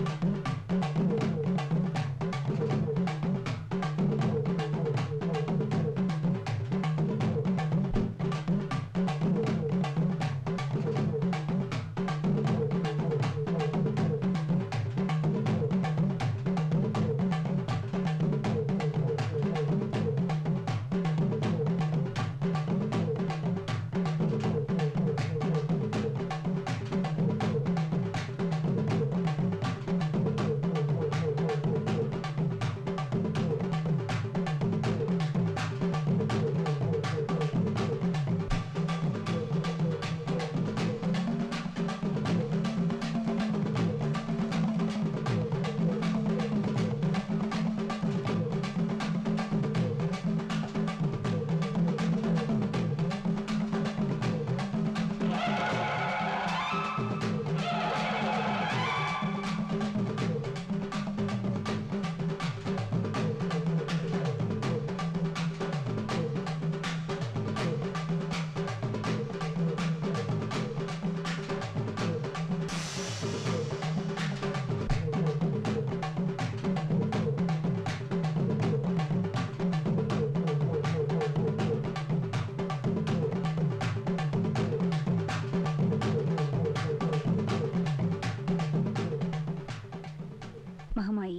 மகமாயி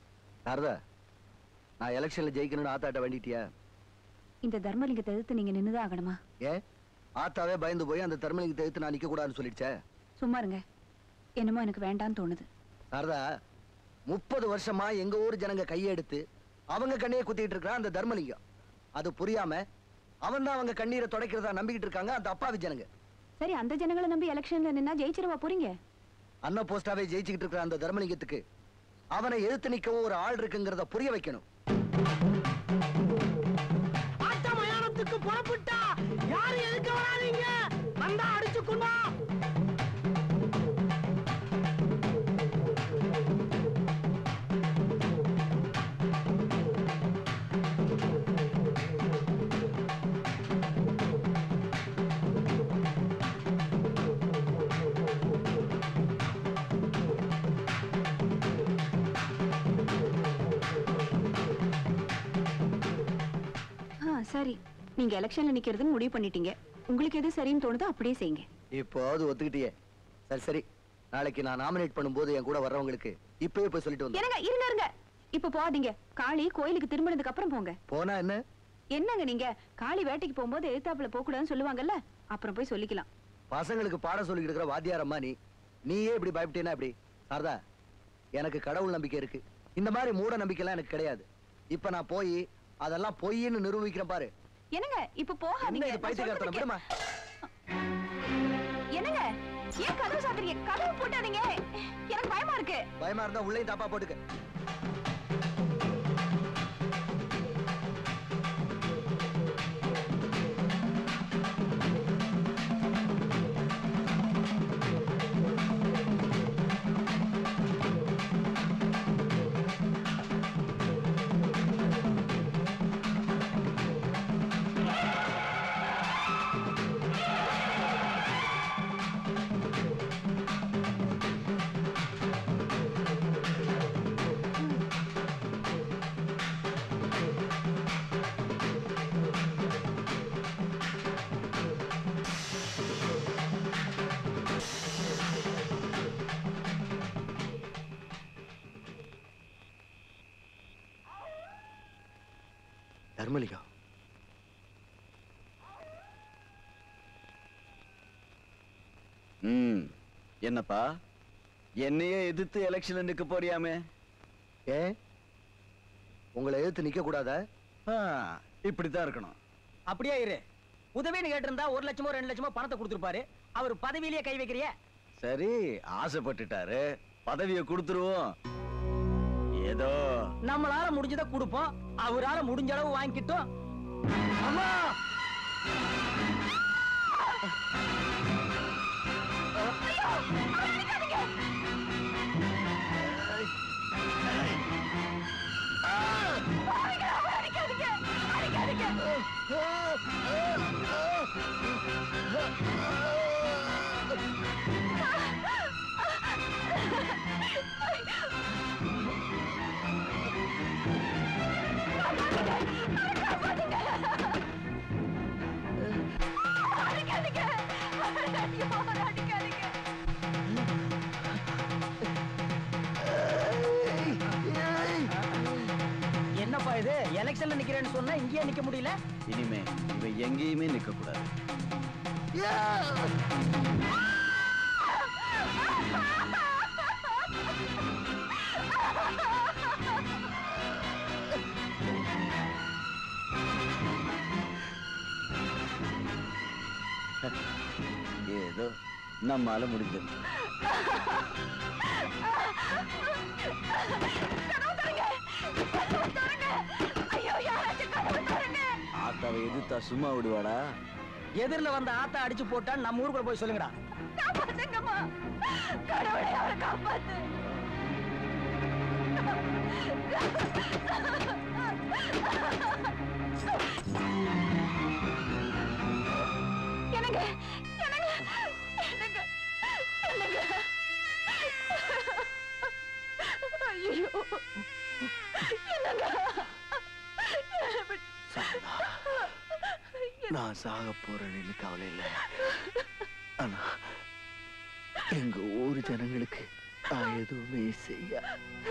நாரதா நான் எலெக்ஷன்ல ஜெயிக்கணும்னு ஆத்தாட்ட வேண்டிட்டியா இந்த தர்மலிங்கத்தை எதிர்த்து நீங்க நின்னுதான் ஆகணுமா ஏன் ஆத்தாவே பயந்து போய் அந்த தர்மலிங்கத்தை எடுத்து நான் நிக்க கூடாதுன்னு சொல்லிடுச்சே சும்மா இருங்க என்னமோ எனக்கு வேண்டான்னு தோணுது நாரதா முப்பது வருஷமா எங்க ஊர் ஜனங்க கையெடுத்து அவங்க கண்ணையே குத்திட்டு இருக்கிறான் அந்த தர்மலிங்கம் அது புரியாம அவன் தான் அவங்க கண்ணீரை துடைக்கிறதா நம்பிக்கிட்டு இருக்காங்க அந்த அப்பாவி ஜனங்க சரி அந்த ஜனங்களை நம்பி எலெக்ஷன்ல நின்னா ஜெயிச்சிருவா போறீங்க அன்ன போஸ்டாவே ஜெயிச்சுக்கிட்டு இருக்கிற அந்த தர்மலிங்கத்துக்கு அவனை எதிர்த்து நிக்கவும் ஒரு ஆள் இருக்குங்கிறத புரிய வைக்கணும் ஆட்ட மயானத்துக்கு புறப்பட்டா யாரு எதுக்கு வராதீங்க வந்தா அடிச்சு கொண்டா ஆ சரி நீங்க எலெக்ஷன்ல நிக்கிறதுன்னு முடிவு பண்ணிட்டீங்க உங்களுக்கு எது சரின்னு தோணுதோ அப்படியே செய்யுங்க இப்போ அது ஒத்துக்கிட்டியே சரி சரி நாளைக்கு நான் நாமினேட் பண்ணும்போது என் கூட வர்றவங்களுக்கு இப்பவே போய் சொல்லிட்டு வந்தேன் என்னங்க இருங்க இருங்க இப்ப போகாதீங்க காளி கோயிலுக்கு திரும்பினதுக்கு அப்புறம் போங்க போனா என்ன என்னங்க நீங்க காளி வேட்டைக்கு போகும்போது எழுத்தாப்புல போக கூடாதுன்னு சொல்லுவாங்கல்ல அப்புறம் போய் சொல்லிக்கலாம் பசங்களுக்கு பாடம் சொல்லிக்கிட்டு இருக்கிற வாத்தியாரம்மா நீ நீயே இப்படி பயப்பட்டேன்னா எப்படி சாரதா எனக்கு கடவுள் நம்பிக்கை இருக்கு இந்த மாதிரி மூட நம்பிக்கைலாம் எனக்கு கிடையாது இப்ப நான் போய் அதெல்லாம் பொய்ன்னு நிரூபிக்கிறேன் பாரு என்னங்க இப்ப என்ன போகாதீங்க இது நான் பைத்தியக்காரத்தனம் சொல்றது விடுமா கே- என்னங்க ஏன் கதவு சாத்துறீங்க கதவு போட்டாதீங்க எனக்கு பயமா இருக்கு பயமா இருந்தா உள்ளேயும் தாப்பா போட்டுக்க தர்மலிங்கம் ம் என்னப்பா என்னையே எதிர்த்து எலெக்ஷன்ல நிக்க போறியாமே ஏன் உங்களை எதிர்த்து நிக்க கூடாதா ஆ, இப்படித்தான் இருக்கணும் அப்படியே இரு உதவின்னு கேட்டிருந்தா ஒரு லட்சமோ ரெண்டு லட்சமோ பணத்தை கொடுத்துருப்பாரு அவர் பதவியிலேயே கை வைக்கிறிய சரி ஆசைப்பட்டுட்டாரு பதவியை கொடுத்துருவோம் ஏதோ நம்மளால முடிஞ்சதை கொடுப்போம் அவரால முடிஞ்ச அளவு வாங்கிக்கிட்டோம் அம்மா என்னப்பா இது எலெக்ஷன்ல நிக்கிறேன்னு சொன்னா இங்கேயே நிக்க முடியல இனிமே இவன் எங்கேயுமே நிக்க கூடாது ஏதோ நம்மால முடிஞ்சது ஆத்தாவை எதிர்த்தா சும்மா விடுவாடா எதிரில வந்த ஆத்தா அடிச்சு போட்டா நம்ம ஊருக்குள்ள போய் சொல்லுங்கடா கடவுளை அவரை காப்பாத்து என்னங்க என்னங்க என்னங்க என்னங்க ஐயோ என்னங்க நான் சாக போறேன்னு கவலை இல்லை ஆனா எங்க ஊர் ஜனங்களுக்கு நான் எதுவுமே செய்ய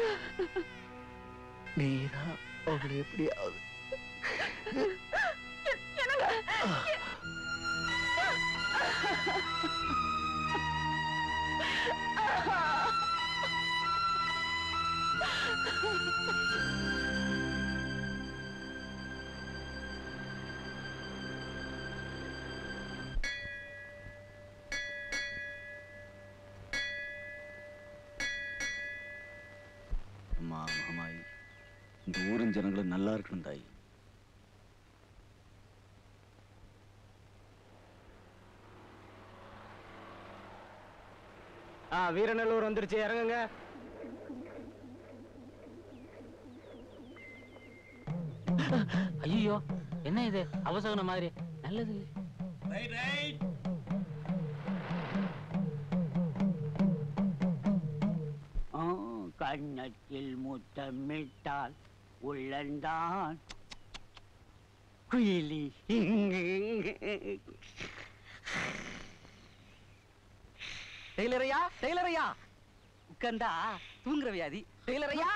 நீதான் அவளை எப்படியாவது அம்மா மாமாயி இந்த ஊரின் ஜனங்களும் நல்லா இருக்கணும் தாய் ஆ வீரநல்லூர் வந்துருச்சு இறங்குங்க ஐயோ என்ன இது அவசகுன மாதிரி நல்லது இல்ல. ஆ, கன்னத்தில் முத்தமிட்டால் உள்ளந்தான் குயிலி டெய்லரையா டெய்லரையா உட்கார்ந்தா தூங்குற வியாதி டெய்லரையா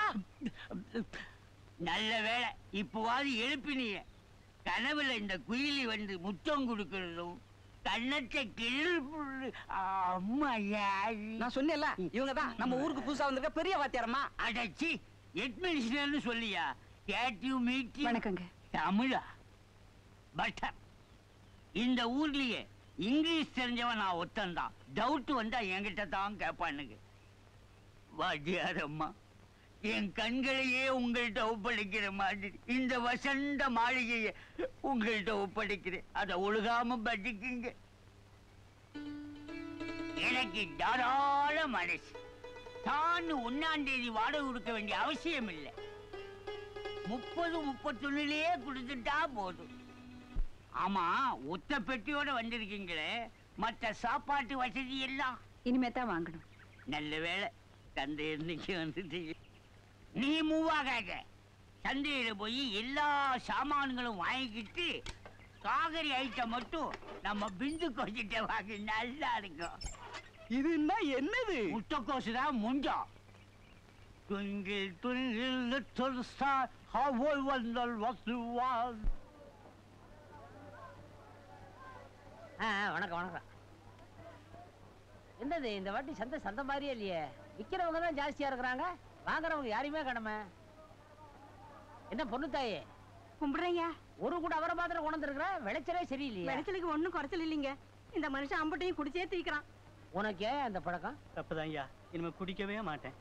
நல்ல வேளை இப்போவாது எழுப்பினிய கனவுல இந்த குயிலி வந்து முத்தம் கொடுக்கறதும் கன்னத்தை கிள்ளு அம்மா யாரு நான் சொன்னேன்ல இவங்க தான் நம்ம ஊருக்கு புதுசா வந்திருக்க பெரிய வாத்தியாரம்மா அடச்சி எட்மினிஸ்டர்னு சொல்லியா கேட்டிவ் மீட்டிங் வணக்கங்க தமிழா பட்டர் இந்த ஊர்லயே இங்கிலீஷ் தெரிஞ்சவன் நான் ஒத்தன்தான் டவுட் வந்தா என்கிட்ட தான் கேட்பானுங்க வாத்தியாரம்மா என் கண்களையே உங்கள்கிட்ட ஒப்படைக்கிற மாதிரி இந்த வசந்த மாளிகையை உங்கள்கிட்ட ஒப்படைக்கிறேன் அதை ஒழுகாம பட்டிக்குங்க எனக்கு தாராள மனசு தான் ஒன்னாம் தேதி வாடகை கொடுக்க வேண்டிய அவசியம் இல்லை முப்பது முப்பத்தொன்னுலயே கொடுத்துட்டா போதும் ஆமா ஒத்த பெட்டியோட வந்திருக்கீங்களே மற்ற சாப்பாட்டு வசதி எல்லாம் இனிமே தான் வாங்கணும் நல்ல வேளை தந்தை இன்னைக்கு வந்துட்டீங்க நீ மூவாகாத சந்தையில போய் எல்லா சாமான்களும் வாங்கிக்கிட்டு காகரி ஐட்டம் மட்டும் நம்ம பிந்து கொஞ்சிட்ட வாங்கி நல்லா இருக்கும் இதுன்னா என்னது முட்டைக்கோசு தான் முஞ்சம் Twinkle, twinkle, little star, how I wonder what you are. ஆ, ஆ, வணக்கம் வணக்கம் என்னது இந்த வாட்டி சந்தை சந்தை மாதிரியே இல்லையே விக்கிறவங்க தான் ஜாஸ்தியா இருக்கிறாங்க வாங்குறவங்க யாரையுமே கடமை என்ன பொண்ணு தாயே கும்பிடுறேங்க ஒரு கூட அவரை மாத்திரம் கொண்டு இருக்கிற விளைச்சலே சரியில்லையே விளைச்சலுக்கு ஒண்ணும் குறைச்சல் இல்லைங்க இந்த மனுஷன் அம்பட்டையும் குடிச்சே தீக்கிறான் உனக்கே அந்த பழக்கம் தப்புதான் ஐயா இனிமே குடிக்கவே மாட்டேன்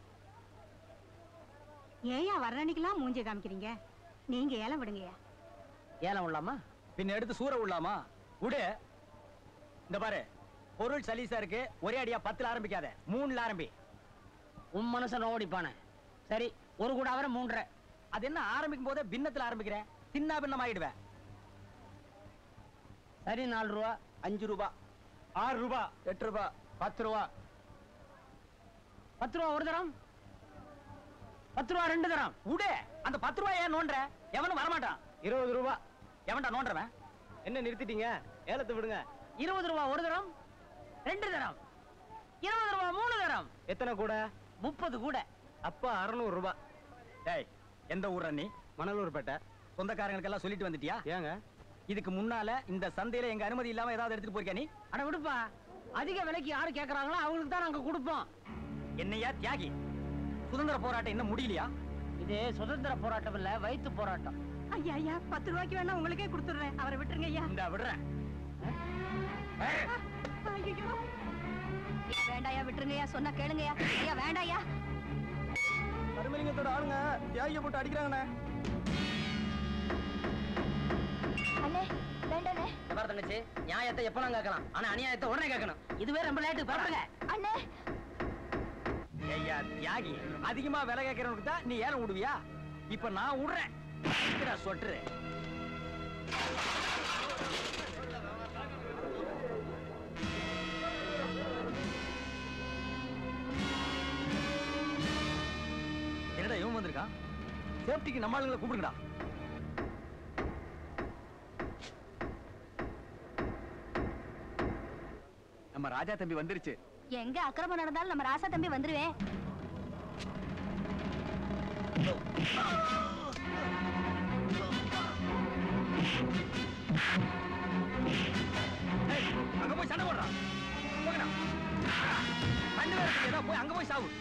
ஏயா வர்ற அன்னைக்கெல்லாம் மூஞ்சி காமிக்கிறீங்க நீங்க ஏலம் விடுங்கய்யா ஏலம் உள்ளாமா பின்ன எடுத்து சூற விடலாமா விடு இந்த பாரு பொருள் சலீசா இருக்கு ஒரே அடியா பத்துல ஆரம்பிக்காத மூணுல ஆரம்பி உன் மனசை நோடிப்பானே சரி ஒரு கூட அவரை மூன்றரை அது என்ன ஆரம்பிக்கும் போதே பின்னத்துல ஆரம்பிக்கிறேன் தின்னா பின்னம் ஆயிடுவேன் சரி நாலு ரூபா அஞ்சு ரூபா ஆறு ரூபா எட்டு ரூபா பத்து ரூபா பத்து ரூபா ஒரு தரம் பத்து ரூபா ரெண்டு தரம் விடு அந்த பத்து ரூபாய் ஏன் நோண்டுற எவனும் வரமாட்டான் இருபது ரூபா எவன்டா நோண்டுறவன் என்ன நிறுத்திட்டீங்க ஏலத்தை விடுங்க இருபது ரூபா ஒரு தரம் ரெண்டு தரம் இருபது ரூபா மூணு தரம் எத்தனை கூட முப்பது கூட அப்ப அறுநூறு ரூபாய் டேய் எந்த ஊர்ற நீ மணலூர்பேட்டை சொந்தக்காரங்களுக்கு எல்லாம் சொல்லிட்டு வந்துட்டியா ஏங்க இதுக்கு முன்னால இந்த சந்தையில எங்க அனுமதி இல்லாம ஏதாவது எடுத்துட்டு போயிருக்கியா நீ அட விடுப்பா அதிக விலைக்கு யாரு கேக்குறாங்களோ அவங்களுக்கு தான் நாங்க கொடுப்போம் என்னையா தியாகி சுதந்திர போராட்டம் இன்னும் முடியலையா இது சுதந்திர போராட்டம் இல்ல வயிற்று போராட்டம் ஐயா ஐயா பத்து ரூபாய்க்கு வேணா உங்களுக்கே கொடுத்துடுறேன் அவரை விட்டுருங்க ஐயா இந்த விடுறேன் ஐயோ வேண்டாயா விட்டுருங்கய்யா சொன்னா கேளுங்கய்யா ஐயா வேண்டாயா கருமலிங்கத்தோட ஆளுங்க தியாகிய போட்டு அடிக்கிறாங்கண்ணே அண்ணே வேண்டாண்ணே பாரு தங்கச்சி நியாயத்தை எப்ப நான் கேட்கலாம் ஆனா அநியாயத்தை உடனே கேட்கணும் இதுவே ரொம்ப லேட்டு பாருங்க அண்ணே ஐயா தியாகி அதிகமா விலை கேட்கறவனுக்கு தான் நீ ஏலம் விடுவியா இப்ப நான் விடுறேன் இருக்கிற சொட்டுரு என்னடா இவன் வந்திருக்கான் சேஃப்டிக்கு நம்ம ஆளுங்களை கூப்பிடுங்கடா நம்ம ராஜா தம்பி வந்துருச்சு எங்க அக்கிரமம் நடந்தாலும் நம்ம ராசா தம்பி வந்துருவேன் ஏய், அங்க போய் சண்டை போடுறான் போங்கடா கண்ணு வேற தெரியாதா போய் அங்க போய் சாவு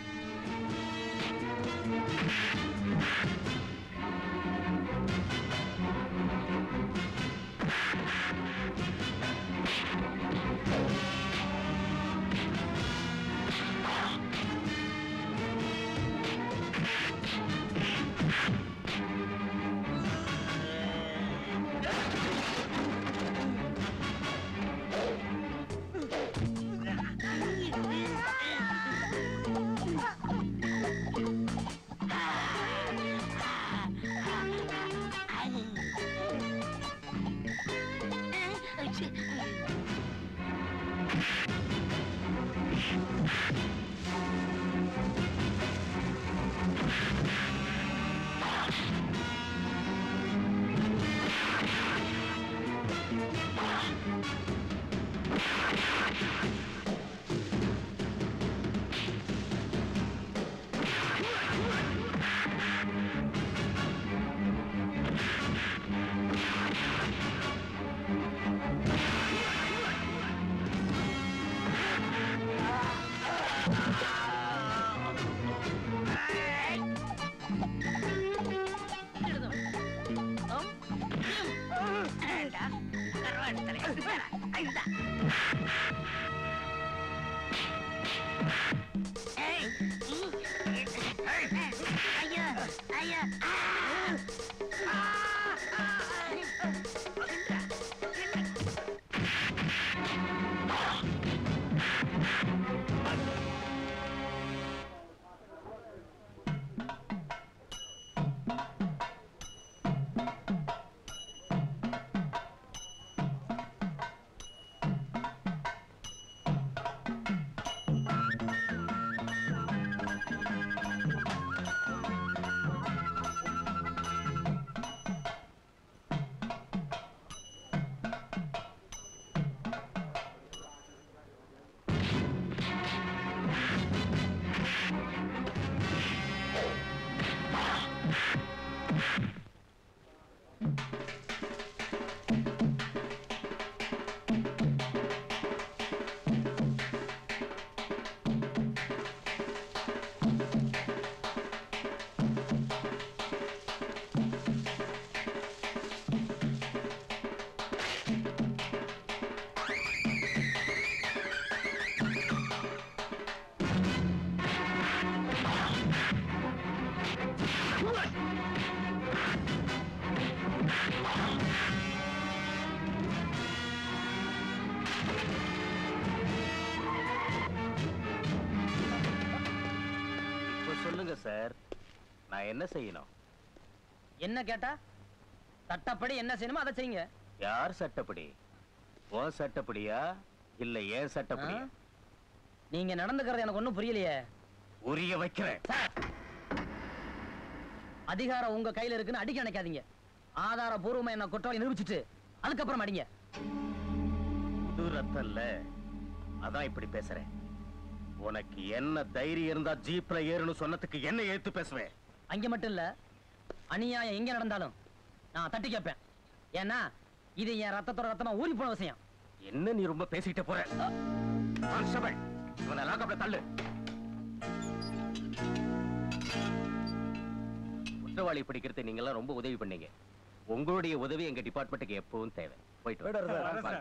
இப்ப சொல்லுங்க சார் நான் என்ன செய்யணும் என்ன கேட்டா சட்டப்படி என்ன செய்யணுமோ அதை செய்யுங்க யார் சட்டப்படி உன் சட்டப்படியா இல்ல ஏன் சட்டப்படியா ஆ? நீங்க நடந்துக்கிறது எனக்கு ஒண்ணும் புரியலையே உரிய வைக்கிறேன் சார் அதிகாரம் உங்க கையில இருக்குன்னு அடிக்க நினைக்காதீங்க ஆதாரபூர்வமா என்ன குற்றவாளி நிரூபிச்சுட்டு அதுக்கப்புறம் அடிங்க புது ரத்தம் இல்ல அதான் இப்படி பேசுறேன் உனக்கு என்ன தைரியம் இருந்தா ஜீப்ல ஏறுன்னு சொன்னதுக்கு என்ன ஏத்து பேசுவேன் அங்க மட்டும் இல்ல அநியாயம் எங்க நடந்தாலும் நான் தட்டி கேட்பேன் ஏன்னா இது என் ரத்தத்தோட ரத்தமா ஊறி போன விஷயம் என்ன நீ ரொம்ப பேசிக்கிட்ட போற கான்ஸ்டபிள் இவனை லாக்கப்ல தள்ளு குற்றவாளி பிடிக்கிறது நீங்க எல்லாம் ரொம்ப உதவி பண்ணீங்க உங்களுடைய உதவி எங்க டிபார்ட்மெண்ட்டுக்கு எப்பவும் தேவை போயிட்டு வா.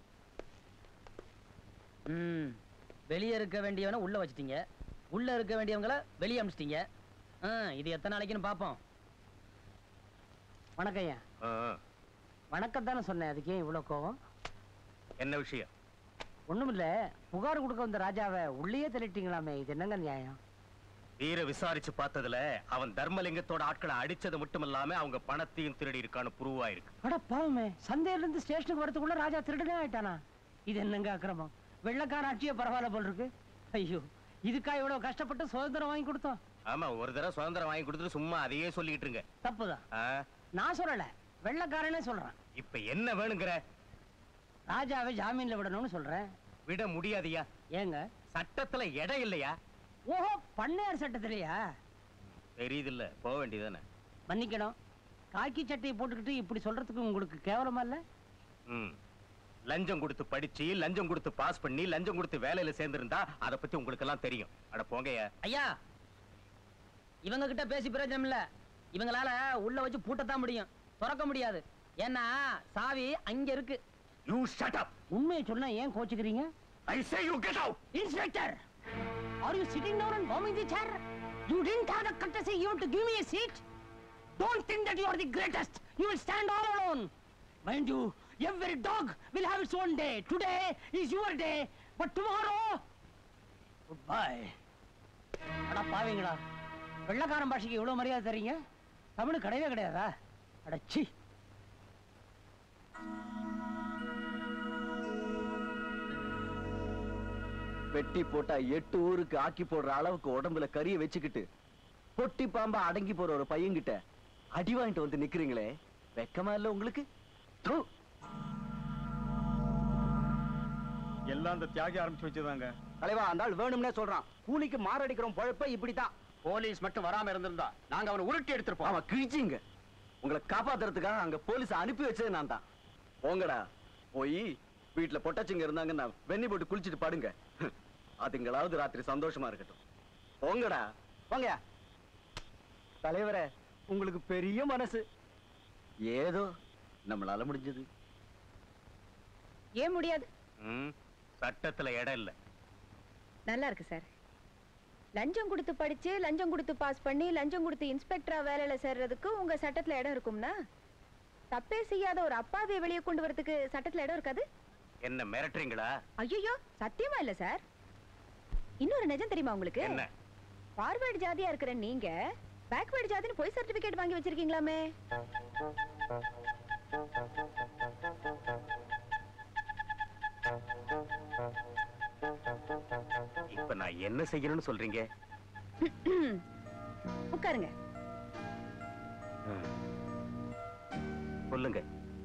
ம் வெளியே இருக்க வேண்டியவனை உள்ள வச்சிட்டீங்க உள்ள இருக்க வேண்டியவங்கள வெளியே அமிச்சிட்டீங்க ஆ, இது எத்தனை நாளைக்குன்னு பார்ப்போம் வணக்கம் ஐயா ஆ, ஆ. வணக்கம் தானே சொன்னேன் அதுக்கு ஏன் இவ்வளோ கோவம் என்ன விஷயம் ஒண்ணுமில்ல புகார் கொடுக்க வந்த ராஜாவை உள்ளேயே தள்ளிட்டீங்களாமே இது என்னங்க நியாயம் வீர விசாரிச்சு பார்த்ததுல அவன் தர்மலிங்கத்தோட ஆட்களை அடிச்சது மட்டும் இல்லாம அவங்க பணத்தையும் திருடி இருக்கான்னு ப்ரூவ் ஆயிருக்கு அட பாவமே சந்தையில இருந்து ஸ்டேஷனுக்கு வரதுக்குள்ள ராஜா திருடனே ஆயிட்டானா இது என்னங்க அக்கிரமம் வெள்ளக்கார ஆட்சியே பரவாயில்ல போல் இருக்கு ஐயோ இதுக்கா இவ்வளவு கஷ்டப்பட்டு சுதந்திரம் வாங்கி கொடுத்தோம் ஆமா ஒரு தடவை சுதந்திரம் வாங்கி கொடுத்துட்டு சும்மா அதையே சொல்லிட்டு இருங்க தப்புதான் ஆ, நான் சொல்லல வெள்ளக்காரனே சொல்றேன் இப்ப என்ன வேணுங்கிற ராஜாவை ஜாமீன்ல விடணும்னு சொல்றேன் விட முடியாதியா ஏங்க சட்டத்துல இடம் இல்லையா ஓஹோ பண்ணையார் சட்டத்திலையா தெரியுது போக வேண்டியதானே மன்னிக்கணும் காக்கி சட்டையை போட்டுக்கிட்டு இப்படி சொல்றதுக்கு உங்களுக்கு கேவலமா இல்ல ம் லஞ்சம் கொடுத்து படிச்சு லஞ்சம் கொடுத்து பாஸ் பண்ணி லஞ்சம் கொடுத்து வேலையில சேர்ந்திருந்தா அத பத்தி உங்களுக்கு எல்லாம் தெரியும் அட போங்கய்யா ஐயா இவங்க கிட்ட பேசி பிரயோஜனம் இல்ல இவங்களால உள்ள வச்சு பூட்டத்தான் முடியும் திறக்க முடியாது ஏன்னா சாவி அங்க இருக்கு யூ ஷட் அப் உண்மையை சொன்னா ஏன் கோச்சுக்கிறீங்க I say you get out inspector are you sitting down and warming the chair you didn't have the courtesy even to give me a seat don't think that you are the greatest you will stand all alone mind you every dog will have its own day today is your day but tomorrow goodbye அட பாவீங்களா வெள்ளக்காரன் பாஷைக்கு இவ்வளவு மரியாதை தரீங்க தமிழ் கிடையவே கிடையாதா அடச்சி வெட்டி போட்டா எட்டு ஊருக்கு ஆக்கி போடுற அளவுக்கு உடம்புல கறிய வச்சுக்கிட்டு பொட்டி பாம்பா அடங்கி போற ஒரு பையன்கிட்ட அடி வாங்கிட்டு வந்து நிக்கிறீங்களே வெக்கமா இல்ல உங்களுக்கு து. எல்லாம் அந்த தியாகி ஆரம்பிச்சு வச்சதாங்க தலைவா அந்த ஆள் வேணும்னே சொல்றான் கூலிக்கு மாரடிக்கிறோம் பொழப்ப இப்படித்தான் போலீஸ் மட்டும் வராம இருந்திருந்தா நாங்க அவனை உருட்டி எடுத்திருப்போம் அவன் கிழிச்சிங்க உங்களை காப்பாத்துறதுக்காக அங்க போலீஸ் அனுப்பி வச்சது நான் தான் போங்கடா போய் வீட்டுல பொட்டச்சிங்க இருந்தாங்கன்னா வெண்ணி போட்டு குளிச்சிட்டு பாடுங்க அதுங்களாவது ராத்திரி சந்தோஷமா இருக்கட்டும் போங்கடா போங்க தலைவரே உங்களுக்கு பெரிய மனசு ஏதோ நம்மளால முடிஞ்சது ஏன் முடியாது ம் சட்டத்துல இடம் இல்ல நல்லா இருக்கு சார் லஞ்சம் கொடுத்து படிச்சு லஞ்சம் கொடுத்து பாஸ் பண்ணி லஞ்சம் கொடுத்து இன்ஸ்பெக்டரா வேலையில சேர்றதுக்கு உங்க சட்டத்துல இடம் இருக்கும்னா தப்பே செய்யாத ஒரு அப்பாவியை வெளியே கொண்டு வரதுக்கு சட்டத்துல இடம் இருக்காது என்ன மிரட்டுறீங்களா ஐயோ சத்தியமா இல்ல சார் இன்னொரு நிஜம் தெரியுமா உங்களுக்கு என்ன ஃபார்வர்டு ஜாதியா இருக்கிற நீங்க பேக்வேர்டு ஜாதின்னு போய் சர்டிபிகேட் வாங்கி வச்சிருக்கீங்களாமே இப்ப நான் என்ன செய்யணும்னு சொல்றீங்க உட்காருங்க ம். சொல்லுங்க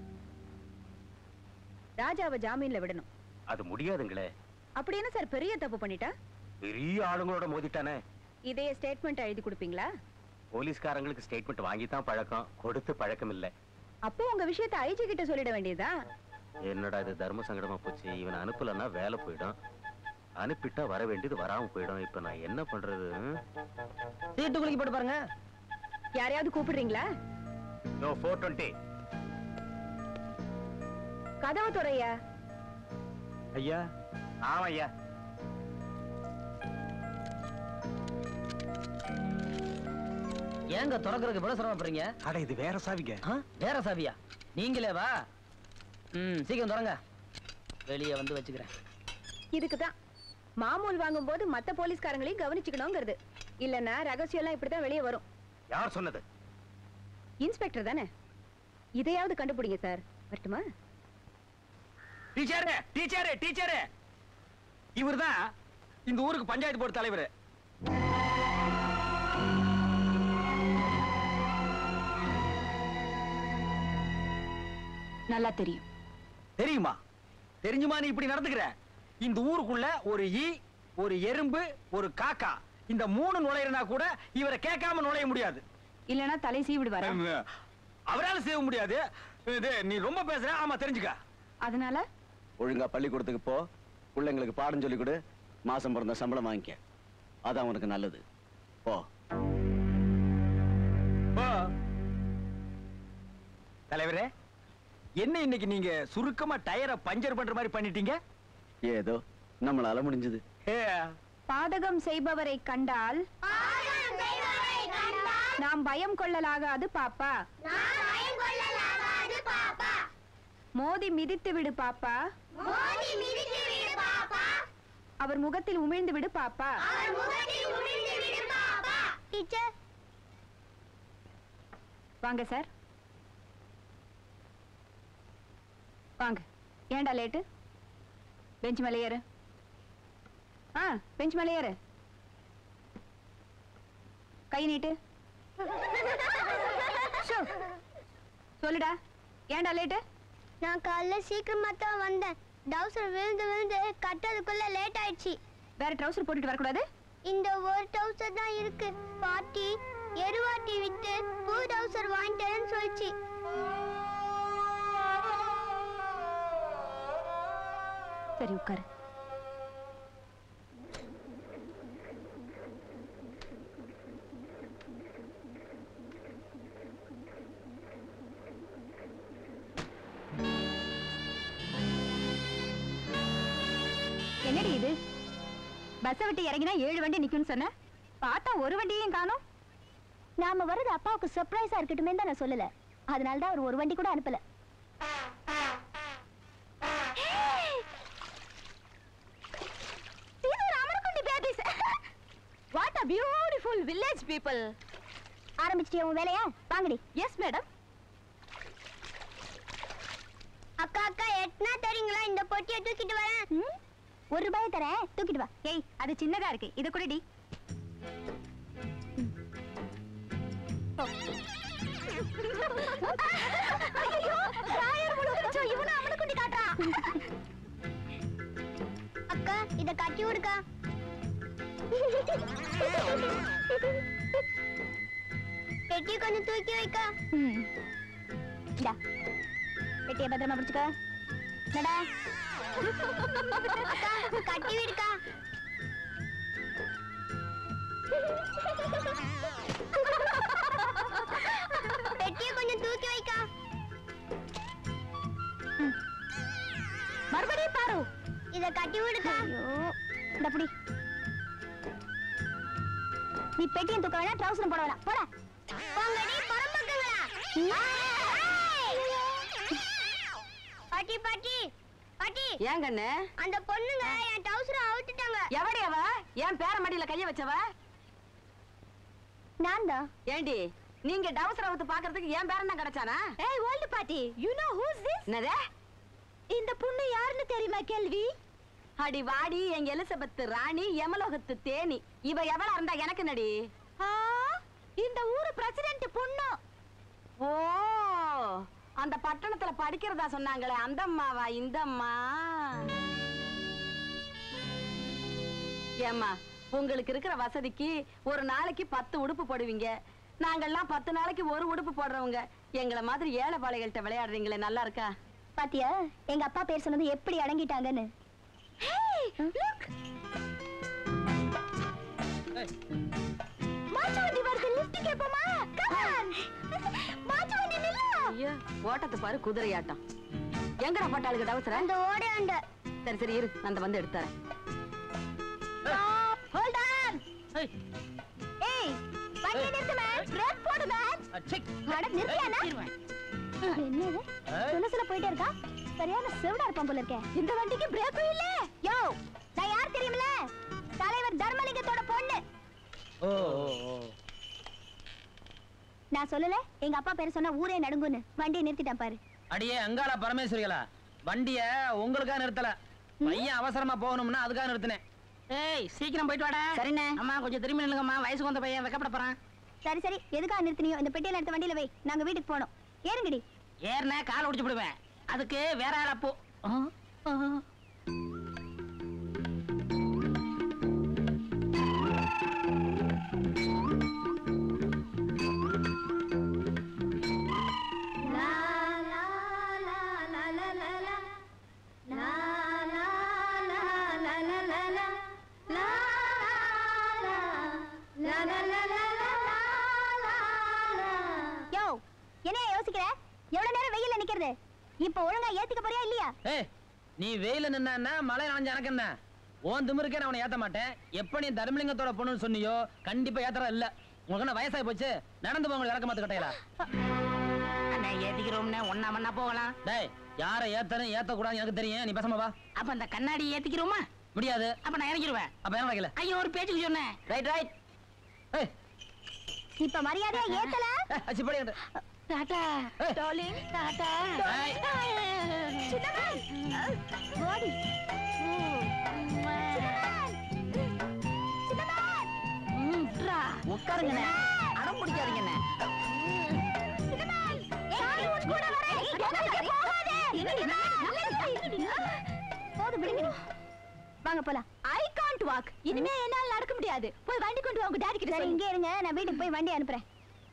ராஜாவை ஜாமீன்ல விடணும் அது முடியாதுங்களே அப்படி என்ன சார் பெரிய தப்பு பண்ணிட்டா பெரிய ஆளுங்களோட மோதிட்டானே இதே ஸ்டேட்மெண்ட் எழுதி கொடுப்பீங்களா போலீஸ்காரங்களுக்கு ஸ்டேட்மெண்ட் வாங்கி தான் பழக்கம் கொடுத்து பழக்கம் இல்ல அப்போ உங்க விஷயத்தை ஐஜி கிட்ட சொல்லிட வேண்டியதா என்னடா இது தர்ம சங்கடமா போச்சு இவனை அனுப்பலன்னா வேலை போயிடும் அனுப்பிட்டா வர வேண்டியது வராம போயிடும் இப்ப நான் என்ன பண்றது ம்? சீட்டு குலுக்கி போட்டு பாருங்க யாரையாவது கூப்பிடுறீங்களா யோ ஃபோர் டுவெண்ட்டி கதவு துறையா ஐயா ஆமா ஐயா ஏங்க திறக்கிறதுக்கு இவ்வளவு சிரமப்படுறீங்க அட இது வேற சாவிங்க ஆ, வேற சாவியா நீங்களே வா ம் சீக்கிரம் திறங்க வெளியே வந்து வச்சுக்கிறேன் இதுக்கு தான் மாமூல் வாங்கும்போது மத்த போலீஸ்காரங்களையும் கவனிச்சுக்கணுங்கிறது இல்லன்னா ரகசியம் எல்லாம் இப்படித்தான் வெளியே வரும் யார் சொன்னது இன்ஸ்பெக்டர் தானே இதையாவது கண்டுபிடிங்க சார் வரட்டுமா டீச்சரே டீச்சரே டீச்சரே இவர்தான் இந்த ஊருக்கு பஞ்சாயத்து போர்டு தலைவர் நல்லா தெரியும் தெரியுமா தெரிஞ்சுமா நீ இப்படி நடந்துக்கிற இந்த ஊருக்குள்ள ஒரு ஈ ஒரு எறும்பு ஒரு காக்கா இந்த மூணு நுழையிறனா கூட இவரை கேட்காம நுழைய முடியாது இல்லனா தலை சீவிடுவாரா அவரால செய்ய முடியாது இது நீ ரொம்ப பேசுற ஆமா தெரிஞ்சுக்க அதனால ஒழுங்கா பள்ளிக்கூடத்துக்கு போ பிள்ளைங்களுக்கு பாடம் சொல்லி கொடு மாசம் பிறந்த சம்பளம் வாங்கிக்க அதான் உனக்கு நல்லது போ போ. தலைவரே என்ன இன்னைக்கு நீங்க சுருக்கமா டயரை பஞ்சர் பண்ற மாதிரி பண்ணிட்டீங்க ஏதோ நம்மளால முடிஞ்சது ஏ, பாதகம் செய்பவரை கண்டால் நாம் பயம் கொள்ளலாகாது பாப்பா மோதி மிதித்து விடு பாப்பா அவர் முகத்தில் உமிழ்ந்து விடு பாப்பா டீச்சர் வாங்க சார் வாங்க ஏன்டா லேட்டு பெஞ்ச் மேலே ஏறு ஆ பெஞ்ச் மேலே ஏறு கை நீட்டு ஷோ. சொல்லுடா ஏன்டா லேட்டு நான் காலைல சீக்கிரமா தான் வந்தேன் டவுசர் விழுந்து விழுந்து கட்டதுக்குள்ள லேட் ஆயிடுச்சு வேற ட்ரௌசர் போட்டுட்டு வரக்கூடாது இந்த ஒரு டவுசர் தான் இருக்கு பாட்டி எருவாட்டி விட்டு புது டவுசர் வாங்கிட்டேன்னு சொல்லிச்சு சரி உட்காரு என்னடி இது பஸ் விட்டு இறங்கினா ஏழு வண்டி நிக்கும்னு சொன்ன பார்த்தா ஒரு வண்டியையும் காணோம் நாம வர்றது அப்பாவுக்கு சர்ப்ரைஸா இருக்கட்டுமே தான் நான் சொல்லல அதனால தான் அவர் ஒரு வண்டி கூட அனுப்பல what a beautiful village people ஆரம்பிச்சிட்டியா உன் வேலையா வாங்கடி எஸ் மேடம் அக்கா அக்கா எட்னா தெரியுங்களா இந்த பொட்டியை தூக்கிட்டு வரேன் ஒரு ரூபாயை தரேன் தூக்கிட்டு வா ஏய் அது சின்னதா இருக்கு இத குடிடி ஐயோ ராயர் முழுவதும் இவனு அவனு குண்டி காட்டுறான் அக்கா இத கட்டி விடுக்கா பெட்டி கொஞ்சம் தூக்கி வைக்கா இந்தா பெட்டியை பத்திரமா பிடிச்சுக்க நடா அக்கா கட்டி விடுக்கா பெட்டியை கொஞ்சம் தூக்கி வைக்கா மறுபடியும் பாரு இத கட்டி விடுக்கா இந்த புடி நீ பெட்டியும் தூக்க வேணாம் ட்ரவுசரும் போட வேணாம் போட போங்கடி பரம்பக்கங்களா பாட்டி பாட்டி பாட்டி ஏன் கண்ணு அந்த பொண்ணுங்க என் ட்ரவுசரை அவுத்துட்டாங்க எவடி அவ என் பேர மடியில கைய வச்சவ நான் தான் ஏண்டி நீங்க டவுசர் அவுத்து பாக்குறதுக்கு என் பேரன் தான் கிடைச்சானா ஏய் ஓல்டு பாட்டி யூ நோ ஹூஸ் திஸ் என்னதே இந்த பொண்ணு யாருன்னு தெரியுமா கேள்வி அடி வாடி எங்க எலிசபெத் ராணி யமலோகத்து தேனி இவ எவளா இருந்தா எனக்கு நடி இந்த ஊரு பிரசிடென்ட் பொண்ணு ஓ அந்த பட்டணத்துல படிக்கிறதா சொன்னாங்களே அந்த அம்மாவா இந்த அம்மா ஏம்மா உங்களுக்கு இருக்கிற வசதிக்கு ஒரு நாளைக்கு பத்து உடுப்பு போடுவீங்க நாங்கெல்லாம் பத்து நாளைக்கு ஒரு உடுப்பு போடுறவங்க எங்களை மாதிரி ஏழை பாளைகள்கிட்ட விளையாடுறீங்களே நல்லா இருக்கா பாத்தியா எங்க அப்பா பேர் சொன்னது எப்படி அடங்கிட்டாங்கன்னு மாட்டு வண்டி வருது லிஃப்ட் கேப்போமா கமான் மாட்டு வண்டி நில்லு ஐயோ ஓட்டத்தை பாரு குதிரையாட்டம் எங்கடா போட்டாளுக்கு டவுசர அந்த ஓடே அந்த சரி சரி இரு அந்த வந்து எடுத்துறேன் ஹோல்ட் ஆன் ஏய் வண்டி நிறுத்து மேன் பிரேக் போடு மேன் அட நிறுத்தியானா என்னது சொல்ல சொல்ல போயிட்டே இருக்கா சரியான செவிடா இருப்பான் போல இருக்கே இந்த வண்டிக்கு பிரேக்கும் இல்ல யோ நான் யார் தெரியுமில தலைவர் தர்மலிங்கத்தோட பொண்ணு நான் சொல்லல எங்க அப்பா பேர் சொன்னா ஊரே நடுங்குன்னு வண்டியை நிறுத்திட்டான் பாரு அடியே அங்காள பரமேஸ்வரிகளா வண்டிய உங்களுக்கா நிறுத்தல பையன் அவசரமா போகணும்னா அதுக்காக நிறுத்தினேன் ஏய் சீக்கிரம் போயிட்டு வாடா சரிண்ணே அம்மா கொஞ்சம் திரும்பி நில்லுங்கம்மா வயசுக்கு வந்த பையன் வெக்கப்பட போறான் சரி சரி எதுக்காக நிறுத்தினியோ இந்த பெட்டியில எடுத்த வண்டியில வை நாங்க வீட்டுக்கு போனோம் ஏறுங்கடி ஏறின கால் ஒடிச்சு விடுவேன் அதுக்கு வேற ஆள் அப்போ இப்ப ஒழுங்கா ஏத்திக்க போறியா இல்லையா ஏய் நீ வெயில நின்னா மழை நனைஞ்ச எனக்கு என்ன உன் திமிருக்கே நான் உன்னை ஏத்த மாட்டேன் எப்ப நீ தர்மலிங்கத்தோட பொண்ணுன்னு சொன்னியோ கண்டிப்பா ஏத்துறா இல்ல உங்களுக்கு என்ன வயசாகி போச்சு நடந்து போங்க இறக்க மாத்து கட்டையில அண்ணா ஏத்திக்கிறோம்னே ஒன்னா மண்ணா போகலாம் டேய் யாரை ஏத்தணும் ஏத்த கூடாது எனக்கு தெரியும் நீ பேசாம வா அப்ப அந்த கண்ணாடி ஏத்திக்கிறோமா முடியாது அப்ப நான் இறங்கிடுவேன் அப்ப என்ன வைக்கல ஐயோ ஒரு பேச்சுக்கு சொன்னேன் ரைட் ரைட் ஏய் இப்ப மரியாதையா ஏத்தல ஏய், அச்சி படி டாடா ஏய். டார்லிங் டாடா ஏய். சின்னம்மா ஓடி உட்காருங்கண்ணே அடம் பிடிக்காதீங்கண்ணே போதும் விடுங்க வாங்க போலாம் ஐ காண்ட் வாக் இனிமே என்னால நடக்க முடியாது போய் வண்டி கொண்டு வா உங்க டாடி கிட்ட சரி இங்கே இருங்க நான் வீட்டுக்கு போய் வண்டி அனுப்புறேன்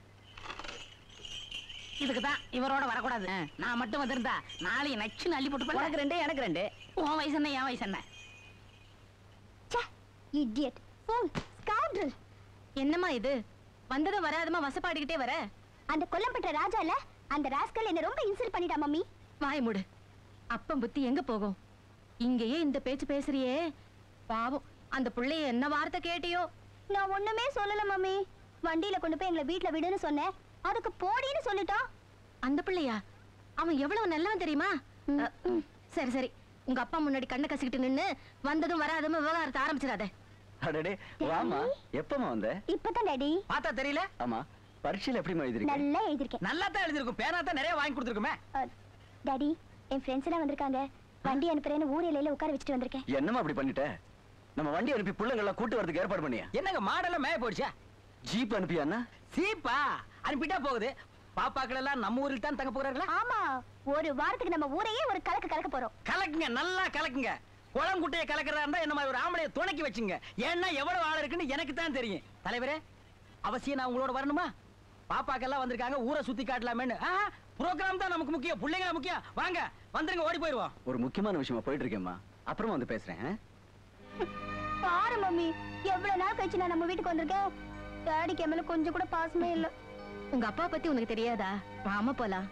இதுக்கு தான் இவரோட வரக்கூடாது நான் மட்டும் வந்திருந்தா நாளைக்கு நச்சு அள்ளி போட்டு உனக்கு ரெண்டு எனக்கு ரெண்டு உன் வயசு என்ன என் வயசு என்ன ச்சே இடியட் ஃபூல் ஸ்கவுண்டரல் என்னம்மா இது வந்ததும் வராதமா வசப்பாடிக்கிட்டே வர அந்த கொல்லப்பட்ட ராஜா இல்ல அந்த ராஸ்கல் என்ன ரொம்ப இன்சல்ட் பண்ணிட்டா மம்மி வாய் மூடு அப்பம் புத்தி எங்க போகும் இங்கேயே இந்த பேச்சு பேசுறியே பாவம் அந்த புள்ளைய என்ன வார்த்தை கேட்டியோ நான் ஒண்ணுமே சொல்லல மம்மி வண்டியில கொண்டு போய் எங்களை வீட்ல விடுன்னு சொன்னேன் அதுக்கு போடின்னு சொல்லிட்டான் அந்த பிள்ளையா அவன் எவ்வளவு நல்லவன் தெரியுமா ம், அ, ம். சரி சரி உங்க அப்பா முன்னாடி கண்ணை கசிக்கிட்டு நின்னு வந்ததும் வராததும் விவகாரத்தை ஆரம்பிச்சிடாத அடடே வாமா எப்பமா வந்த இப்பதான் டாடி பார்த்தா தெரியல ஆமா பரீட்சையில எப்படிமா எழுதிருக்க நல்லா எழுதிருக்கேன் நல்லா தான் எழுதிருக்கும் பேனா தான் நிறைய வாங்கி கொடுத்துருக்குமே அ, டாடி என் ஃப்ரெண்ட்ஸ் எல்லாம் வந்திருக்காங்க வண்டி அனுப்புறேன்னு ஊர் எல்லையில உட்கார வச்சுட்டு வந்திருக்கேன் என்னம்மா அப்படி பண்ணிட்ட நம்ம வண்டி அனுப்பி பிள்ளைங்கள கூட்டு வரதுக்கு ஏற்பாடு பண்ணியா என்னங்க மாடெல்லாம் மேய போயிடுச்சா ஜீப் அனுப்பியாண்ணா சீப்பா அனுப்பிட்டா போகுது பாப்பாக்கள் எல்லாம் நம்ம ஊரில் தான் தங்க போகிறார்களா ஆமா ஒரு வாரத்துக்கு நம்ம ஊரையே ஒரு கலக்கு கலக்க போறோம் கலக்குங்க நல்லா கலக்குங்க குளங்குட்டையை கலக்கிறதா இருந்தா என்ன மாதிரி ஒரு ஆம்பளைய துணைக்கி வச்சுங்க ஏன்னா எவ்வளவு ஆள் இருக்குன்னு எனக்கு தான் தெரியும் தலைவரே அவசியம் நான் உங்களோட வரணுமா பாப்பாக்கெல்லாம் வந்திருக்காங்க ஊரை சுத்தி காட்டலாமேன்னு ப்ரோக்ராம் தான் நமக்கு முக்கியம் பிள்ளைங்களா முக்கியம் வாங்க வந்துருங்க ஓடி போயிருவோம் ஒரு முக்கியமான விஷயமா போயிட்டு இருக்கேம்மா அப்புறமா வந்து பேசுறேன் ஆ? பாரு மம்மி எவ்வளவு நாள் கழிச்சு நான் நம்ம வீட்டுக்கு வந்திருக்கேன் டாடிக்கு என் மேல கொஞ்சம் கூட பாசமே இல்ல உங்க அப்பா பத்தி உனக்கு தெரியாதா வாமா போலாம்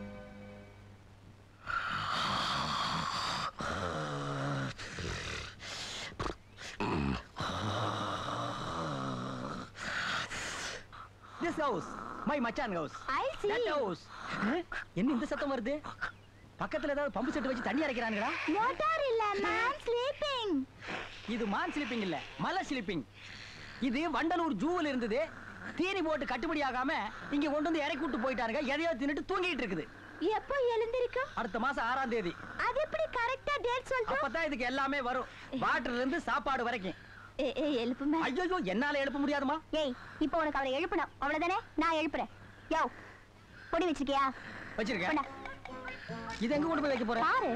திஸ் ஹவுஸ் மை மச்சான் house I see that house என்ன இந்த சத்தம் வருது பக்கத்துல ஏதாவது பம்பு செட் வச்சு தண்ணி அரைக்கிறானுங்களா மோட்டார் இல்ல மேம் ஸ்லீப்பிங் இது மான் ஸ்லிப்பிங் இல்ல மலை ஸ்லிப்பிங் இது வண்டலூர் ஜூவில் இருந்தது தீனி போட்டு கட்டுப்படி ஆகாம இங்க கொண்டு வந்து இறக்கி விட்டு போயிட்டாருங்க எதையோ தின்னுட்டு தூங்கிட்டு இருக்குது எப்போ எழுந்திருக்கும் அடுத்த மாசம் ஆறாம் தேதி அது எப்படி கரெக்டா டேட் சொல்லிட்டு அப்பதான் இதுக்கு எல்லாமே வரும் வாட்டர்ல இருந்து சாப்பாடு வரைக்கும் ஏய் ஏய் எழுப்பு மேம் ஐயோ என்னால எழுப்ப முடியாதுமா ஏய் இப்போ உனக்கு அவரை எழுப்பணும் அவ்வளவுதானே நான் எழுப்புறேன் யோ பொடி வச்சிருக்கியா வச்சிருக்கேன் கொண்டா இது எங்க கொண்டு போய் வைக்க போறேன் பாரு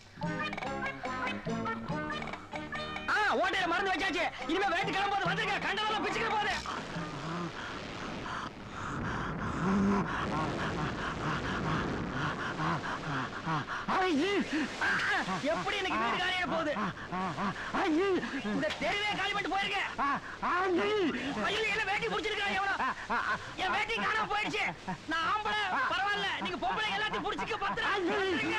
ஆ ஓட்டையில மறந்து வச்சாச்சு இனிமே வேட்டு கிளம்போது வந்துருங்க கண்டதெல்லாம் பிச்சுக்கிற போது எப்படி எனக்கு வீடு காலியாக போகுது இந்த தெருவே காலி பண்ணிட்டு போயிருங்க ஐயோ என்ன வேட்டி புடிச்சிருக்காங்க எவ்வளோ என் வேட்டி காணாம போயிடுச்சு நான் ஆம்பளை பரவாயில்ல நீங்க பொம்பளை எல்லாத்தையும் புடிச்சுக்க பத்திரம்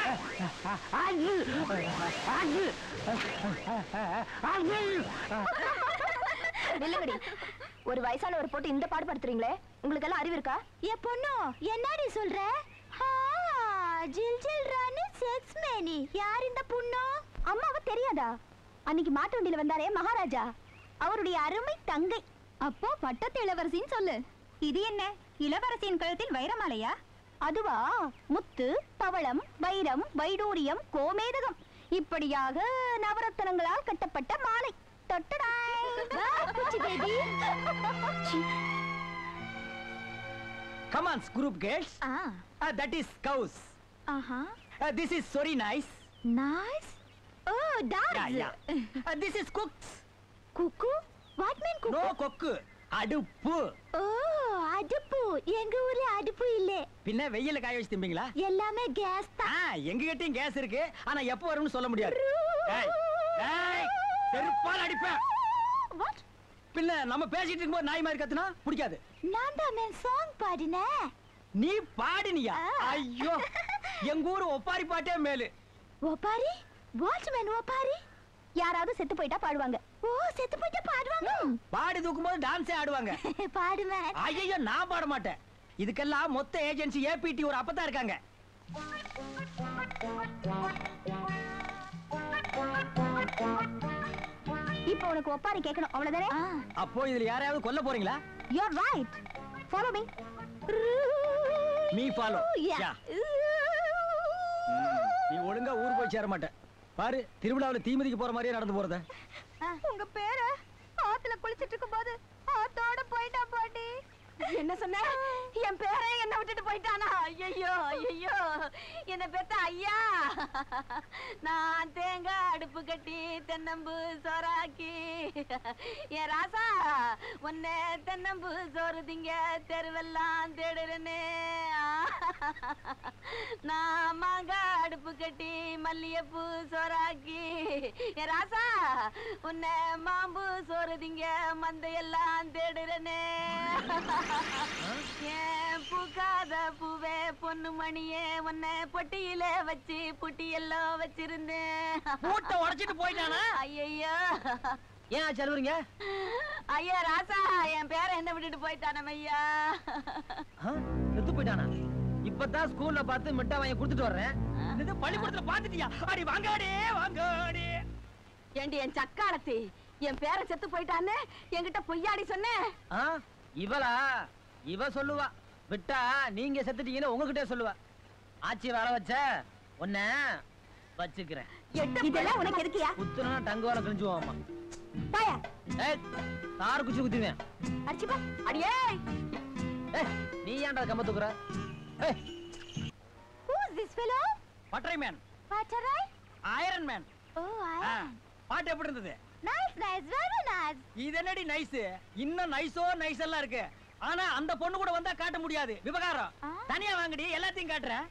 நில்லுங்கடி ஒரு வயசான ஒரு போட்டு இந்த பாடு படுத்துறீங்களே உங்களுக்கு எல்லாம் அறிவு இருக்கா ஏ பொண்ணு என்னடி சொல்ற ஆ, ஜில் ஜில் ராணி செக்ஸ் மேனி யார் இந்த பொண்ணு அம்மாவ தெரியாதா அன்னைக்கு மாட்டு வண்டியில வந்தாரே மகாராஜா அவருடைய அருமை தங்கை அப்போ பட்டத்து இளவரசின்னு சொல்லு இது என்ன இளவரசியின் கழுத்தில் வைரமாலையா அதுவா முத்து பவளம் வைரம் வைடூரியம் கோமேதகம் இப்படியாக நவரத்தனங்களால் கட்டப்பட்ட மாலை தொட்டடாய் வா, குச்சி பேபி கமான்ஸ் குரூப் கேர்ள்ஸ் ஆ தட் இஸ் கவுஸ் ஆஹா this is sorry nice nice oh டார்ஸ் this is cooks cook what mean no cook கொக்கு அடுப்பு ஓ அடுப்பு எங்க ஊர்ல அடுப்பு இல்ல பின்ன வெயில காய வச்சு திம்பிங்களா எல்லாமே கேஸ் தான் ஆ, எங்க கிட்டயும் கேஸ் இருக்கு ஆனா எப்ப வரும்னு சொல்ல முடியாது ஏய், ஏய், செருப்பால் அடிப்பேன் வாட் பின்ன நம்ம பேசிட்டு இருக்கும்போது நாய் மாதிரி கத்துனா பிடிக்காது நான் தான் மேன் சாங் பாடினேன் நீ பாடினியா ஐயோ எங்க ஊரு ஒப்பாரி பாட்டே மேலு ஒப்பாரி வாட்ச்மேன் ஒப்பாரி யாராவது செத்து போயிட்டா பாடுவாங்க ஓ செத்து போயிட்டா பாடுவாங்க பாடி தூக்கும் போது டான்ஸே ஆடுவாங்க பாடுவேன் ஐயோ நான் பாட மாட்டேன் இதுக்கெல்லாம் மொத்த ஏஜென்சி ஏபிடி ஒரு அப்பதான் இருக்காங்க இப்போ உனக்கு ஒப்பாரி கேட்கணும் அவ்வளவுதானே அப்போ இதுல யாரையாவது கொல்ல போறீங்களா you are right follow me me follow நீ ஒழுங்கா ஊர் போய் சேர மாட்டேன் பாரு திருவிழாவுல தீமிதிக்கு போற மாதிரியே நடந்து போறத உங்க பேர ஆத்துல குளிச்சிட்டு இருக்கும்போது ஆத்தோட போயிட்டா பாட்டி என்ன சொன்ன என் பேரே என்ன விட்டுட்டு போயிட்டானா ஐயோ ஐயோ என்ன பெத்த ஐயா நான் தேங்காய் அடுப்பு கட்டி தென்னம்பு சோறாக்கி என் ராசா உன்னை தென்னம்பு சோறு திங்க தெருவெல்லாம் தேடுறேனே நான் மாங்காய் அடுப்பு கட்டி மல்லிகைப்பூ சோறாக்கி என் ராசா உன்னை மாம்பு சோறு திங்க மந்தையெல்லாம் தேடுறேனே ஏன் பூக்காத பூவே பொண்ணு மணியே உன்னை பொட்டியில வச்சு புட்டியெல்லாம் வச்சிருந்தேன் மூட்டை உடைச்சிட்டு போயிட்டானா ஐயையோ ஏன் செலவுறீங்க ஐயா ராசா என் பேரை என்ன விட்டுட்டு போயிட்டானம் ஐயா செத்து போயிட்டானா இப்பதான் ஸ்கூல்ல பார்த்து மிட்டாய் வாங்கி கொடுத்துட்டு வர்றேன் இது பள்ளிக்கூடத்துல பாத்துட்டியா அடி வாங்காடே வாங்காடே ஏண்டி என் சக்காலத்தி என் பேரை செத்து போயிட்டான்னு என்கிட்ட பொய்யாடி சொன்னேன் ஆ, இவளா இவ சொல்லுவா விட்டா நீங்க செத்துட்டீங்கன்னு உங்ககிட்ட சொல்லுவா ஆச்சி வர வச்ச உன்ன வச்சுக்கிறேன் இதெல்லாம் உனக்கு எதுக்கியா குத்துனா டங்குவால கிழிஞ்சுவாமா பாயா ஏய் தார் குச்சி குத்துவேன் அடிச்சுப்பா அடியே ஏய் நீ ஏன்டா கம்ப தூக்குற ஏய் ஹூ இஸ் திஸ் ஃபெலோ பட்டரை மேன் வாட்டரை ஐரன் மேன் ஓ ஐ பாட்டு எப்படி இருந்தது நைஸ் நைஸ் வெரி நைஸ் இது என்னடி நைஸ் இன்னும் நைஸோ நைஸ் எல்லாம் இருக்கு ஆனா அந்த பொண்ணு கூட வந்தா காட்ட முடியாது விவகாரம் ஆ. தனியா வாங்கடி எல்லாத்தையும் காட்டுறேன்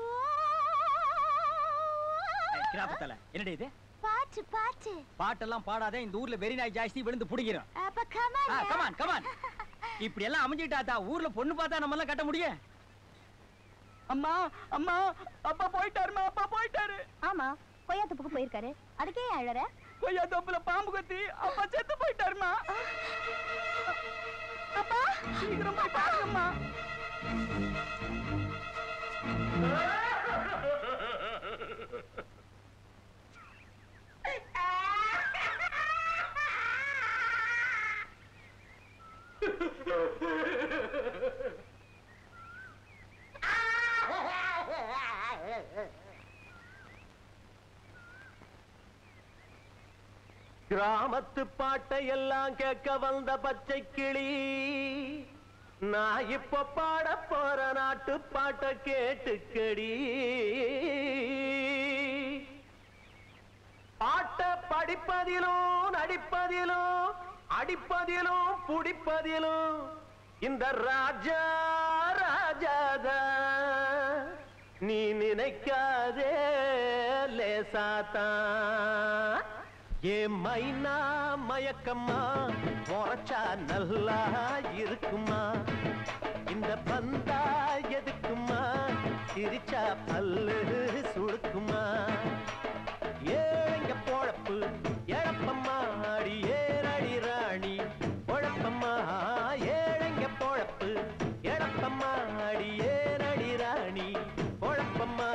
கிராப்பத்தல என்னடி இது பாட்டு பாட்டு பாட்டெல்லாம் பாடாதே இந்த ஊர்ல வெறி நாய் ஜாஸ்தி விழுந்து புடிக்கிறோம் அப்ப கமான் கமான் கமான் இப்படி எல்லாம் அமைஞ்சிட்டாத்தா ஊர்ல பொண்ணு பார்த்தா நம்ம எல்லாம் கட்ட முடியும் அம்மா அம்மா அப்பா போயிட்டாருமா அப்பா போயிட்டாரு ஆமா கொய்யா தோப்புக்கு போயிருக்காரு அதுக்கே ஏன் அழற கொய்யா தோப்புல பாம்பு கத்தி அப்பா செத்து போயிட்டாருமா அப்பா சீக்கிரம் போய் பாருங்கம்மா கிராமத்து பாட்டை எல்லாம் கேட்க வந்த பச்சை கிளி நான் இப்ப பாட போற நாட்டு பாட்டை கேட்டுக்கடி பாட்ட படிப்பதிலும் நடிப்பதிலும் அடிப்பதிலும் புடிப்பதிலும் இந்த ராஜா ராஜாதா நீ நினைக்காதே லேசாத்தான் ஏ மைனா மயக்கம்மா உரைச்சா நல்லா இருக்குமா இந்த பந்தா எதுக்குமா சிரிச்சா பல்லு சுடுக்குமா ஏழைங்க பொழப்பு எழப்பம்மா அடி ஏறடி ராணி பொழப்பம்மா ஏழைங்க பொழப்பு எழப்பம்மா அடி ஏறடி ராணி பொழப்பம்மா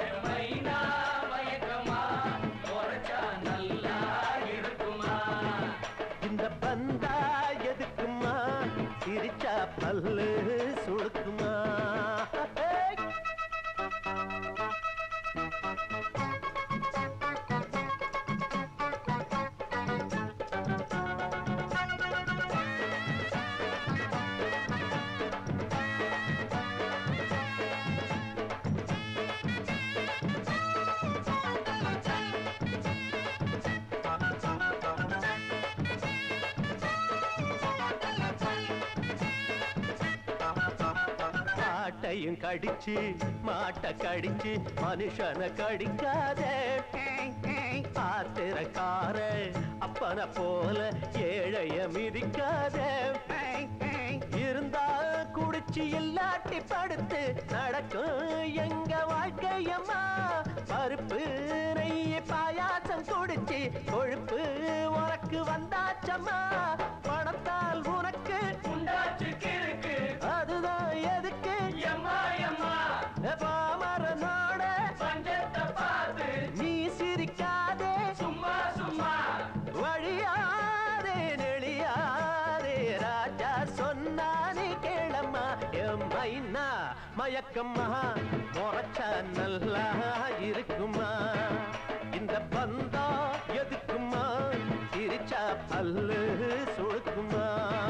இந்த பந்தா எதுக்குமா சிரிச்சா பல்லு சுடுக்குமா ஏய்! காட்டையும் கடிச்சு மாட்டை கடிச்சு மனுஷனை கடிக்காதே ஆத்திரக்கார அப்பன போல ஏழைய மிதிக்காதே இருந்தா குடிச்ச மூச்சு இல்லாட்டி படுத்து நடக்கும் எங்க வாழ்க்கையம்மா பருப்பு நெய் பாயாசம் குடிச்சு கொழுப்பு உனக்கு வந்தாச்சம்மா பணத்தால் உனக்கு உண்டாச்சு கிறுக்கு அதுதான் எதுக்கு எம்மா எம்மா பாமரனோட பஞ்சத்தை பார்த்து நீ சிரிக்காதே சும்மா சும்மா வழியாதே நெளியாதே ராஜா சொன்னானே கேளம்மா எம் மைனா மயக்கம்மா முறைச்சா நல்லா இருக்குமா இந்த பந்தா எதுக்குமா சிரிச்சா பல்லு சுழுக்குமா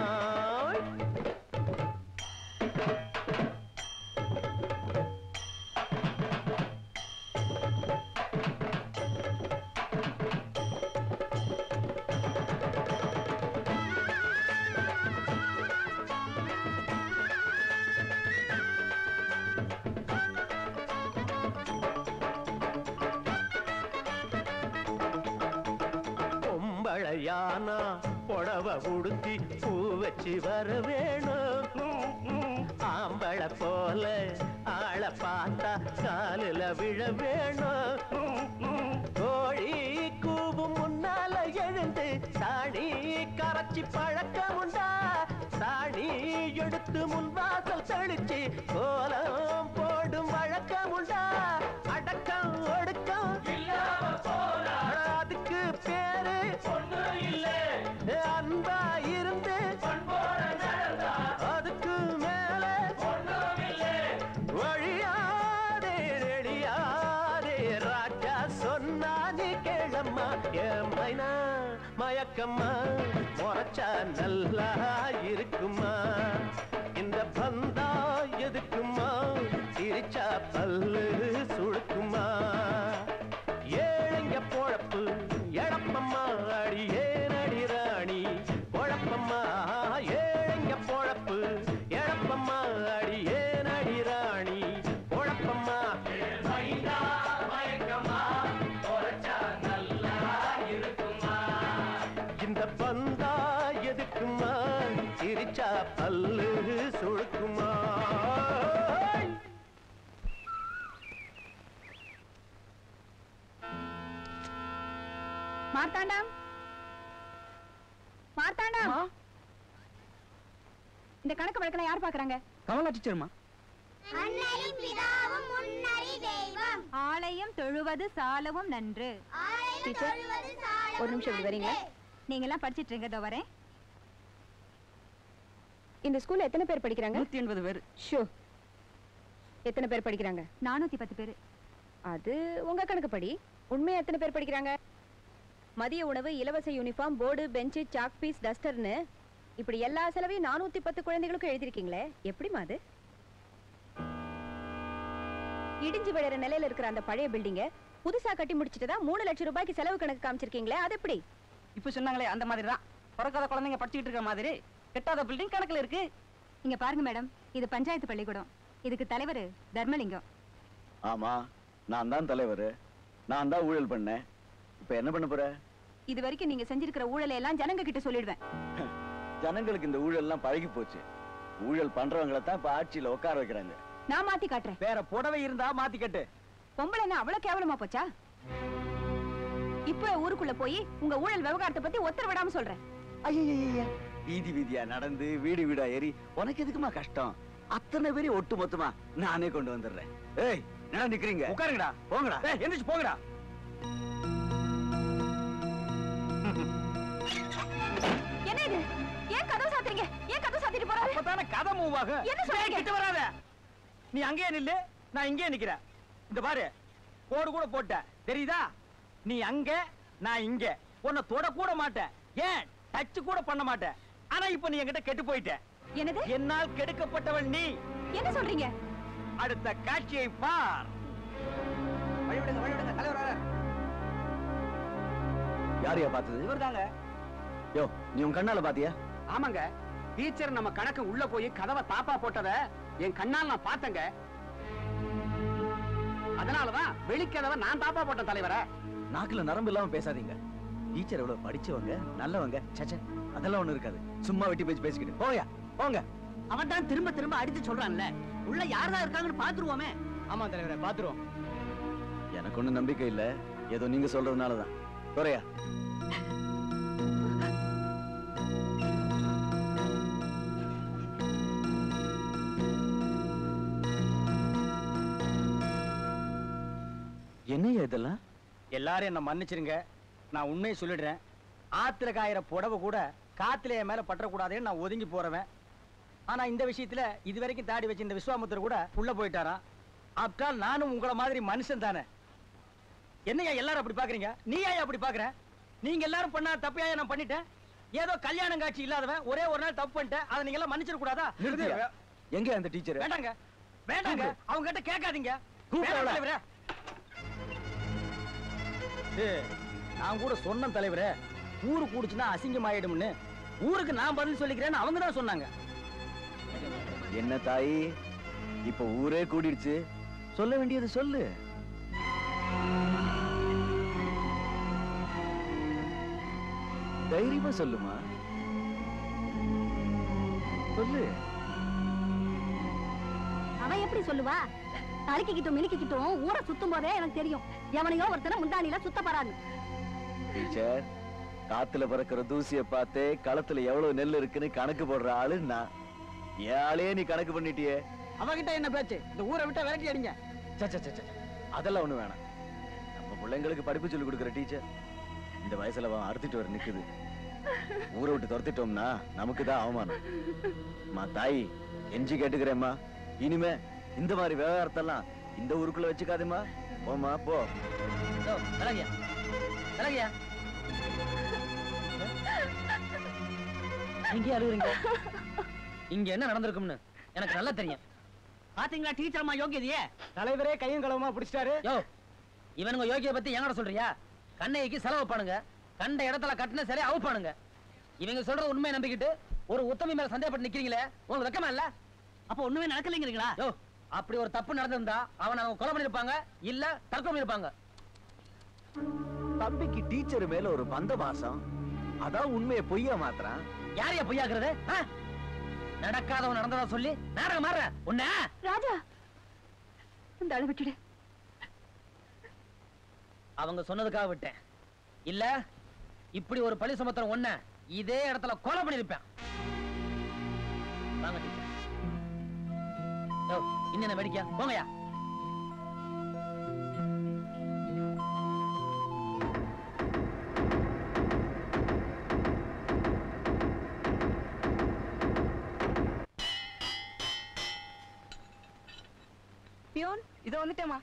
பொம்பளையானா புடவ உடுத்தி பூ வச்சு வர வேணும் ஆம்பளை போல ஆளை பார்த்தா காலில் விழ வேணும் கோழி கூவும் முன்னால எழுந்து சாணி கரைச்சி பழக்கம் உண்டா சாணி எடுத்து முன்வாசல் தெளிச்சு கோலம் போடும் வழக்கம் உண்டா அடக்கம் ஒடுக்கம் இல்லாம போனா அதுக்கு பேரு ஒண்ணு இல்ல அன்பா இருந்து பண்போட நடந்தா அதுக்கு மேல ஒண்ணும் இல்ல வழியாதே ரெடியாதே ராஜா சொன்னா நீ கேளம்மா என் மைனா மயக்கம்மா முறைச்சா நல்லா இருக்குமா இந்த பந்தா எதுக்குமா சிரிச்சா பல்லு சுழுக்குமா ஏழைங்க பொழப்பு எழப்பம்மா அடி ஏனடி ராணி பொழப்பம்மா ஏழைங்க பொழப்பு எழப்பம்மா அடி ஏனடி ராணி பொழப்பம்மா மைனா மயக்கமா பொறைச்சா நல்லா இருக்குமா இந்த பந்தா எதுக்குமா சிரிச்சா பல்லு சுழுக்குமா மார்த்தாண்டம் மார்த்தாண்டம் இந்த கணக்கு வழக்கெல்லாம் யார் பாக்குறாங்க கமலா டீச்சர்மா அன்னையும் பிதாவும் முன்னறி தெய்வம் ஆலயம் தொழுவது சாலவும் நன்று ஆலயம் டீச்சர், தொழுவது சாலவும் ஒரு நிமிஷம் இப்படி வரீங்களா நீங்க எல்லாம் படிச்சிட்டு இருங்க இதோ வரேன் இந்த ஸ்கூல்ல எத்தனை பேர் படிக்கிறாங்க நூத்தி எண்பது பேர் ஷோ எத்தனை பேர் படிக்கிறாங்க நானூத்தி பத்து பேரு அது உங்க கணக்குப்படி உண்மையா எத்தனை பேர் படிக்கிறாங்க மதிய உணவு இலவச uniform board bench chalk piece டஸ்டர்னு இப்படி எல்லா செலவையும் நானூத்தி பத்து குழந்தைகளுக்கும் எழுதிருக்கீங்களே எப்படிமா அது இடிஞ்சு விழுற நிலையில இருக்கிற அந்த பழைய பில்டிங்க புதுசா கட்டி முடிச்சிட்டு தான் மூணு லட்சம் ரூபாய்க்கு செலவு கணக்கு காமிச்சிருக்கீங்களே அது எப்படி இப்ப சொன்னாங்களே அந்த மாதிரி தான் பிறக்காத குழந்தைங்க படிச்சுக்கிட்டு இருக்க மாதிரி கெட்டாத பில்டிங் கணக்குல இருக்கு இங்க பாருங்க மேடம் இது பஞ்சாயத்து பள்ளிக்கூடம் இதுக்கு தலைவர் தர்மலிங்கம் ஆமா நான் தான் தலைவர் நான் தான் ஊழல் பண்ணேன் இப்ப என்ன பண்ண போற இது வரைக்கும் நீங்க செஞ்சிருக்கிற ஊழலை எல்லாம் ஜனங்க கிட்ட சொல்லிடுவேன் ஜனங்களுக்கு இந்த ஊழல் எல்லாம் பழகி போச்சு ஊழல் பண்றவங்கள தான் இப்ப ஆட்சியில உட்கார வைக்கிறாங்க நான் மாத்தி காட்டுறேன் வேற புடவை இருந்தா மாத்தி கட்டு பொம்பளை என்ன அவ்வளவு கேவலமா போச்சா இப்ப ஊருக்குள்ள போய் உங்க ஊழல் விவகாரத்தை பத்தி ஒத்தர விடாம சொல்றேன் ஐயய்யய்ய. வீதி வீதியா நடந்து வீடு வீடா ஏறி உனக்கு எதுக்குமா கஷ்டம் அத்தனை பேரையும் ஒட்டு மொத்தமா நானே கொண்டு வந்துடுறேன் ஏய் என்ன நிக்கிறீங்க உட்காருங்கடா போங்கடா ஏய் எந்திரிச்சு போங்கடா என்ன இது ஏன் கதவு சாத்துறீங்க ஏன் கதவு சாத்திட்டு போறாரு அப்பதானே கதை மூவ் ஆகும் என்ன சொல்றீங்க? ஏய், கிட்ட வராத நீ அங்கேயே நில்லு நான் இங்கேயே நிக்கிறேன் இந்த பாரு கோடு கூட போட்ட தெரியுதா நீ அங்க நான் இங்க உன்னை தொட கூட மாட்டேன் ஏன் டச் கூட பண்ண மாட்டேன் ஆனா இப்ப நீ என்கிட்ட கெட்டு போயிட்ட என்னது என்னால் கெடுக்கப்பட்டவள் நீ என்ன சொல்றீங்க அடுத்த காட்சியை பார் வழிவிடுங்க வழிவிடுங்க தலைவர் வரார். யாரையா பார்த்தது இவர்தாங்க யோ நீ உன் கண்ணால பாத்தியா ஆமாங்க டீச்சர் நம்ம கணக்கு உள்ள போய் கதவை தாப்பா போட்டத என் கண்ணால் நான் பார்த்தேங்க அதனாலதான் வெளிக்கதவை நான் தாப்பா போட்டேன் தலைவரை நாக்குல நரம்பு இல்லாம பேசாதீங்க டீச்சர் எவ்வளவு படிச்சவங்க நல்லவங்க சச்ச அதெல்லாம் ஒண்ணு இருக்காது சும்மா வெட்டி பேச்சு பேசிக்கிட்டு போயா போங்க அவன் தான் திரும்ப திரும்ப அடிச்சு சொல்றான்ல உள்ள யாரா இருக்காங்கன்னு பாத்துருவோமே ஆமா தலைவரே பாத்துருவோம் எனக்கு ஒண்ணும் நம்பிக்கை இல்ல ஏதோ நீங்க சொல்றதுனாலதான் குறையா என்னையா இதெல்லாம் எல்லாரும் என்ன மன்னிச்சிருங்க நான் உண்மையை சொல்லிடுறேன் ஆத்துல காயிற புடவை கூட காத்துல என் மேல பற்றக்கூடாதுன்னு நான் ஒதுங்கி போறவன் ஆனா இந்த விஷயத்துல இது வரைக்கும் தாடி வச்சு இந்த விஸ்வாமுத்தர் கூட உள்ள போயிட்டாராம் ஆப்டால் நானும் உங்கள மாதிரி மனுஷன் தானே என்னையா எல்லாரும் அப்படி பாக்குறீங்க நீ ஏன் அப்படி பாக்குற நீங்க எல்லாரும் பண்ணா தப்பையா நான் பண்ணிட்டேன் ஏதோ கல்யாணம் காட்சி இல்லாதவன் ஒரே ஒரு நாள் தப்பு பண்ணிட்டேன் அதை நீங்க எல்லாம் மன்னிச்சிட கூடாதா நிறுத்தியா? எங்க அந்த டீச்சர் வேண்டாங்க வேண்டாங்க அவங்க கிட்ட கேட்காதீங்க கூப்பிடு வேண்டாம் அவளை. தலைவரே. ஏய், நான் கூட சொன்ன தலைவரே ஊரு கூடுச்சுன்னா அசிங்கம் ஆயிடும்னு ஊருக்கு நான் பதில் சொல்லிக்கிறேன்னு அவங்க தான் சொன்னாங்க என்ன தாயி இப்ப ஊரே கூடிடுச்சு சொல்ல வேண்டியது சொல்லு தைரியமா சொல்லுமா சொல்லு அவன் எப்படி சொல்லுவா தடுக்கிக்கிட்டும் மினுக்கிக்கிட்டும் ஊரை சுத்தும் போதே எனக்கு தெரியும் எவனையோ ஒருத்தனை முந்தானில சுத்த போறான்னு டீச்சர் காத்துல பறக்கிற தூசிய பார்த்தே களத்துல எவ்வளவு நெல் இருக்குன்னு கணக்கு போடுற ஆளு நான் என் ஆளே நீ கணக்கு பண்ணிட்டியே அவகிட்ட என்ன பேச்சு இந்த ஊரை விட்டா விரட்டி அடிங்க சே, சே, சே, சே. அதெல்லாம் ஒண்ணு வேணாம் நம்ம பிள்ளைங்களுக்கு படிப்பு சொல்லி கொடுக்குற டீச்சர் இந்த வயசுல அவன் அறுத்துட்டு வர நிக்குது ஊரை விட்டு துரத்திட்டோம்னா நமக்கு தான் அவமானம் மா தாய் எஞ்சி கேட்டுக்கிறேம்மா இனிமே இந்த மாதிரி விவகாரத்தெல்லாம் இந்த ஊருக்குள்ள வச்சுக்காதேம்மா போம்மா போ விலகியா விலகியா இங்கே அழுகுறீங்க இங்க என்ன நடந்திருக்கும்னு எனக்கு நல்லா தெரியும் பாத்தீங்களா டீச்சர் அம்மா யோகியதையே தலைவரே கையும் களவுமா பிடிச்சிட்டாரு யோ இவனுங்க யோகிய பத்தி எங்கட சொல்றியா கண்ணைக்கு செலவு பண்ணுங்க கண்ட இடத்துல கட்டின சரி அவுப்பானுங்க இவங்க சொல்ற உண்மையை நம்பிக்கிட்டு ஒரு உத்தமி மேல சந்தேகப்பட்டு நிக்கிறீங்களே உங்களுக்கு வெக்கமா இல்ல அப்ப ஒண்ணுமே நடக்கலைங்கிறீங்களா யோ அப்படி ஒரு தப்பு நடந்திருந்தா அவனை அவங்க கொலை பண்ணிருப்பாங்க இல்ல தற்கொலை பண்ணிருப்பாங்க தம்பிக்கு டீச்சர் மேல ஒரு பந்த பாசம் அதான் உண்மையை பொய்யா மாத்துறான் யாரையா பொய்யாக்குறது ஆ? நடக்காதவன் நடந்ததா சொல்லி நாடகம் மாறுற உன்ன ராஜா இந்த அளவு விட்டுடு அவங்க சொன்னதுக்காக விட்டேன் இல்ல இப்படி ஒரு பழி சுமத்துற ஒண்ண இதே இடத்துல கொலை பண்ணிருப்பேன் வாங்க டீச்சர் யோ, இன்னென்ன வேடிக்கையா போங்கயா பியோன் இதோ வந்துட்டேமா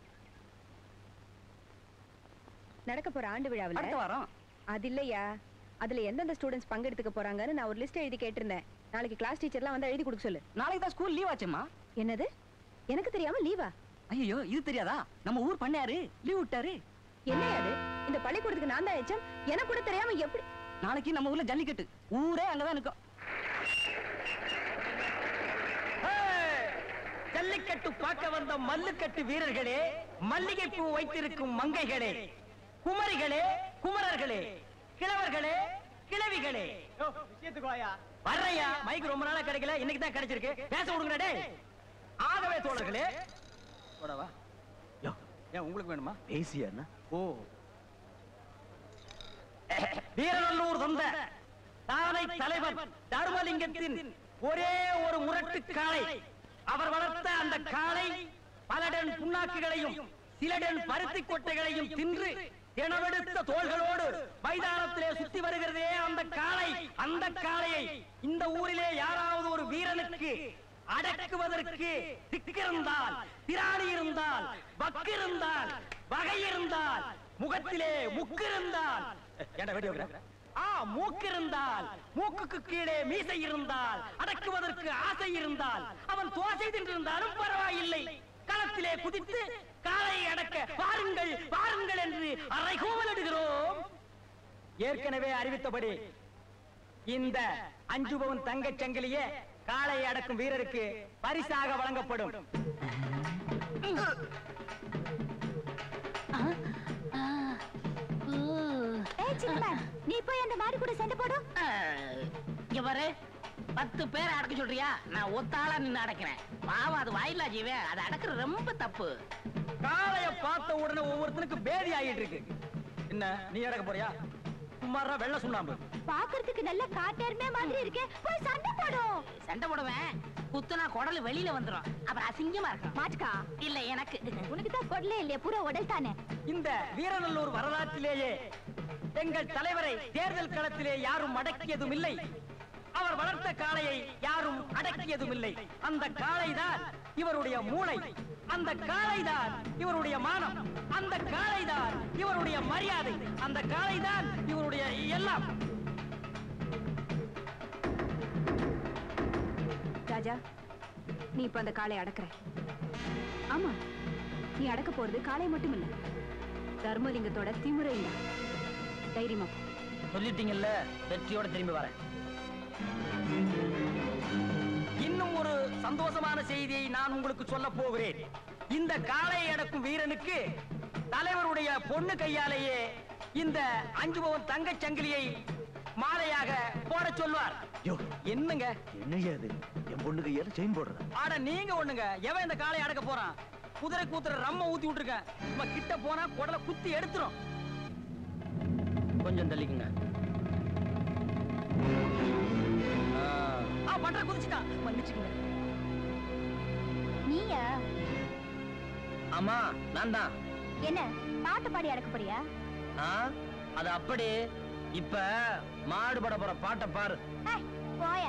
நடக்க போற ஆண்டு விழாவில் அடுத்த வாரம் அது இல்லையா அதுல எந்தெந்த ஸ்டூடெண்ட்ஸ் பங்கெடுத்துக்க போறாங்கன்னு நான் ஒரு லிஸ்ட் எழுதி கேட்டிருந்தேன் நாளைக்கு கிளாஸ் டீச்சர்லாம் வந்து எழுதி கொடுக்க சொல்லு நாளைக்கு தான் ஸ்கூல் லீவ் ஆச்சுமா என்னது எனக்கு தெரியாம லீவா ஐயோ இது தெரியாதா நம்ம ஊர் பண்ணையாரு லீவ் விட்டாரு என்னையா அது இந்த பள்ளிக்கூடத்துக்கு நான் தான் எச்சம் எனக்கு கூட தெரியாம எப்படி நாளைக்கு நம்ம ஊர்ல ஜல்லிக்கட்டு ஊரே அங்கதான் நிக்கும் ஜல்லிக்கட்டு பார்க்க வந்த மல்லுக்கட்டு வீரர்களே மல்லிகை பூ வைத்திருக்கும் மங்கைகளே குமரிகளே குமரர்களே கிழவர்களே கிழவிகளே வர்றையா மைக் ரொம்ப நாளா கிடைக்கல இன்னைக்கு தான் கிடைச்சிருக்கு பேச விடுங்கடா டேய் ஆகவே தோழர்களே போடவா யோ. ஏன் உங்களுக்கு வேணுமா பேசியா ஓ வீரநல்லூர் வந்த தானை தலைவர் தர்மலிங்கத்தின் ஒரே ஒரு முரட்டு காளை அவர் வளர்த்த அந்த காளை பல டன் புண்ணாக்குகளையும் சில டன் பருத்தி கொட்டைகளையும் தின்று தினவெடுத்த தோள்களோடு மைதானத்திலே சுத்தி வருகிறதே அந்த காளை அந்த காளையை இந்த ஊரிலே யாராவது ஒரு வீரனுக்கு அடக்குவதற்கு திக்கிருந்தால் திராணி இருந்தால் வக்கு இருந்தால் வகை இருந்தால் முகத்திலே முக்கு இருந்தால் ஏன்டா வெடி வைக்கிற? ஆ மூக்கு இருந்தால் மூக்குக்கு கீழே மீசை இருந்தால் அடக்குவதற்கு ஆசை இருந்தால் அவன் தோசை தின்றிருந்தாலும் பரவாயில்லை களத்திலே குதித்து காலை அடக்க பாருங்கள் பாருங்கள் என்று அறைகூவலிடுகிறோம் ஏற்கனவே அறிவித்தபடி இந்த அஞ்சு பவுன் தங்கச் சங்கிலியே காளை அடக்கும் வீரருக்கு பரிசாக வழங்கப்படும் ஏய் சின்னமேன் நீ போய் அந்த மாடு கூட சண்டை போடு இங்க பாரு பத்து பேரை அடக்க சொல்றியா நான் ஒத்தாளா நின்னு அடக்கிறேன் பாவம் அது வாயிலா ஜீவே அதை அடக்குறது ரொம்ப தப்பு காளைய பார்த்த உடனே ஒவ்வொருத்தனுக்கு பேதி ஆகிட்டு இருக்கு என்ன நீ அடக்க போறியா சும்மாரா வெள்ள சுண்ணாம்பு பாக்குறதுக்கு நல்ல காட்டெருமை மாதிரி இருக்கே போய் சண்டை போடும் சண்டை போடுவேன் குத்துனா குடல் வெளியில வந்துரும் அப்புறம் அசிங்கமா இருக்கும் மாட்டுக்கா இல்ல எனக்கு உனக்கு தான் கொடலே இல்லையா பூரா உடல் தானே இந்த வீரநல்லூர் வரலாற்றிலேயே எங்கள் தலைவரை தேர்தல் களத்திலே யாரும் அடக்கியதும் இல்லை அவர் வளர்த்த காளையை யாரும் அடக்கியதும் இல்லை அந்த காளைதான் இவருடைய மூளை அந்த காளைதான் இவருடைய மானம் அந்த காளைதான் இவருடைய மரியாதை அந்த காளைதான் இவருடைய எல்லாம் ராஜா நீ இப்ப அந்த காளை அடக்குற ஆமா நீ அடக்க போறது காளை மட்டும் இல்ல தர்மலிங்கத்தோட திமுறையும் தான் தைரியமா போ. சொல்லிட்டீங்கல்ல வெற்றியோட திரும்பி வரேன் இன்னும் ஒரு சந்தோஷமான செய்தியை நான் உங்களுக்கு சொல்ல போகிறேன் இந்த காளையை அடக்கும் வீரனுக்கு தலைவருடைய பொண்ணு கையாலேயே இந்த அஞ்சு பவன் தங்கச் சங்கிலியை மாலையாக போட சொல்வார் என்னங்க என்னையா அது என் பொண்ணுக்கு ஏற செயின் போடுறதா ஆட நீங்க ஒண்ணுங்க எவன் இந்த காளையை அடக்க போறான் குதிரை கூத்துற ரம்ம ஊத்தி விட்டுருக்கேன் நம்ம கிட்ட போனா குடலை குத்தி எடுத்துரும் கொஞ்சம் தள்ளிக்குங்க ஆ பண்ற குதிச்சுட்டான் மன்னிச்சுக்கங்க நீயா ஆமா நான் தான் என்ன பாட்டு பாடி அடக்க போறியா அது அப்படி இப்ப மாடு பட போற பாட்டை பாரு ஏய், போயா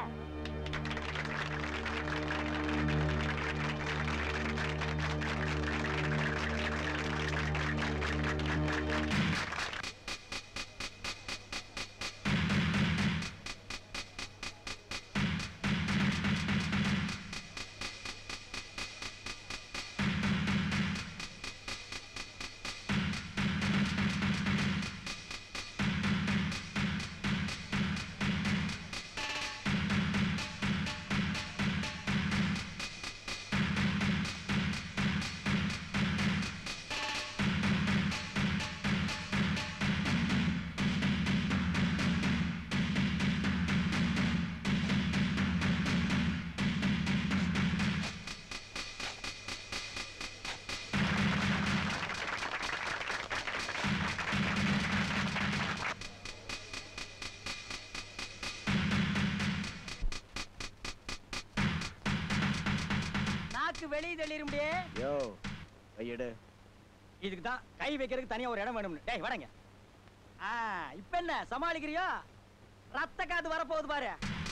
நாக்கு வெளியே தள்ளிரும்படியே யோ கையெடு இதுக்கு தான் கை வைக்கிறதுக்கு தனியா ஒரு இடம் வேணும் டேய் வடங்க ஆ இப்ப என்ன சமாளிக்கிறியா ரத்த காத்து வரப்போகுது பாரு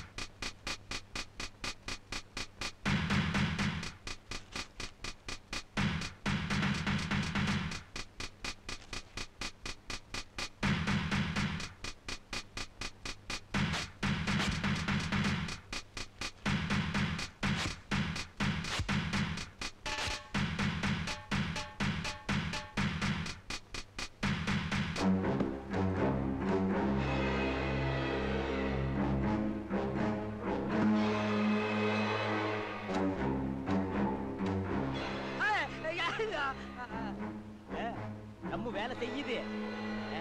ஏய், ஏய், ஆ, ஆ, ஆ. ஏ, நம்ம வேலை செய்யுது ஏ.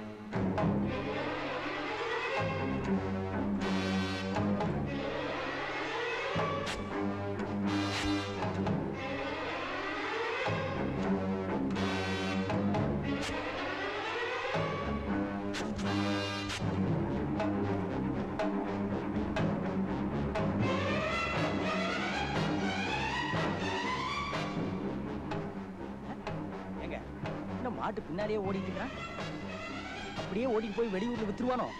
ஏங்க என்ன மாட்டு பின்னாலேயே ஓடிட்டு இருக்கிறான் அப்படியே ஓடிட்டு போய் வெளியூர்ல வித்துருவானோ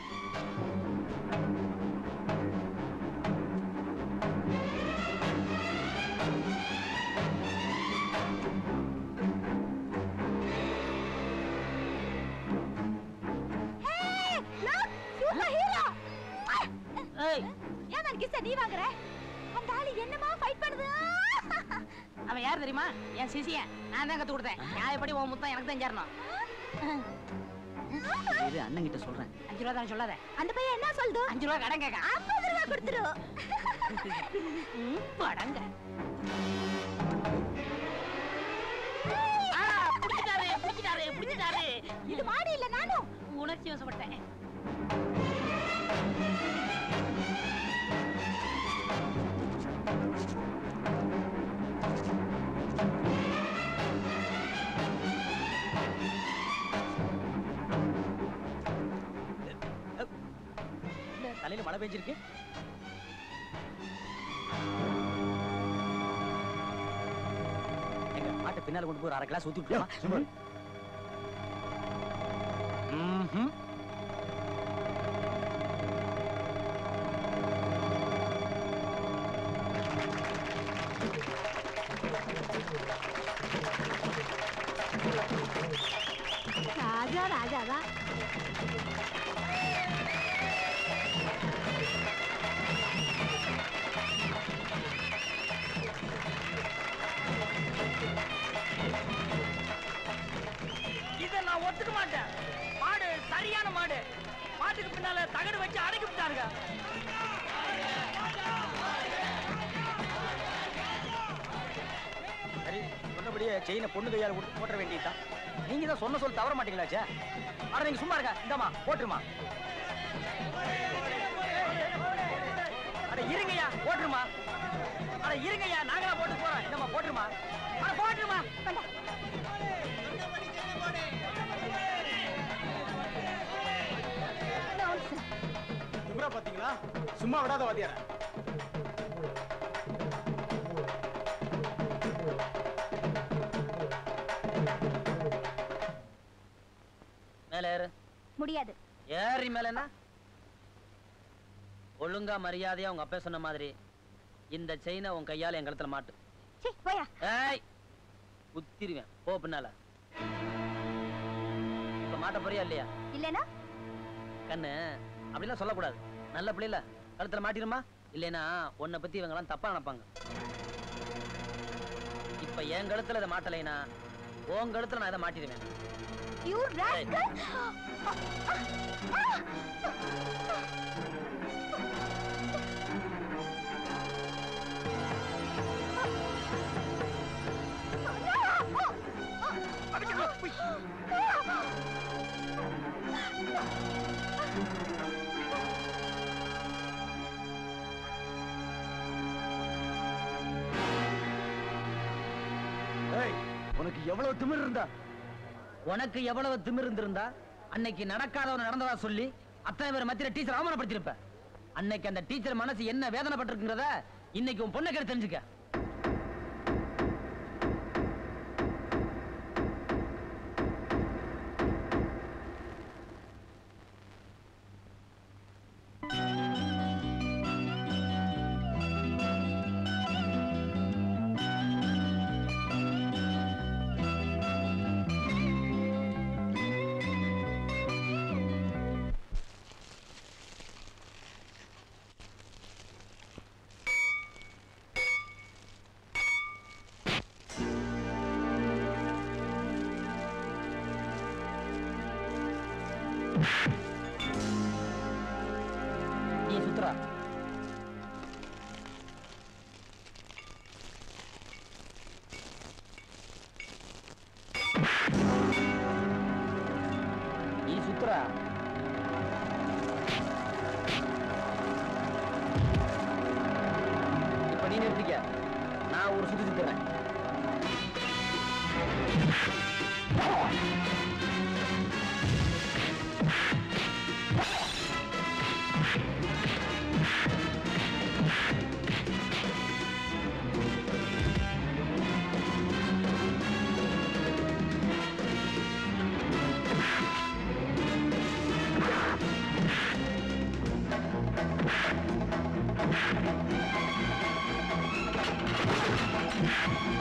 ஏய், look, super hero. ஏய் ஏன் நான் கிஸ்ஸ நீ வாங்குற அந்த ஆளு என்னமா ஃபைட் பண்ணுது அவன் யார் தெரியுமா என் சிசியன் நான் தான் கத்து கொடுத்தேன் நியாயப்படி உன் முத்தம் எனக்கு தான் சேரணும் இது அண்ணன் கிட்ட சொல்றேன் அஞ்சு ரூபா தானே சொல்லாத அந்த பையன் என்ன சொல்லுது அஞ்சு ரூபா கடன் கேட்க ஐம்பது ரூபா கொடுத்துரு படங்க ஆ, புடிச்சிட்டாரு புடிச்சிட்டாரு புடிச்சிட்டாரு இது மாடி இல்ல நானும் உணர்ச்சி வசப்பட்டேன் காலையில மழை பெஞ்சிருக்கு எங்க மாட்டை பின்னால கொண்டு போய் ஒரு அரை கிளாஸ் ஊத்தி விட்டுருமா ம்ஹும். ராஜா ராஜாவா இத நான் ஒத்துக்க மாட்டேன் மாடு சரியான மாடு மாட்டுக்கு பின்னால தகடு வச்சு அடக்கி விட்டாருங்க சரி சொன்னபடியே செயினை பொண்ணு கையால கொடுத்து போட்டுற வேண்டியதுதான் நீங்க தான் சொன்ன சொல் தவற மாட்டீங்களாச்சே அட நீங்க சும்மா இருக்க இந்தாமா போட்டுருமா அட இருங்கய்யா போட்டுருமா அட இருங்கய்யா நாங்களா போட்டு போறோம் இந்தம்மா போட்டுருமா அட போட்டுருமா உங்கரா பாத்தீங்களா சும்மா விடாத வாத்தியார மேல ஏறு முடியாது ஏறி மேல என்ன ஒழுங்கா மரியாதையா உங்க அப்பா சொன்ன மாதிரி இந்த செயினை உன் கையால என் கழுத்துல மாட்டு சீ போயா ஏய் குத்திருவேன் போ பின்னால இப்ப மாட்ட போறியா இல்லையா இல்லனா கண்ணு அப்படிலாம் சொல்லக்கூடாது நல்ல பிள்ளைல கழுத்துல மாட்டிருமா இல்லைன்னா உன்னை பத்தி இவங்க எல்லாம் தப்பா நினைப்பாங்க இப்ப என் கழுத்துல இதை மாட்டலைனா உன் கழுத்துல நான் இதை மாட்டிடுவேன் யூ ராஸ்கல் ஏய் உனக்கு எவ்வளவு திமிர் இருந்தா உனக்கு எவ்வளவு திமிர் இருந்திருந்தா அன்னைக்கு நடக்காதவன் நடந்ததா சொல்லி அத்தனை பேர் மத்தியில டீச்சர் அவமானப்படுத்திருப்ப அன்னைக்கு அந்த டீச்சர் மனசு என்ன வேதனைப்பட்டிருக்குங்கிறத இன்னைக்கு உன் பொண்ணை கேட்டு தெரிஞ்சுக்க நீ சுத்துறா நீ சுத்துறா இப்ப நீ நிறுத்திக்க நான் ஒரு சுத்து சுத்துறேன் ஆ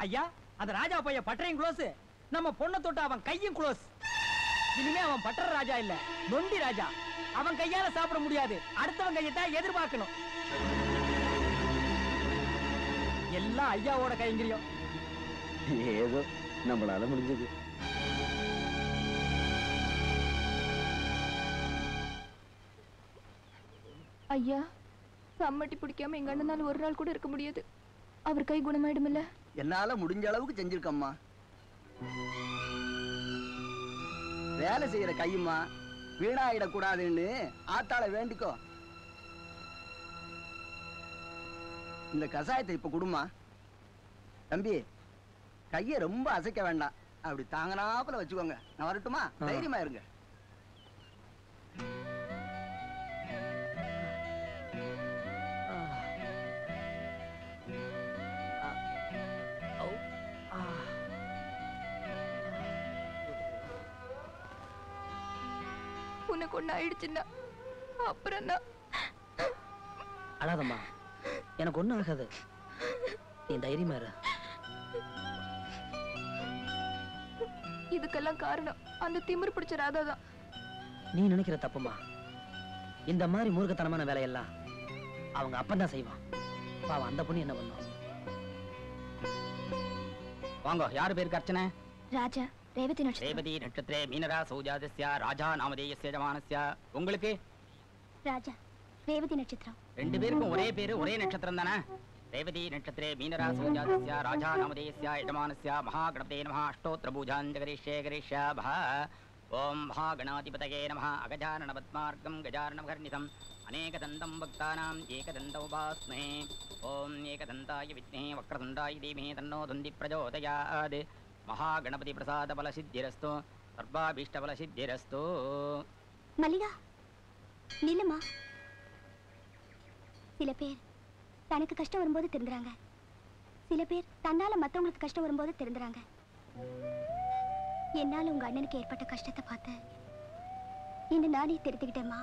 ஐயா அந்த ராஜா பையன் பட்டறையும் க்ளோஸ் நம்ம பொண்ணை தொட்டு அவன் கையும் க்ளோஸ் இனிமே அவன் பட்டற ராஜா இல்ல நொண்டி ராஜா அவன் கையால சாப்பிட முடியாது அடுத்தவன் கையை தான் எதிர்பார்க்கணும் எல்லாம் ஐயாவோட கைங்கரியம் ஏதோ நம்மளால முடிஞ்சது ஐயா சம்மட்டி பிடிக்காம எங்க அண்ணனால ஒரு நாள் கூட இருக்க முடியாது அவர் கை குணமாயிடுமில்ல என்னால முடிஞ்ச அளவுக்கு செஞ்சிருக்கம்மா வேலை செய்யற கையுமா வீணாயிடக்கூடாதுன்னு ஆத்தாள வேண்டிக்கோ இந்த கசாயத்தை இப்ப குடுமா தம்பி கையை ரொம்ப அசைக்க வேண்டாம் அப்படி தாங்கனாப்புல வச்சுக்கோங்க நான் வரட்டுமா தைரியமா இருங்க உனக்கு ஒண்ணு ஆயிடுச்சுன்னா அப்புறம் தான் அழாதம்மா எனக்கு ஒண்ணும் ஆகாது நீ தைரியமா இரு இதுக்கெல்லாம் காரணம் அந்த திமிரு பிடிச்ச ராதா தான் நீ நினைக்கிற தப்புமா இந்த மாதிரி மூர்க்கத்தனமான வேலையெல்லாம் அவங்க அப்பன் தான் செய்வான் பாவம் அந்த பொண்ணு என்ன பண்ணும் வாங்க யாரு பேருக்கு அர்ச்சனை ராஜா ரேவதி நட்சத்திரம் ரேவதி நட்சத்திரே மீனரா சௌஜாதஸ்ய ராஜா நாமதேயஸ்ய ஜமானஸ்ய உங்களுக்கு ராஜா ரேவதி நட்சத்திரம் ரெண்டு பேருக்கும் ஒரே பேரு ஒரே நட்சத்திரம் தானே ரேவதி நட்சத்திரே மீனரா சௌஜாதஸ்ய ராஜா நாமதேயஸ்ய யஜமானஸ்ய மகாகணபதே நமः அஷ்டோத்திர பூஜாஞ்சகரிஷ்யே கரிஷ்யாபः ஓம் மகாகணாதிபதயே நமः அகஜானன பத்மார்க்கம் கஜானனமகர்நிதம் அநேகதந்தம் பக்தானாம் ஏகதந்த உபாஸ்மஹே ஓம் ஏகதந்தாய வித்மே வக்ரதுண்டாய தீமஹி தன்னோ துந்தி பிரஜோதயாத் மகாகணபதி பிரசாத பல சித்திரஸ்து சர்வாபீஷ்ட பல சித்திரஸ்து மல்லிகா நில்லுமா சில பேர் தனக்கு கஷ்டம் வரும்போது திருந்துறாங்க சில பேர் தன்னால மத்தவங்களுக்கு கஷ்டம் வரும்போது திருந்துறாங்க என்னால உங்க அண்ணனுக்கு ஏற்பட்ட கஷ்டத்தை பார்த்து இன்னும் நானே திருத்திக்கிட்டேம்மா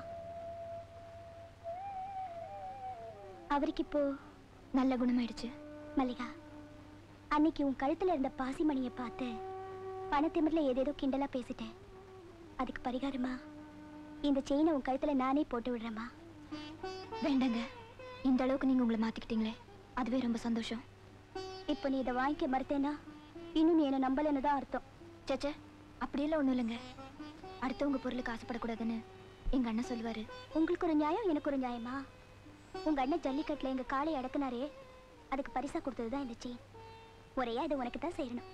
அவருக்கு இப்போ நல்ல குணமாயிடுச்சு மல்லிகா அன்னைக்கு உன் கழுத்துல இருந்த பாசிமணியை பார்த்து பணத்திமிரில ஏதேதோ கிண்டலா பேசிட்டேன் அதுக்கு பரிகாரமா இந்த செயினை உன் கழுத்துல நானே போட்டு விடுறேம்மா வேண்டாங்க இந்த அளவுக்கு நீங்க உங்களை மாத்திக்கிட்டீங்களே அதுவே ரொம்ப சந்தோஷம் இப்போ நீ இதை வாங்கிக்க மறுத்தேன்னா இன்னும் நீ என்ன நம்பலன்னு தான் அர்த்தம் சேச்சே அப்படியெல்லாம் ஒண்ணும் இல்லைங்க அடுத்தவங்க பொருளுக்கு ஆசைப்படக்கூடாதுன்னு எங்க அண்ணன் சொல்லுவாரு உங்களுக்கு ஒரு நியாயம் எனக்கு ஒரு நியாயமா உங்க அண்ணன் ஜல்லிக்கட்டுல எங்க காளை அடக்குனாரே அதுக்கு பரிசா கொடுத்தது தான் இந்த செயின் ஒரேயா இது உனக்கு தான் செய்யணும்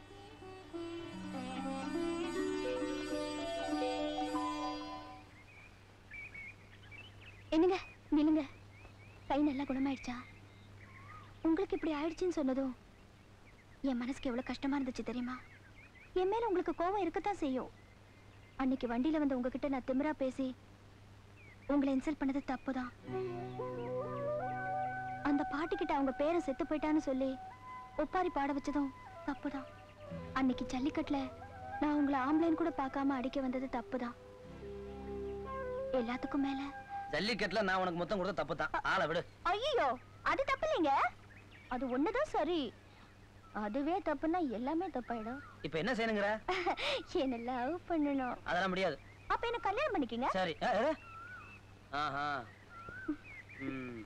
என்னங்க நில்லுங்க கை நல்லா குணமாயிடுச்சா உங்களுக்கு இப்படி ஆயிடுச்சுன்னு சொன்னதும் என் மனசுக்கு எவ்வளவு கஷ்டமா இருந்துச்சு தெரியுமா என் மேல உங்களுக்கு கோவம் இருக்கத்தான் செய்யும் அன்னைக்கு வண்டியில வந்து உங்ககிட்ட நான் திமிரா பேசி உங்களை இன்சல்ட் பண்ணது தப்புதான் அந்த பாட்டிக்கிட்ட அவங்க பேரன் செத்து போயிட்டான்னு சொல்லி ஒப்பாரி பாட வச்சதும் தப்புதான் அன்னைக்கு ஜல்லிக்கட்டுல நான் உங்களை ஆம்பளைன்னு கூட பார்க்காம அடிக்க வந்தது தப்புதான் எல்லாத்துக்கும் மேல ஜல்லிக்கட்டுல நான் உனக்கு மொத்தம் கொடுத்த தப்பு தான் ஆளை விடு ஐயோ அது தப்பு இல்லைங்க அது ஒண்ணுதான் சரி அதுவே தப்புன்னா எல்லாமே தப்பாயிடும் இப்ப என்ன செய்யணுங்கிற என்ன லவ் பண்ணணும் அதெல்லாம் முடியாது அப்ப என்ன கல்யாணம் பண்ணிக்கங்க சரி ஏ, ஏ. ஆஹா ம்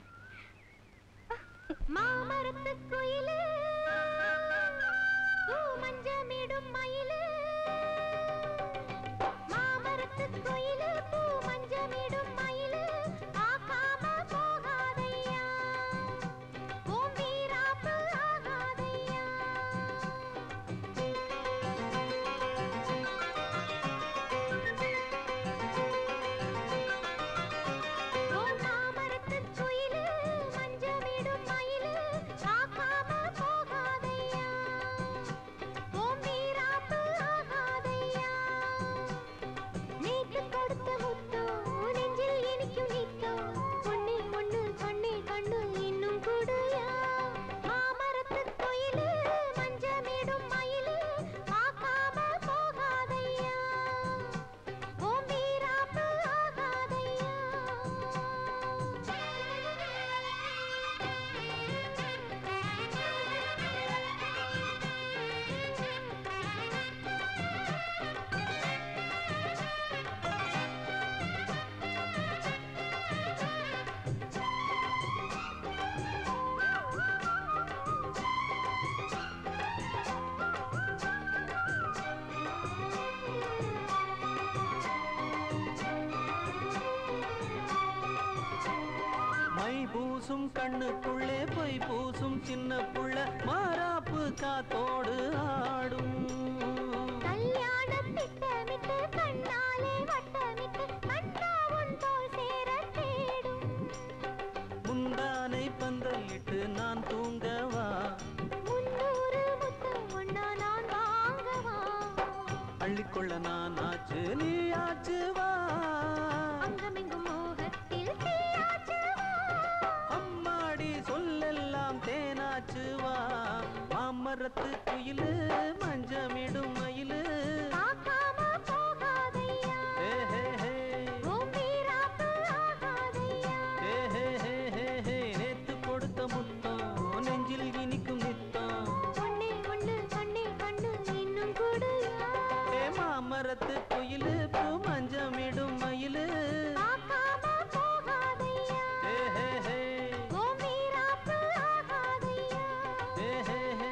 மாமரத்து குயிலு பூ மஞ்சமிடும் மயிலு மாமரத்து குயிலு பூ மஞ்சமிடும் மயிலு ஆகாம போகாதையா பூம்பீராப்பு ஆகாதையா ஓ மாமரத்து குயிலு மஞ்சமிடும் மயிலு காக்காம போகாதையா ஓம் வீராப்பு கூசும் கண்ணுக்குள்ளே பொய் பூசும் சின்ன புள்ள மாறாப்பு காத்தோடு ஆடும் கல்யாண திட்டமிட்டு கண்ணாலே வட்டமிட்டு கண்ணா உன் தோள் சேர தேடும் முந்தானை பந்தலிட்டு நான் தூங்கவா முன்னூறு முத்தம் ஒன்னா நான் வாங்கவா அள்ளிக்கொள்ள நான் ஆச்சு நீ ஆச்சு வா அங்கமெங்கும் மோகத்தில் தீயாச்சு வா அம்மாடி சொல்லெல்லாம் தேனாச்சு வா மாமரத்து குயிலு மஞ்சமிடும் மயிலு பார்க்காம போகாதையா ஹே ஹே ஹே உன் வீராப்பு ஆகாதையா ஹே ஹே ஹே ஹே ஹே நேத்து கொடுத்த முத்தம் நெஞ்சில் இனிக்கும் நித்தம் ஒண்ணே ஒண்ணு கண்ணே கண்ணு இன்னும் கொடுயா ஏ மாமரத்து குயிலு பூ மஞ்சமிடும் மயிலு பார்க்காம போகாதையா ஹே ஹே ஹே உன் வீராப்பு ஆகாதையா ஹே ஹே ஹே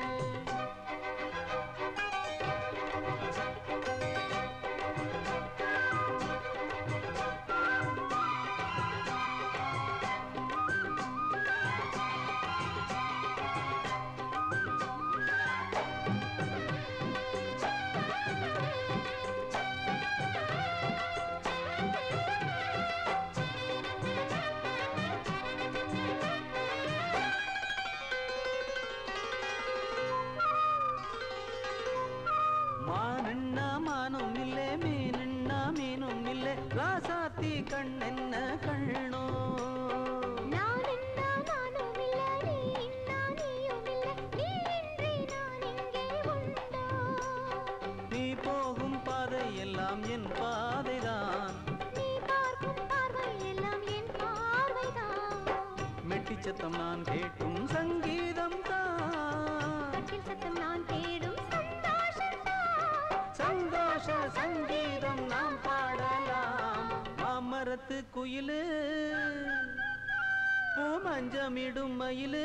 மானண்ணா மானும் இல்லே மீனண்ணா மீனும் இல்லே ராசாத்தி கண்ணென்ன கண்ணோ நான் இன்னா நானும் இல்ல நீ இன்னா நீயும் இல்ல நீ இன்றி நான் இங்கே உண்டோ நீ போகும் பாதை எல்லாம் என் பாதைதான் நீ பார்க்கும் பார்வை எல்லாம் என் பார்வைதான் மெட்டிச்சத்தம் நான் கேட்கும் சங்கீதம் தான் கட்டில் சத்தம் நான் தேடும் சந்தோஷம்தான் சந்தோஷ சங்கீதம் நாம் பாடலாம் மாமரத்து குயிலு பூமஞ்சமிடும் மயிலு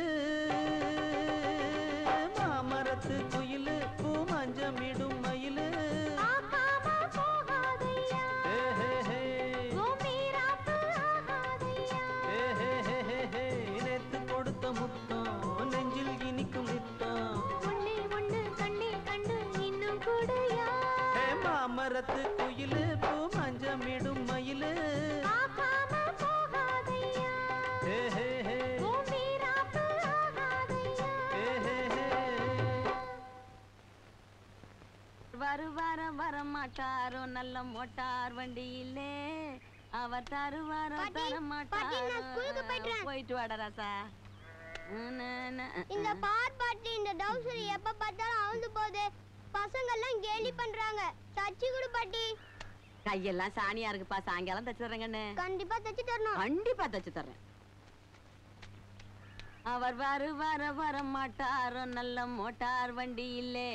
மாமரத்து குயிலு பூமஞ்சமிடும் மயிலு பார்க்காம போகாதையா ஹே ஹே ஹே உன் வீராப்பு ஆகாதையா ஹே ஹே ஹே ஹே ஹே நேத்து கொடுத்த முத்தம் நெஞ்சில் இனிக்கும் நித்தம் ஒண்ணே ஒண்ணு கண்ணே கண்ணு இன்னும் கொடுயா ஹே மாமரத்து குயிலு பூ மஞ்சமிடும் மயிலு பார்க்காம போகாதையா ஹே ஹே ஹே உன் வீராப்பு ஆகாதையா ஹே ஹே ஹே வருவார வரமாட்டாரோ நல்ல மோட்டார் வண்டியிலே அவர் தருவார பாட்டி, தர பாட்டி, நான் ஸ்கூலுக்கு போயிட்டுறேன். போயிட்டு வாடா ராசா இந்த பாட் பாட்டி இந்த டவுசர் எப்ப பார்த்தாலும் அவுந்து போகுது பசங்க எல்லாம் கேலி பண்றாங்க தச்சு கொடு பாட்டி கையெல்லாம் சாணியா இருக்குப்பா சாயங்காலம் தச்சு தர்றேங்கண்ணே கண்டிப்பா தச்சு தரணும் கண்டிப்பா தச்சு தர்றேன் அவர் வருவார வர மாட்டாரோ நல்ல மோட்டார் வண்டியிலே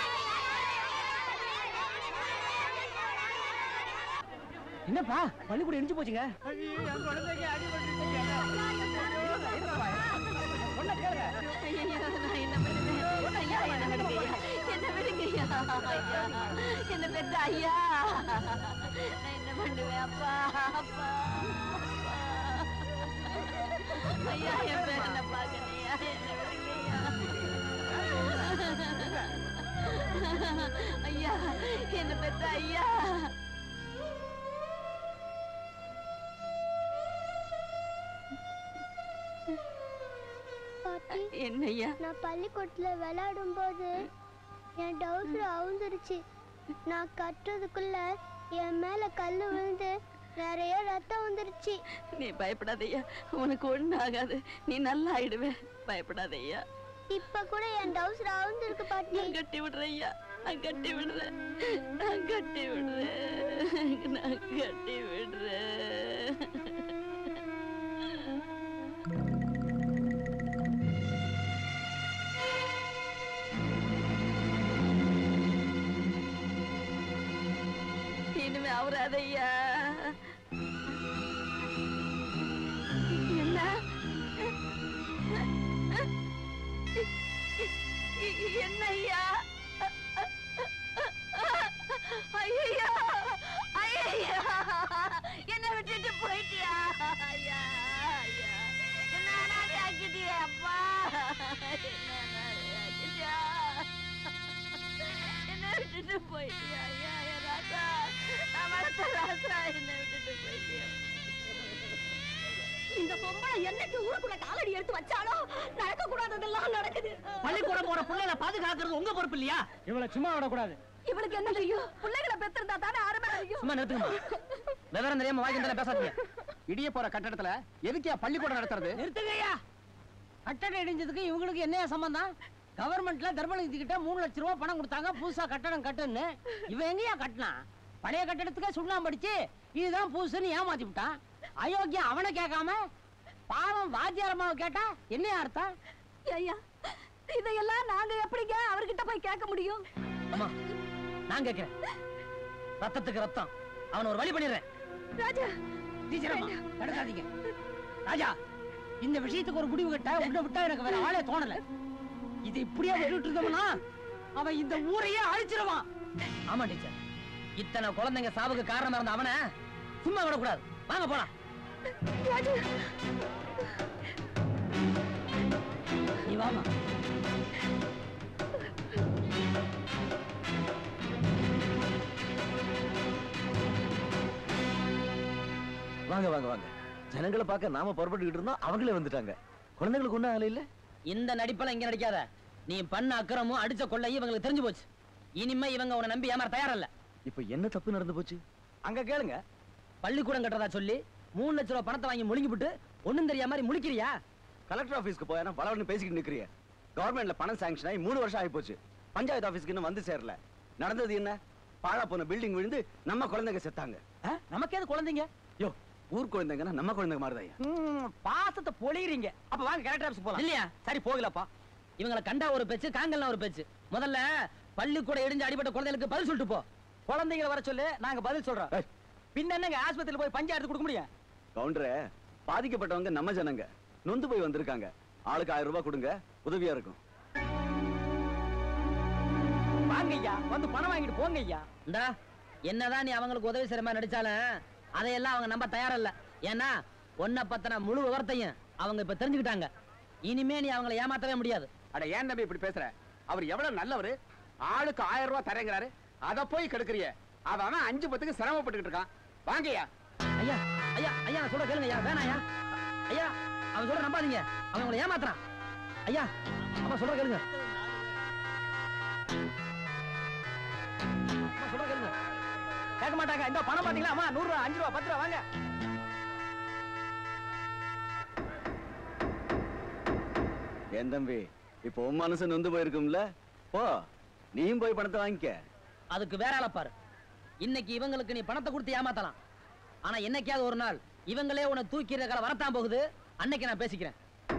என்னப்பா பள்ளிக்கூடம் இடிஞ்சு போச்சுங்க ஐயையோ, நான் என்ன பண்ணுவேன்? ஐயா, என்ன விடுங்க ஐயா. என்ன விடுங்க ஐயா. ஐயா, என்ன பெத்த ஐயா. நான் என்ன பண்ணுவேன் அப்பா அப்பா அப்பா. ஐயா என் பேரனை பார்க்கலையா என்ன விடுங்க ஐயா ஐயா என்ன பெத்த ஐயா பாட்டி என்னய்யா நான் பள்ளிக்கூடத்துல விளையாடும் போது என் டவுசர் அவுந்துருச்சு நான் கட்டுறதுக்குள்ள என் மேல கல்லு விழுந்து நிறைய ரத்தம் வந்துருச்சு நீ பயப்படாதய்யா உனக்கு ஒண்ணு ஆகாது நீ நல்லா ஆயிடுவே பயப்படாதய்யா இப்ப கூட என் டவுசர் அவுந்திருக்கு பாட்டி நான் கட்டி விடுறேன் ஐயா நான் கட்டி விடுறேன் நான் கட்டி விடுறேன் நான் கட்டி விடுறேன் இனிமே அவராதையா என்ன என்ன ஐயா ஐயா ஐயா என்ன விட்டுட்டு போயிட்டியா ஐயா ஐயா என்ன போயிட்டியா ஐயா என் ராசா நான் வளர்த்த ராசா என்னை விட்டுட்டு போயிட்டியா இந்த பொம்பளை என்னைக்கு ஊருக்குள்ள காலடி எடுத்து வச்சாலோ நடக்க கூடாததெல்லாம் நடக்குது பள்ளிக்கூடம் போற பிள்ளைகளை பாதுகாக்கிறது உங்க பொறுப்பு இல்லையா இவளை சும்மா விடக்கூடாது இவளுக்கு என்ன தெரியும் பிள்ளைகளை பெத்திருந்தா தானே அருமை தெரியும் சும்மா நிறுத்துங்கம்மா விவரம் தெரியாம வாங்கி பேசாதீங்க இடிய போற கட்டடத்துல எதுக்கியா பள்ளிக்கூடம் நடத்துறது நிறுத்துங்கய்யா கட்டடம் இடிஞ்சதுக்கு இவங்களுக்கு என்னையா சம்பந்தம் கவர்மெண்ட்ல தர்மலிங்கத்து கிட்ட மூணு லட்சம் ரூபாய் பணம் கொடுத்தாங்க புதுசா கட்டடம் கட்டுன்னு இவன் எங்கேயா கட்டினான் பழைய கட்டடத்துக்கே சுண்ணாம்பு அடிச்சு இதுதான் புதுசுன்னு ஏமாத்தி விட்டான் அயோக்கியா அவனை கேட்காம பாவம் வாத்தியாரம்மாவை கேட்டா என்னையா அர்த்தம் ஐயா இதையெல்லாம் நாங்க எப்படிங்க அவர்கிட்ட போய் கேட்க முடியும் அம்மா நான் கேட்கிறேன் ரத்தத்துக்கு ரத்தம் அவனை ஒரு வழி பண்ணிடுறேன் ராஜா டீச்சர் அம்மா தடுக்காதீங்க ராஜா இந்த விஷயத்துக்கு ஒரு முடிவு கட்ட உன்னை விட்டா எனக்கு வேற ஆளே தோணல இது இப்படியே விட்டுட்டு இருந்தோம்னா அவன் இந்த ஊரையே அழிச்சிருவான் ஆமா டீச்சர் இத்தனை குழந்தைங்க சாவுக்கு காரணமா இருந்த அவனை சும்மா விடக்கூடாது வாங்க போலாம் நீ வாமா வாங்க வாங்க வாங்க ஜனங்களை பார்க்க நாம புறப்பட்டுக்கிட்டு இருந்தோம் அவங்களே வந்துட்டாங்க குழந்தைங்களுக்கு ஒண்ணும் ஆகல இல்ல இந்த நடிப்பெல்லாம் இங்க நடிக்காத நீ பண்ண அக்கிரமும் அடிச்ச கொள்ளையும் இவங்களுக்கு தெரிஞ்சு போச்சு இனிமே இவங்க உன்னை நம்பி ஏமாற தயாரில்ல இப்ப என்ன தப்பு நடந்து போச்சு அங்க கேளுங்க பள்ளிக்கூடம் கட்டுறதா சொல்லி மூணு லட்ச ரூபாய் பணத்தை வாங்கி முழுங்கி விட்டு ஒண்ணும் தெரியாம மாதிரி முழிக்கிறியா கலெக்டர் ஆபீஸ்க்கு போயா பலவன்னு பேசிக்கிட்டு நிக்கிறிய கவர்மெண்ட்ல பணம் சாங்ஷன் ஆகி மூணு வருஷம் ஆகி போச்சு பஞ்சாயத்து ஆபீஸ்க்கு இன்னும் வந்து சேரல நடந்தது என்ன பாழா போன பில்டிங் விழுந்து நம்ம குழந்தைங்க செத்தாங்க நமக்கு எது குழந்தைங்க யோ ஊர் குழந்தைங்கன்னா நம்ம குழந்தைங்க மாதிரிதான் ம், பாசத்தை பொழியறீங்க அப்ப வாங்க கலெக்டர் ஆபீஸ் போலாம் இல்லையா சரி போகலப்பா இவங்கள கண்டா ஒரு பேச்சு காங்கல்னா ஒரு பேச்சு முதல்ல பள்ளிக்கூடம் இடிஞ்சு அடிபட்ட குழந்தைகளுக்கு பதில் சொல்லிட்டு போ குழந்தைகளை வர சொல்லு நாங்க பதில் சொல்றோம் ஏய். பின்ன என்னங்க ஆஸ்பத்திரியில போய் பஞ்சாயத்து கொடுக்க முடியும் கவுண்டரே பாதிக்கப்பட்டவங்க நம்ம ஜனங்க நொந்து போய் வந்திருக்காங்க ஆளுக்கு ஆயிரம் ரூபாய் கொடுங்க உதவியா இருக்கும் வாங்க ஐயா வந்து பணம் வாங்கிட்டு போங்க ஐயா இந்தா என்னதான் நீ அவங்களுக்கு உதவி செய்யற மாதிரி நடிச்சாலும் அதையெல்லாம் அவங்க நம்ப தயாரா இல்ல ஏன்னா உன்னை பத்தின முழு விவரத்தையும் அவங்க இப்ப தெரிஞ்சுக்கிட்டாங்க இனிமே நீ அவங்களை ஏமாத்தவே முடியாது அட ஏன் தம்பி இப்படி பேசுற அவர் எவ்வளவு நல்லவரு ஆளுக்கு ஆயிரம் ரூபாய் தரேங்கிறாரு அத போய் கெடுக்கறிய அவன் அவன் அஞ்சு பத்துக்கு சிரமப்பட்டுக்கிட்டு இருக்கான் வாங்கய்யா ஐயா ஐயா ஐயா நான் சொல்ற கேளுங்க ஐயா வேணாம் ஐயா ஐயா அவன் சொல்ற நம்பாதீங்க அவன் உங்களை ஏமாத்துறான் ஐயா அவன் சொல்ற கேளுங்க அவன் சொல்ற கேளுங்க கேட்க மாட்டாங்க இந்த பணம் பாத்தீங்களா அம்மா நூறு ரூபா அஞ்சு ரூபா பத்து ரூபா வாங்க ஏன் தம்பி இப்போ உன் மனசு நொந்து போயிருக்கும்ல போ நீயும் போய் பணத்தை வாங்கிக்க அதுக்கு வேற ஆளை பாரு இன்னைக்கு இவங்களுக்கு நீ பணத்தை கொடுத்து ஏமாத்தலாம் ஆனா என்னைக்காவது ஒரு நாள் இவங்களே உன்னை தூக்கிற கால வரத்தான் போகுது அன்னைக்கு நான் பேசிக்கிறேன்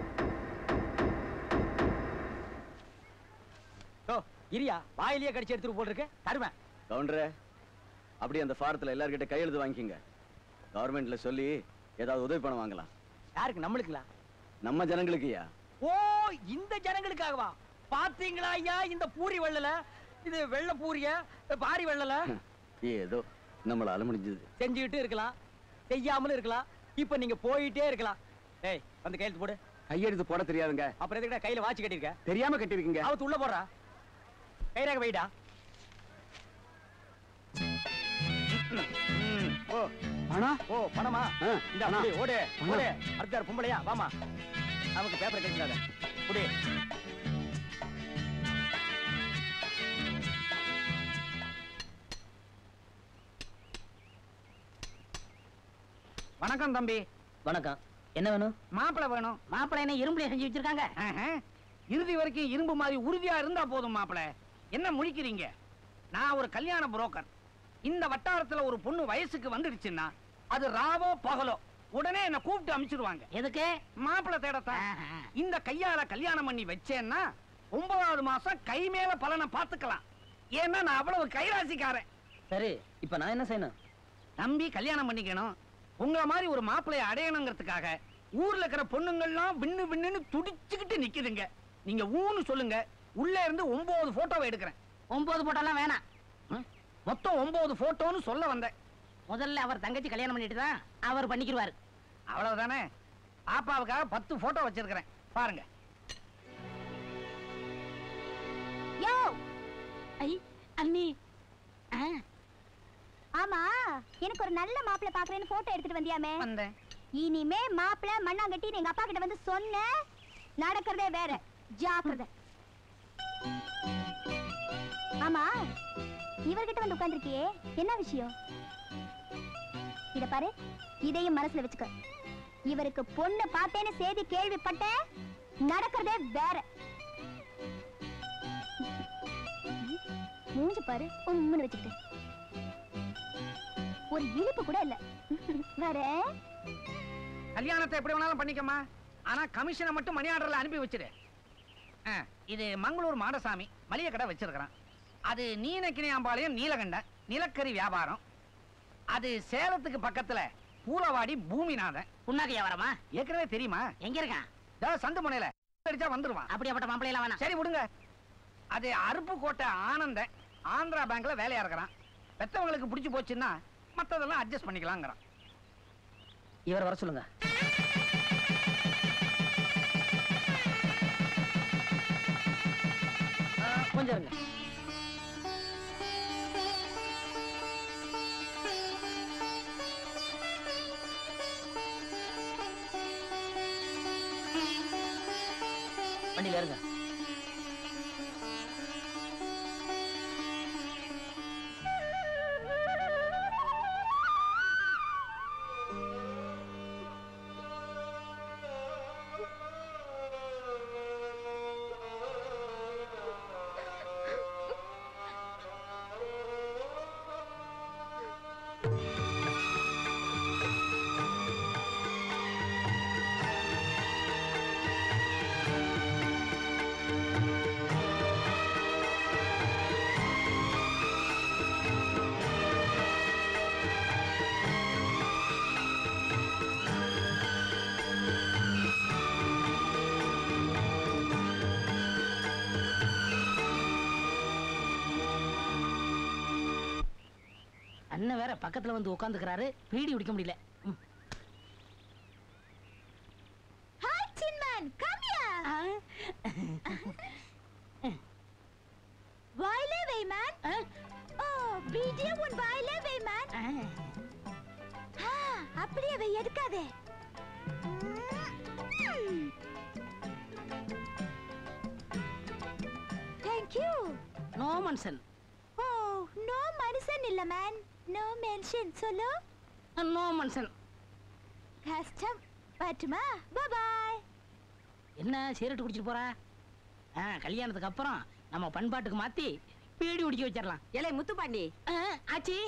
ஓ இரியா வாயிலேயே கடிச்சு எடுத்துட்டு போட்டுருக்கு தருவேன் கவுண்டரே அப்படி அந்த ஃபாரத்துல எல்லார்கிட்ட கையெழுத்து வாங்கிக்கங்க கவர்மெண்ட்ல சொல்லி ஏதாவது உதவி பணம் வாங்கலாம் யாருக்கு நம்மளுக்குலா நம்ம ஜனங்களுக்குயா ஓ இந்த ஜனங்களுக்காகவா பாத்தீங்களா ஐயா இந்த பூரி வெள்ளல இது வெள்ள பூரிய பாரி வெள்ளல ஏதோ நம்மளால முடிஞ்சது செஞ்சுக்கிட்டு இருக்கலாம் செய்யாமலும் இருக்கலாம் இப்ப நீங்க போயிட்டே இருக்கலாம் ஏய் வந்து கையெழுத்து போடு கையெழுத்து போட தெரியாதுங்க அப்புறம் எதுக்குடா கையில வாட்ச் கட்டிருக்க தெரியாம கட்டிருக்கீங்க அவத்து உள்ள போடுறா கைராக வைடா ஓ பணம் ஓ பணமா ஆ, இந்த பணம். புடி, ஓடு பணம். ஓடு அடுத்தார் பொம்பளையா வாமா நமக்கு பேப்பர் கிடைக்காத புடி வணக்கம் தம்பி வணக்கம் என்ன வேணும் மாப்பிளை வேணும் மாப்பிளை என்ன இரும்புல செஞ்சு வச்சிருக்காங்க ஆஹா. இறுதி வரைக்கும் இரும்பு மாதிரி உறுதியா இருந்தா போதும் மாப்பிள என்ன முழிக்கிறீங்க நான் ஒரு கல்யாண புரோக்கர் இந்த வட்டாரத்துல ஒரு பொண்ணு வயசுக்கு வந்துடுச்சுன்னா அது ராவோ பகலோ உடனே என்ன கூப்பிட்டு அனுப்பிச்சிடுவாங்க எதுக்கு மாப்பிளை தேடத்தான் ஆஹா. இந்த கையால கல்யாணம் பண்ணி வச்சேன்னா ஒன்பதாவது மாசம் கை மேல பலனை பார்த்துக்கலாம் ஏன்னா நான் அவ்வளவு கைராசிக்காரன் சரி இப்ப நான் என்ன செய்யணும் நம்பி கல்யாணம் பண்ணிக்கணும் உங்கள மாதிரி ஒரு மாப்பிளைய அடையணுங்கிறதுக்காக ஊர்ல இருக்கிற பொண்ணுங்கள்லாம் பின்னு பின்னுன்னு துடிச்சுக்கிட்டு நிக்குதுங்க நீங்க ஊன்னு சொல்லுங்க உள்ள இருந்து ஒன்பது போட்டோவை எடுக்கிறேன் ஒன்பது போட்டோலாம் வேணாம் ம்? மொத்தம் ஒன்பது போட்டோன்னு சொல்ல வந்தேன் முதல்ல அவர் தங்கச்சி கல்யாணம் பண்ணிட்டு தான் அவர் பண்ணிக்கிருவாரு அவ்வளவுதானே பாப்பாவுக்காக பத்து போட்டோ வச்சிருக்கிறேன் பாருங்க யோ ஐ அண்ணி ஆமா எனக்கு ஒரு நல்ல மாப்பிள்ளை பாக்குறேன்னு போட்டோ எடுத்துட்டு வந்தியாமே வந்தேன் இனிமே மாப்பிள்ளை மண்ணாங்கட்டி எங்க அப்பா கிட்ட வந்து சொன்ன நடக்கிறதே வேற ஜாக்கிரதை ஆமா இவர்கிட்ட வந்து உட்கார்ந்திருக்கியே என்ன விஷயம் இத பாரு இதையும் மனசுல வச்சுக்க இவருக்கு பொண்ணு பார்த்தேன்னு செய்தி கேள்விப்பட்டேன் நடக்கிறதே வேற மூஞ்சி பாரு உம்முன்னு வச்சுக்கிட்டு ஒரு இழுப்பு கூட இல்ல வரேன் கல்யாணத்தை எப்படி வேணாலும் பண்ணிக்கம்மா ஆனா கமிஷனை மட்டும் மணி ஆர்டர்ல அனுப்பி வச்சிரு ஆ, இது மங்களூர் மாடசாமி மளிகை கடை வச்சிருக்கிறான் அது நீலக்கினியாம்பாளையம் நீலகண்ட நிலக்கரி வியாபாரம் அது சேலத்துக்கு பக்கத்துல பூலவாடி பூமிநாதன் புண்ணாக்கு வியாபாரமா ஏற்கனவே தெரியுமா எங்க இருக்கான் இதோ சந்து முனையில அடிச்சா வந்துருவான் அப்படியாப்பட்ட மாப்பிள்ளை எல்லாம் வேணாம் சரி விடுங்க அது அருப்புக்கோட்டை ஆனந்த ஆந்திரா பேங்க்ல வேலையா இருக்கிறான் பெத்தவங்களுக்கு பிடிச்சு போச்சுன்னா மத்ததெல்லாம் அட்ஜஸ்ட் பண்ணிக்கலாங்கிறான் இவர் வர சொல்லுங்க ஆ, கொஞ்சம் இருங்க வண்டியில இருங்க அண்ணன் வேற பக்கத்துல வந்து உட்காந்துக்கிறாரு பீடி குடிக்க முடியல ம். ஹாய் சின்மன் கம் ஹியர் வாயிலே வை மேன் ஓ பீடியே உன் வாயிலே வை மேன் ஆ, அப்படியே வை எடுக்காதே thank you no mention oh no மனுஷன் இல்ல மேன் நோ மென்ஷன் சொல்லு நோ மன்சன் கஷ்டம் பட்டுமா பாய் என்ன சிகரெட் குடிச்சிட்டு போறா ஆ கல்யாணத்துக்கு அப்புறம் நம்ம பண்பாட்டுக்கு மாத்தி பீடி குடிக்க வச்சிடலாம் ஏலே முத்துப்பாண்டி ஆச்சி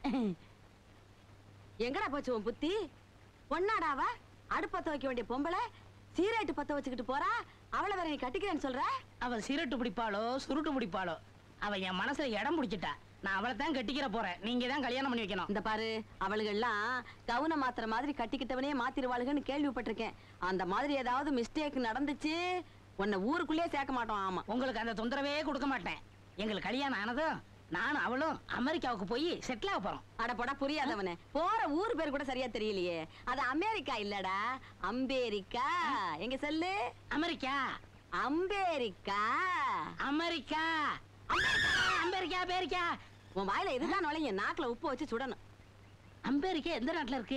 எங்கடா போச்சு உன் புத்தி பொண்ணாடாவ அடுப்பத்த வைக்க வேண்டிய பொம்பளை சீரேட்டு பத்த வச்சுக்கிட்டு போறா அவளை வேற நீ கட்டிக்கிறேன்னு சொல்ற அவ சிரட்டு பிடிப்பாளோ சுருட்டு பிடிப்பாளோ அவ என் மனசுல இடம் பிடிச்சிட்டா நான் அவளை தான் கட்டிக்கிற போறேன் நீங்க தான் கல்யாணம் பண்ணி வைக்கணும் இந்த பாரு அவளுகெல்லாம் கவுன மாத்திர மாதிரி கட்டிக்கிட்டவனே மாத்திருவாளுகன்னு கேள்விப்பட்டிருக்கேன் அந்த மாதிரி ஏதாவது மிஸ்டேக் நடந்துச்சு உன்னை ஊருக்குள்ளே சேர்க்க மாட்டோம் ஆமா உங்களுக்கு அந்த தொந்தரவே கொடுக்க மாட்டேன் எங்களுக்கு கல்யாணம் ஆனதும் நானும் அவளும் அமெரிக்காவுக்கு போய் செட்டில் ஆக போறோம் அட போடா புரியாதவனே போற ஊர் பேர் கூட சரியா தெரியலையே அது அமெரிக்கா இல்லடா அம்பேரிக்கா எங்க சொல்லு அமெரிக்கா அம்பேரிக்கா அமெரிக்கா அமெரிக்கா அமெரிக்கா அமெரிக்கா உன் வாயில இதுதான் நுழையும் நாக்குல உப்பு வச்சு சுடணும் அமெரிக்கா எந்த நாட்டுல இருக்கு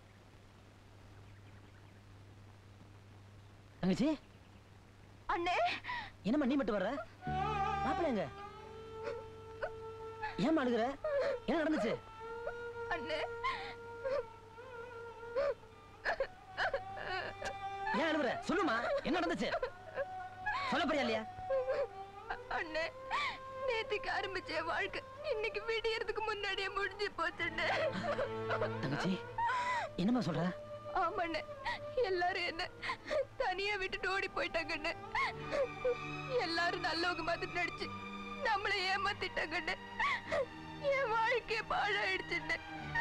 தங்கச்சி அண்ணே என்னம்மா நீ மட்டும் வர்ற மாப்பிள்ள எங்க ஏன் அழுகுற என்ன நடந்துச்சு அண்ணே ஏன் அழுகுற சொல்லுமா என்ன நடந்துச்சு சொல்ல போறியா இல்லையா அண்ணே நேத்துக்கு ஆரம்பிச்ச என் வாழ்க்கை இன்னைக்கு விடியறதுக்கு முன்னாடியே முடிஞ்சு போச்சுண்ணே தங்கச்சி என்னம்மா சொல்ற ஆமாண்ணே எல்லாரும் என்ன தனியா விட்டுட்டு ஓடி போயிட்டாங்கண்ணே எல்லாரும் நல்லவங்க மாதிரி நடிச்சு நம்மளை ஏமாத்திட்டாங்கண்ணே என் வாழ்க்கைய பாழாயிடுச்சுண்ணே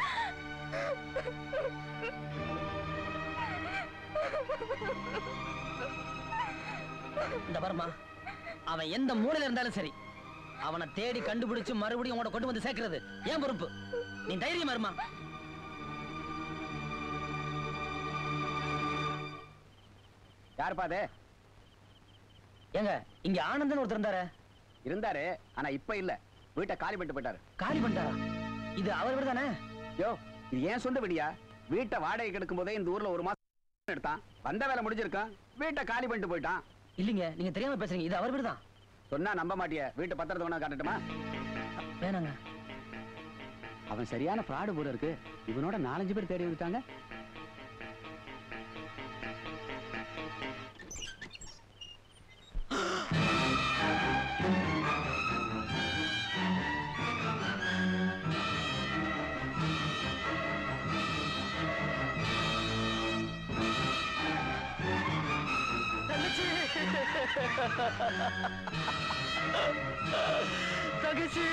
இந்த பாருமா அவன் எந்த மூலையில இருந்தாலும் சரி அவனை தேடி கண்டுபிடிச்சு மறுபடியும் உன்னை கொண்டு வந்து சேர்க்கிறது ஏன் பொறுப்பு நீ தைரியமா இருமா யாருப்பா அது ஏங்க இங்க ஆனந்தன் ஒருத்தர் இருந்தாரு இருந்தாரு ஆனா இப்ப இல்ல வீட்டை காலி பண்ணிட்டு போயிட்டாரு காலி பண்ணிட்டாரா இது அவர் வீடு தானே யோ இது ஏன் சொந்த வீடியா வீட்டை வாடகை கெடுக்கும் போதே இந்த ஊர்ல ஒரு மாசம் எடுத்தான் வந்த வேலை முடிஞ்சிருக்கான் வீட்டை காலி பண்ணிட்டு போயிட்டான் இல்லைங்க நீங்க தெரியாம பேசுறீங்க இது அவர் வீடு தான் சொன்னா நம்ப மாட்டிய வீட்டு பத்திரத்தை வேணா காட்டட்டுமா வேணாங்க அவன் சரியான ஃப்ராடு போல இருக்கு இவனோட நாலஞ்சு பேர் தேடி வந்துட்டாங்க தங்கச்சி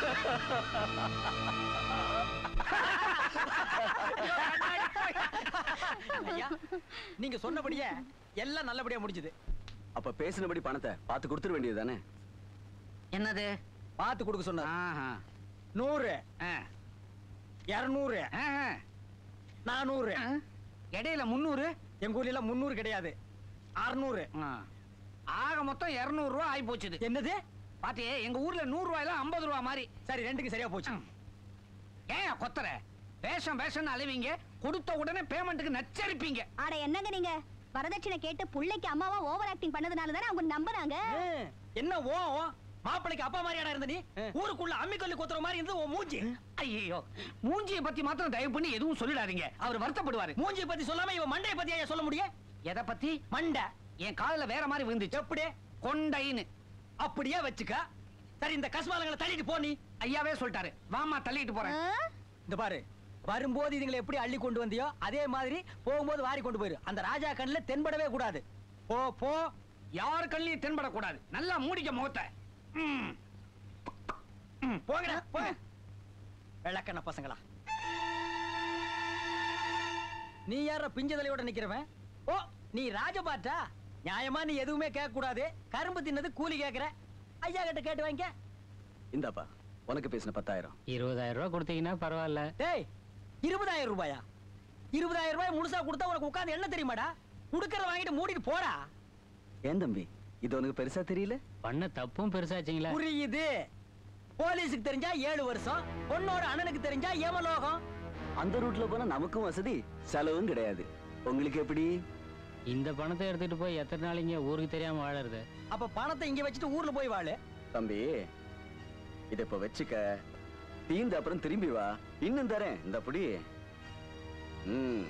ஐயா நீங்க சொன்னபடியே எல்லாம் நல்லபடியா முடிஞ்சது அப்ப பேசினபடி பணத்தை பார்த்து கொடுத்துட வேண்டியது தானே என்னது பார்த்து கொடுக்க சொன்ன ஆஹா. நூறு ஆ. இருநூறு ஆஹா. நானூறு ஆ. இடையில முந்நூறு எங்க ஊர்ல எல்லாம் முந்நூறு கிடையாது அறுநூறு ஆ. ஆக மொத்தம் இருநூறு ரூபா ஆகி போச்சுது என்னது பாத்தியே எங்க ஊர்ல நூறு ரூபாயில ஐம்பது ரூபா மாதிரி சரி ரெண்டுக்கு சரியா போச்சு ஏன் கொத்தர வேஷம் வேஷம்னு அலைவீங்க கொடுத்த உடனே பேமெண்ட்டுக்கு நச்சரிப்பீங்க ஆட என்னங்க நீங்க வரதட்சணை கேட்டு புள்ளைக்கு அம்மாவா ஓவர் ஆக்டிங் பண்ணதுனால தானே அவங்க நம்புறாங்க ஏ, என்ன ஓ ஓ? மாப்பிளைக்கு அப்பா மாதிரியாடா இருந்த நீ ஊருக்குள்ள அம்மிக்கல்லு கொத்துற மாதிரி இருந்து உன் மூஞ்சி ஐயோ மூஞ்சியை பத்தி மாத்திரம் தயவு பண்ணி எதுவும் சொல்லிடாதீங்க அவர் வருத்தப்படுவாரு மூஞ்சியை பத்தி சொல்லாம இவன் மண்டைய பத்தி ஐயா சொல்ல முடியும் எதை பத்தி மண்டை என் காதுல வேற மாதிரி விழுந்துச்சு எப்படி கொண்டைன்னு அப்படியே வச்சுக்க சரி இந்த கஸ்மாலங்களை தள்ளிட்டு போ நீ ஐயாவே சொல்லிட்டாரு வாமா தள்ளிட்டு போறேன் இந்த பாரு வரும்போது இதுங்களை எப்படி அள்ளி கொண்டு வந்தியோ அதே மாதிரி போகும்போது வாரி கொண்டு போயிரு அந்த ராஜா கண்ணுல தென்படவே கூடாது போ போ யார் கண்ணிலையும் தென்படக்கூடாது நல்லா மூடிக்க முகத்தை ம். ம், போங்கடா போங்க வெள்ளக்கண்ண பசங்களா நீ யார பிஞ்சதலையோட நிக்கிறவன் ஓ நீ ராஜபாட்டா நியாயமா நீ எதுவுமே கேட்க கூடாது கரும்பு தின்னது கூலி கேக்குற ஐயா கிட்ட கேட்டு வாங்கிக்க இந்தாப்பா உனக்கு பேசின பத்தாயிரம் இருபதாயிரம் ரூபாய் கொடுத்தீங்கன்னா பரவாயில்ல டேய் இருபதாயிரம் ரூபாயா இருபதாயிரம் ரூபாய் முழுசா கொடுத்தா உனக்கு உட்கார்ந்து என்ன தெரியுமாடா குடுக்கறத வாங்கிட்டு மூடிட்டு போடா ஏன் தம்பி இது உனக்கு பெருசா தெரியல பண்ண தப்பும் பெருசாச்சுங்களா புரியுது போலீஸுக்கு தெரிஞ்சா ஏழு வருஷம் பொண்ணோட அண்ணனுக்கு தெரிஞ்சா ஏமலோகம் அந்த ரூட்ல போனா நமக்கும் வசதி செலவும் கிடையாது உங்களுக்கு எப்படி இந்த பணத்தை எடுத்துட்டு போய் எத்தனை நாளைங்க ஊருக்கு தெரியாம வாழறது அப்ப பணத்தை இங்க வச்சுட்டு ஊர்ல போய் வாழு தம்பி இத இப்ப வச்சுக்க தீந்து அப்புறம் திரும்பி வா இன்னும் தரேன் இந்த புடி ம்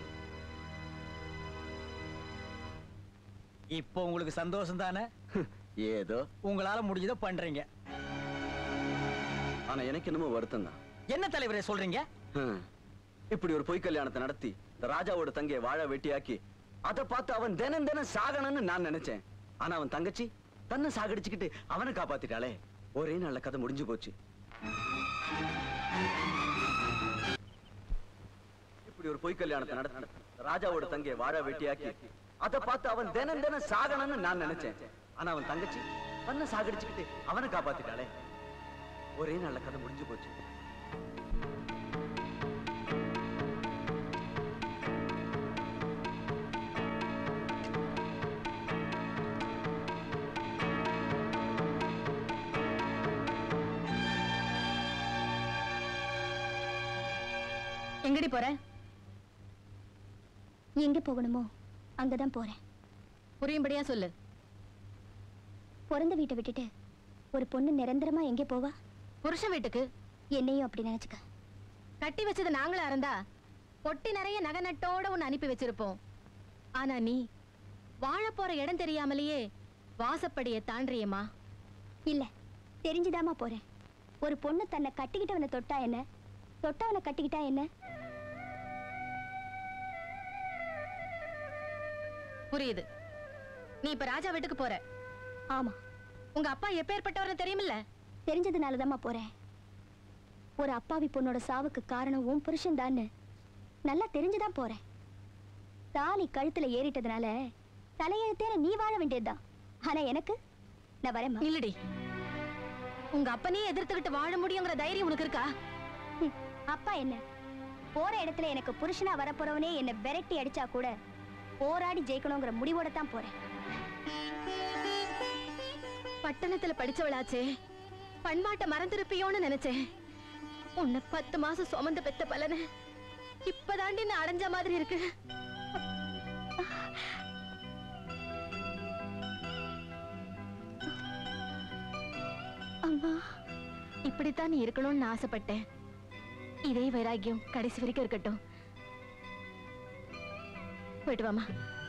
இப்போ உங்களுக்கு சந்தோஷம் தானே ஏதோ உங்களால முடிஞ்சதை பண்றீங்க ஆனா எனக்கு என்னமோ வருத்தம் தான் என்ன தலைவரே சொல்றீங்க இப்படி ஒரு பொய் கல்யாணத்தை நடத்தி இந்த ராஜாவோட தங்கையை வாழ வெட்டியாக்கி அதை பார்த்து அவன் தினம் தினம் சாகணும்னு நான் நினைச்சேன் ஆனா அவன் தங்கச்சி தன்னை சாகடிச்சுக்கிட்டு அவனை காப்பாத்திட்டாளே ஒரே நல்ல கதை முடிஞ்சு போச்சு இப்படி ஒரு பொய் கல்யாணத்தை நடத்தி இந்த ராஜாவோட தங்கையை வாழ வெட்டியாக்கி அதை பார்த்து அவன் தினம் தினம் சாகணும்னு நான் நினைச்சேன் ஆனா அவன் தங்கச்சி தன்னை சாகடிச்சுக்கிட்டு அவனை காப்பாத்திட்டாளே ஒரே நல்ல கதை முடிஞ்சு போச்சு எங்கடி போற எங்க போகணுமோ அங்கதான் போறேன் புரியும்படியா சொல்லு பிறந்த வீட்டை விட்டுட்டு ஒரு பொண்ணு நிரந்தரமா எங்கே போவா புருஷன் வீட்டுக்கு என்னையும் அப்படி நினைச்சுக்க கட்டி வச்சது நாங்களா இருந்தா பொட்டி நிறைய நகை நட்டோட உன்னை அனுப்பி வச்சிருப்போம் ஆனா நீ வாழ போற இடம் தெரியாமலேயே வாசப்படியை தாண்டியம்மா இல்ல தெரிஞ்சுதாம்மா போறேன் ஒரு பொண்ணு தன்னை கட்டிக்கிட்டவனை தொட்டா என்ன தொட்டவனை கட்டிக்கிட்டா என்ன புரியுது நீ இப்ப ராஜா வீட்டுக்கு போற ஆமா உங்க அப்பா எப்பேற்பட்டவர்னு தெரியுமில்ல தெரிஞ்சதுனாலதாம்மா போறேன் ஒரு அப்பாவி பொண்ணோட சாவுக்கு காரணம் உன் புருஷன் நல்லா தெரிஞ்சுதான் போறேன் தாலி கழுத்துல ஏறிட்டதுனால தலையெழுத்தேன நீ வாழ வேண்டியதுதான் ஆனா எனக்கு நான் வரேன் இல்லடி உங்க அப்பனே எதிர்த்துக்கிட்டு வாழ முடியுங்கிற தைரியம் உனக்கு இருக்கா அப்பா என்ன போற இடத்துல எனக்கு புருஷனா வரப்போறவனே என்ன விரட்டி அடிச்சா கூட போராடி ஜெயிக்கணுங்கிற முடிவோட தான் போறேன் பட்டணத்துல படிச்சவளாச்சே பண்பாட்டை மறந்துருப்பியோன்னு நினைச்சேன் உன்னை பத்து மாசம் சுமந்து பெத்த பலனை இப்பதாண்டி நான் அடைஞ்ச மாதிரி இருக்கு அம்மா இப்படித்தான் நீ இருக்கணும்னு நான் ஆசைப்பட்டேன் இதே வைராக்கியம் கடைசி வரைக்கும் இருக்கட்டும் போயிட்டு வாமா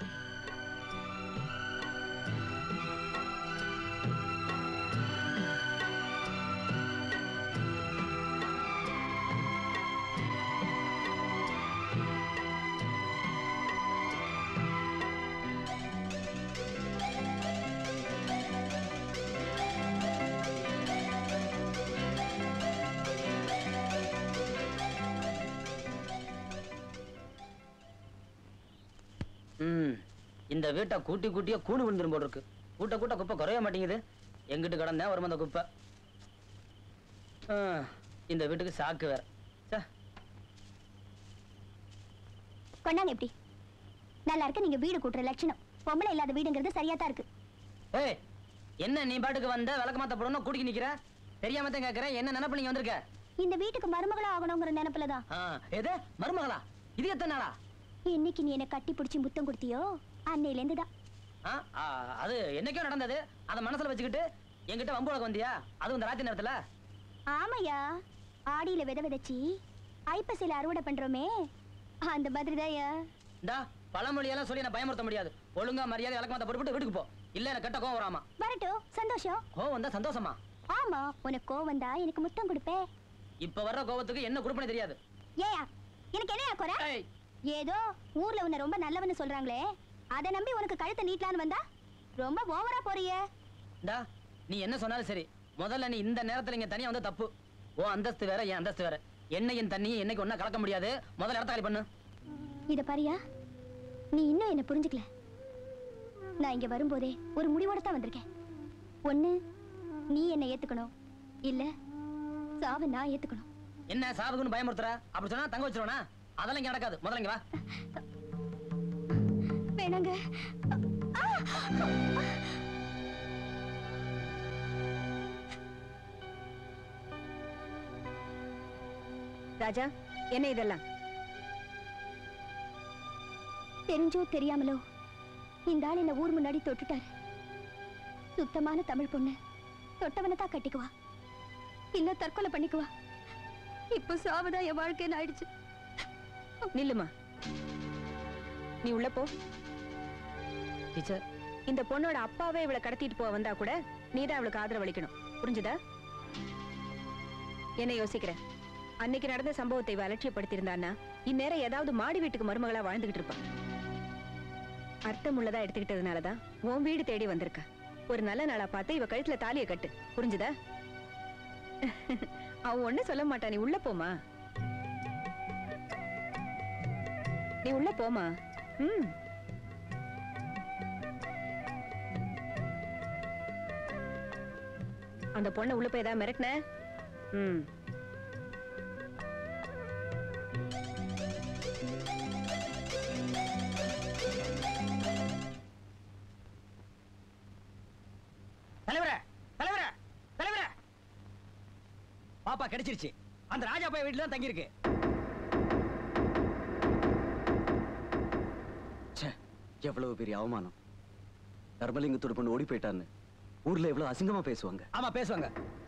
ம் இந்த வீட்டை கூட்டி கூட்டியே கூணு விழுந்துரும் போல் இருக்கு கூட்ட கூட்ட குப்பை குறைய மாட்டேங்குது எங்கிட்டு கிடந்தேன் வரும் அந்த குப்பை ஆ, இந்த வீட்டுக்கு சாக்கு வேற ச்சே. கொண்டாங்க எப்படி நல்லா இருக்கு நீங்க வீடு கூட்டுற லட்சணம் பொம்பளை இல்லாத வீடுங்கிறது சரியா தான் இருக்கு ஏய் என்ன நீ பாட்டுக்கு வந்த விளக்கு மாத்த போடணும் கூட்டிக்கு நிக்கிற தெரியாம தான் கேக்குறேன் என்ன நினைப்பு நீங்க வந்திருக்க இந்த வீட்டுக்கு மருமகளா ஆகணுங்கிற நினைப்புல தான் ஆ, எது மருமகளா இது எத்தனை நாளா இன்னைக்கு நீ என்ன கட்டி பிடிச்சி முத்தம் கொடுத்தியோ அன்னையில இருந்து தான் ஆ, ஆ, அது என்னைக்கோ நடந்தது அதை மனசுல வச்சுக்கிட்டு என்கிட்ட வம்புழக்கு வந்தியா அதுவும் இந்த ராத்திரி நேரத்துல ஆமையா ஆடியில வித விதைச்சி ஐப்பசியில அறுவடை பண்றோமே அந்த மாதிரி தான் இந்தா பழமொழியெல்லாம் சொல்லி நான் பயமுறுத்த முடியாது ஒழுங்கா மரியாதை விளக்கு மாத்த போட்டு வீட்டுக்கு போ இல்ல எனக்கு கெட்ட கோவம் வராமா வரட்டும் சந்தோஷம் கோவம் வந்தா சந்தோஷமா ஆமா உனக்கு கோவம் தான் எனக்கு முத்தம் கொடுப்பே இப்ப வர்ற கோவத்துக்கு என்ன குடுப்பனே தெரியாது ஏயா எனக்கு என்னையா குறை ஏதோ ஊர்ல உன்னை ரொம்ப நல்லவன்னு சொல்றாங்களே அதை நம்பி உனக்கு கழுத்தை நீட்டலான்னு வந்தா ரொம்ப ஓவரா போறியே இந்தா நீ என்ன சொன்னாலும் சரி முதல்ல நீ இந்த நேரத்துல இங்க தனியா வந்து தப்பு ஓ அந்தஸ்து வேற என் அந்தஸ்து வேற என்னையும் தண்ணியும் என்னைக்கு ஒண்ணா கலக்க முடியாது முதல்ல இடத்த காலி பண்ணு இத பாரியா நீ இன்னும் என்ன புரிஞ்சுக்கல நான் இங்க வரும்போதே ஒரு முடிவோட தான் வந்திருக்கேன் ஒண்ணு நீ என்ன ஏத்துக்கணும் இல்ல சாவை நான் ஏத்துக்கணும் என்ன சாவுக்குன்னு பயமுறுத்துற அப்படி சொன்னா தங்க வச்சிருவனா அதெல்லாம் இங்க நடக்காது முதல்ல இங்க வா வேணாங்க ராஜா என்ன இதெல்லாம் தெரிஞ்சோ தெரியாமலோ இந்த ஆள் என்ன ஊர் முன்னாடி தொட்டுட்டாரு சுத்தமான தமிழ் பொண்ணு தொட்டவனை தான் கட்டிக்குவா இல்ல தற்கொலை பண்ணிக்குவா இப்போ சாவதான் என் வாழ்க்கைன்னு ஆயிடுச்சு நில்லுமா நீ உள்ள போ டீச்சர் இந்த பொண்ணோட அப்பாவே இவளை கடத்திட்டு போக வந்தா கூட நீதான் அவளுக்கு ஆதரவு அளிக்கணும் புரிஞ்சுதா என்ன யோசிக்கிற அன்னைக்கு நடந்த சம்பவத்தை இவ அலட்சியப்படுத்தியிருந்தான்னா இந்நேரம் ஏதாவது மாடி வீட்டுக்கு மருமகளா வாழ்ந்துகிட்டு இருப்பா அர்த்தம் உள்ளதா எடுத்துக்கிட்டதுனாலதான் உன் வீடு தேடி வந்திருக்கா ஒரு நல்ல நாளா பார்த்து இவ கழுத்துல தாலியை கட்டு புரிஞ்சுதா அவ ஒண்ணு சொல்ல மாட்டா நீ உள்ள போமா நீ உள்ள போமா ம் அந்த பொண்ணை உள்ள போய் ஏதாவது மிரட்டின ம் தலைவரே தலைவரே தலைவரே பாப்பா கிடைச்சிருச்சு அந்த ராஜா போய் வீட்டுல தான் தங்கியிருக்கு ச்சே, எவ்வளவு பெரிய அவமானம் தர்மலிங்கத்தோட பொண்ணு ஓடி போயிட்டான்னு ஊர்ல எவ்வளவு அசிங்கமா பேசுவாங்க ஆமா பேசுவாங்க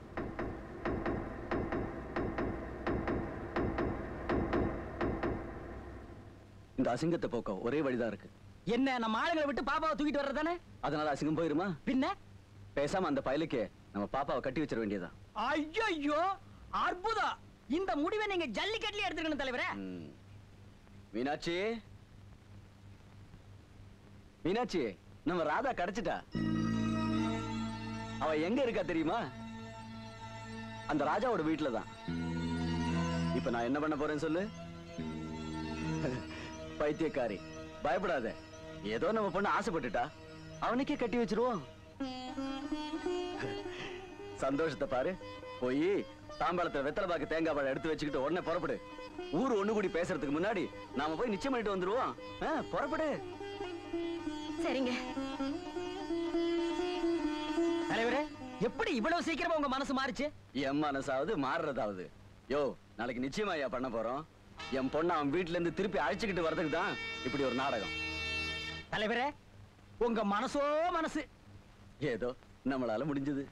இந்த அசிங்கத்தை போக்க ஒரே வழிதான் இருக்கு என்ன நம்ம ஆளுங்களை விட்டு பாப்பாவை தூக்கிட்டு வர்றதானே அதனால அசிங்கம் போயிருமா பின்ன பேசாம அந்த பயலுக்கு நம்ம பாப்பாவை கட்டி வச்சிட வேண்டியதா ஐயோ அற்புதம் இந்த முடிவை நீங்க ஜல்லிக்கட்டுல எடுத்துக்கணும் தலைவரே மீனாட்சி மீனாட்சி நம்ம ராதா கிடைச்சிட்டா அவ எங்க இருக்கா தெரியுமா அந்த ராஜாவோட வீட்டுல தான் இப்ப நான் என்ன பண்ண போறேன்னு சொல்லு பைத்தியக்காரி பயப்படாத ஏதோ நம்ம பொண்ணு ஆசைப்பட்டுட்டா அவனுக்கே கட்டி வச்சிருவோம் சந்தோஷத்தை பாரு போய் தாம்பாளத்துல வெத்தலை பாக்கு தேங்காய் பழம் எடுத்து வச்சுக்கிட்டு உடனே புறப்படு ஊர் ஒண்ணு கூடி பேசுறதுக்கு முன்னாடி நாம போய் நிச்சயம் பண்ணிட்டு வந்துருவோம் ஆ, புறப்படு சரிங்க தலைவரே எப்படி இவ்வளவு சீக்கிரமா உங்க மனசு மாறுச்சு என் மனசாவது மாறுறதாவது யோ நாளைக்கு நிச்சயமா ஐயா பண்ண போறோம் என் பொண்ணை அவன் வீட்டுல இருந்து திருப்பி அழைச்சுக்கிட்டு வர்றதுக்கு தான் இப்படி ஒரு நாடகம் தலைவரே உங்க மனசோ மனசு ஏதோ நம்மளால முடிஞ்சது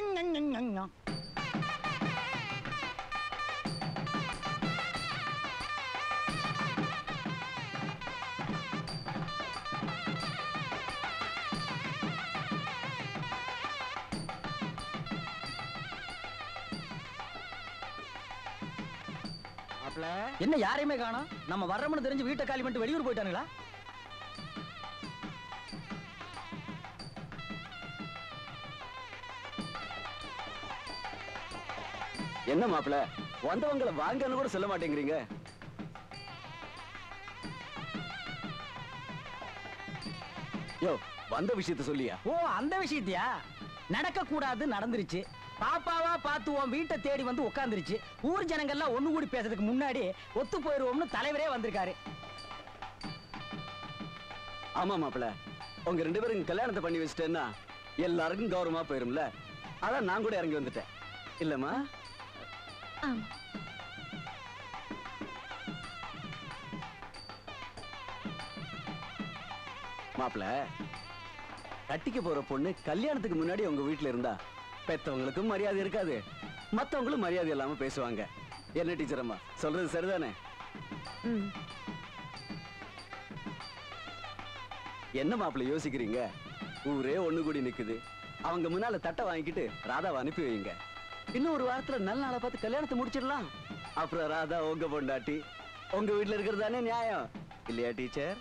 என்ன யாரையுமே காணோம் நம்ம வர்றோம்னு தெரிஞ்சு வீட்டை காலி பண்ணிட்டு வெளியூர் போயிட்டானுங்களா என்ன மாப்பிள வந்தவங்கள வாங்கன்னு கூட சொல்ல மாட்டேங்கிறீங்க யோ வந்த விஷயத்த சொல்லியா ஓ அந்த விஷயத்தியா நடக்க கூடாது நடந்துருச்சு பாப்பாவா பார்த்து உன் வீட்டை தேடி வந்து உட்காந்துருச்சு ஊர் ஜனங்கள்லாம் ஒண்ணு கூடி பேசுறதுக்கு முன்னாடி ஒத்து போயிருவோம்னு தலைவரே வந்திருக்காரு ஆமா மாப்பிள உங்க ரெண்டு பேரும் கல்யாணத்தை பண்ணி வச்சிட்டேன்னா எல்லாருக்கும் கௌரவமா போயிரும்ல அதான் நான் கூட இறங்கி வந்துட்டேன் இல்லம்மா ஆமா மாப்பிள கட்டிக்க போற பொண்ணு கல்யாணத்துக்கு முன்னாடி உங்க வீட்டுல இருந்தா பெத்தவங்களுக்கும் மரியாதை இருக்காது மத்தவங்களும் மரியாதை இல்லாம பேசுவாங்க என்ன டீச்சர் அம்மா சொல்றது சரிதானே என்ன மாப்பிள யோசிக்கிறீங்க ஊரே ஒண்ணு கூடி நிக்குது அவங்க முன்னால தட்டை வாங்கிக்கிட்டு ராதாவை அனுப்பி வைங்க இன்னும் ஒரு வாரத்துல நல்ல நாளை பார்த்து கல்யாணத்தை முடிச்சிடலாம் அப்புறம் ராதா உங்க பொண்டாட்டி உங்க வீட்டுல இருக்கிறது தானே நியாயம் இல்லையா டீச்சர்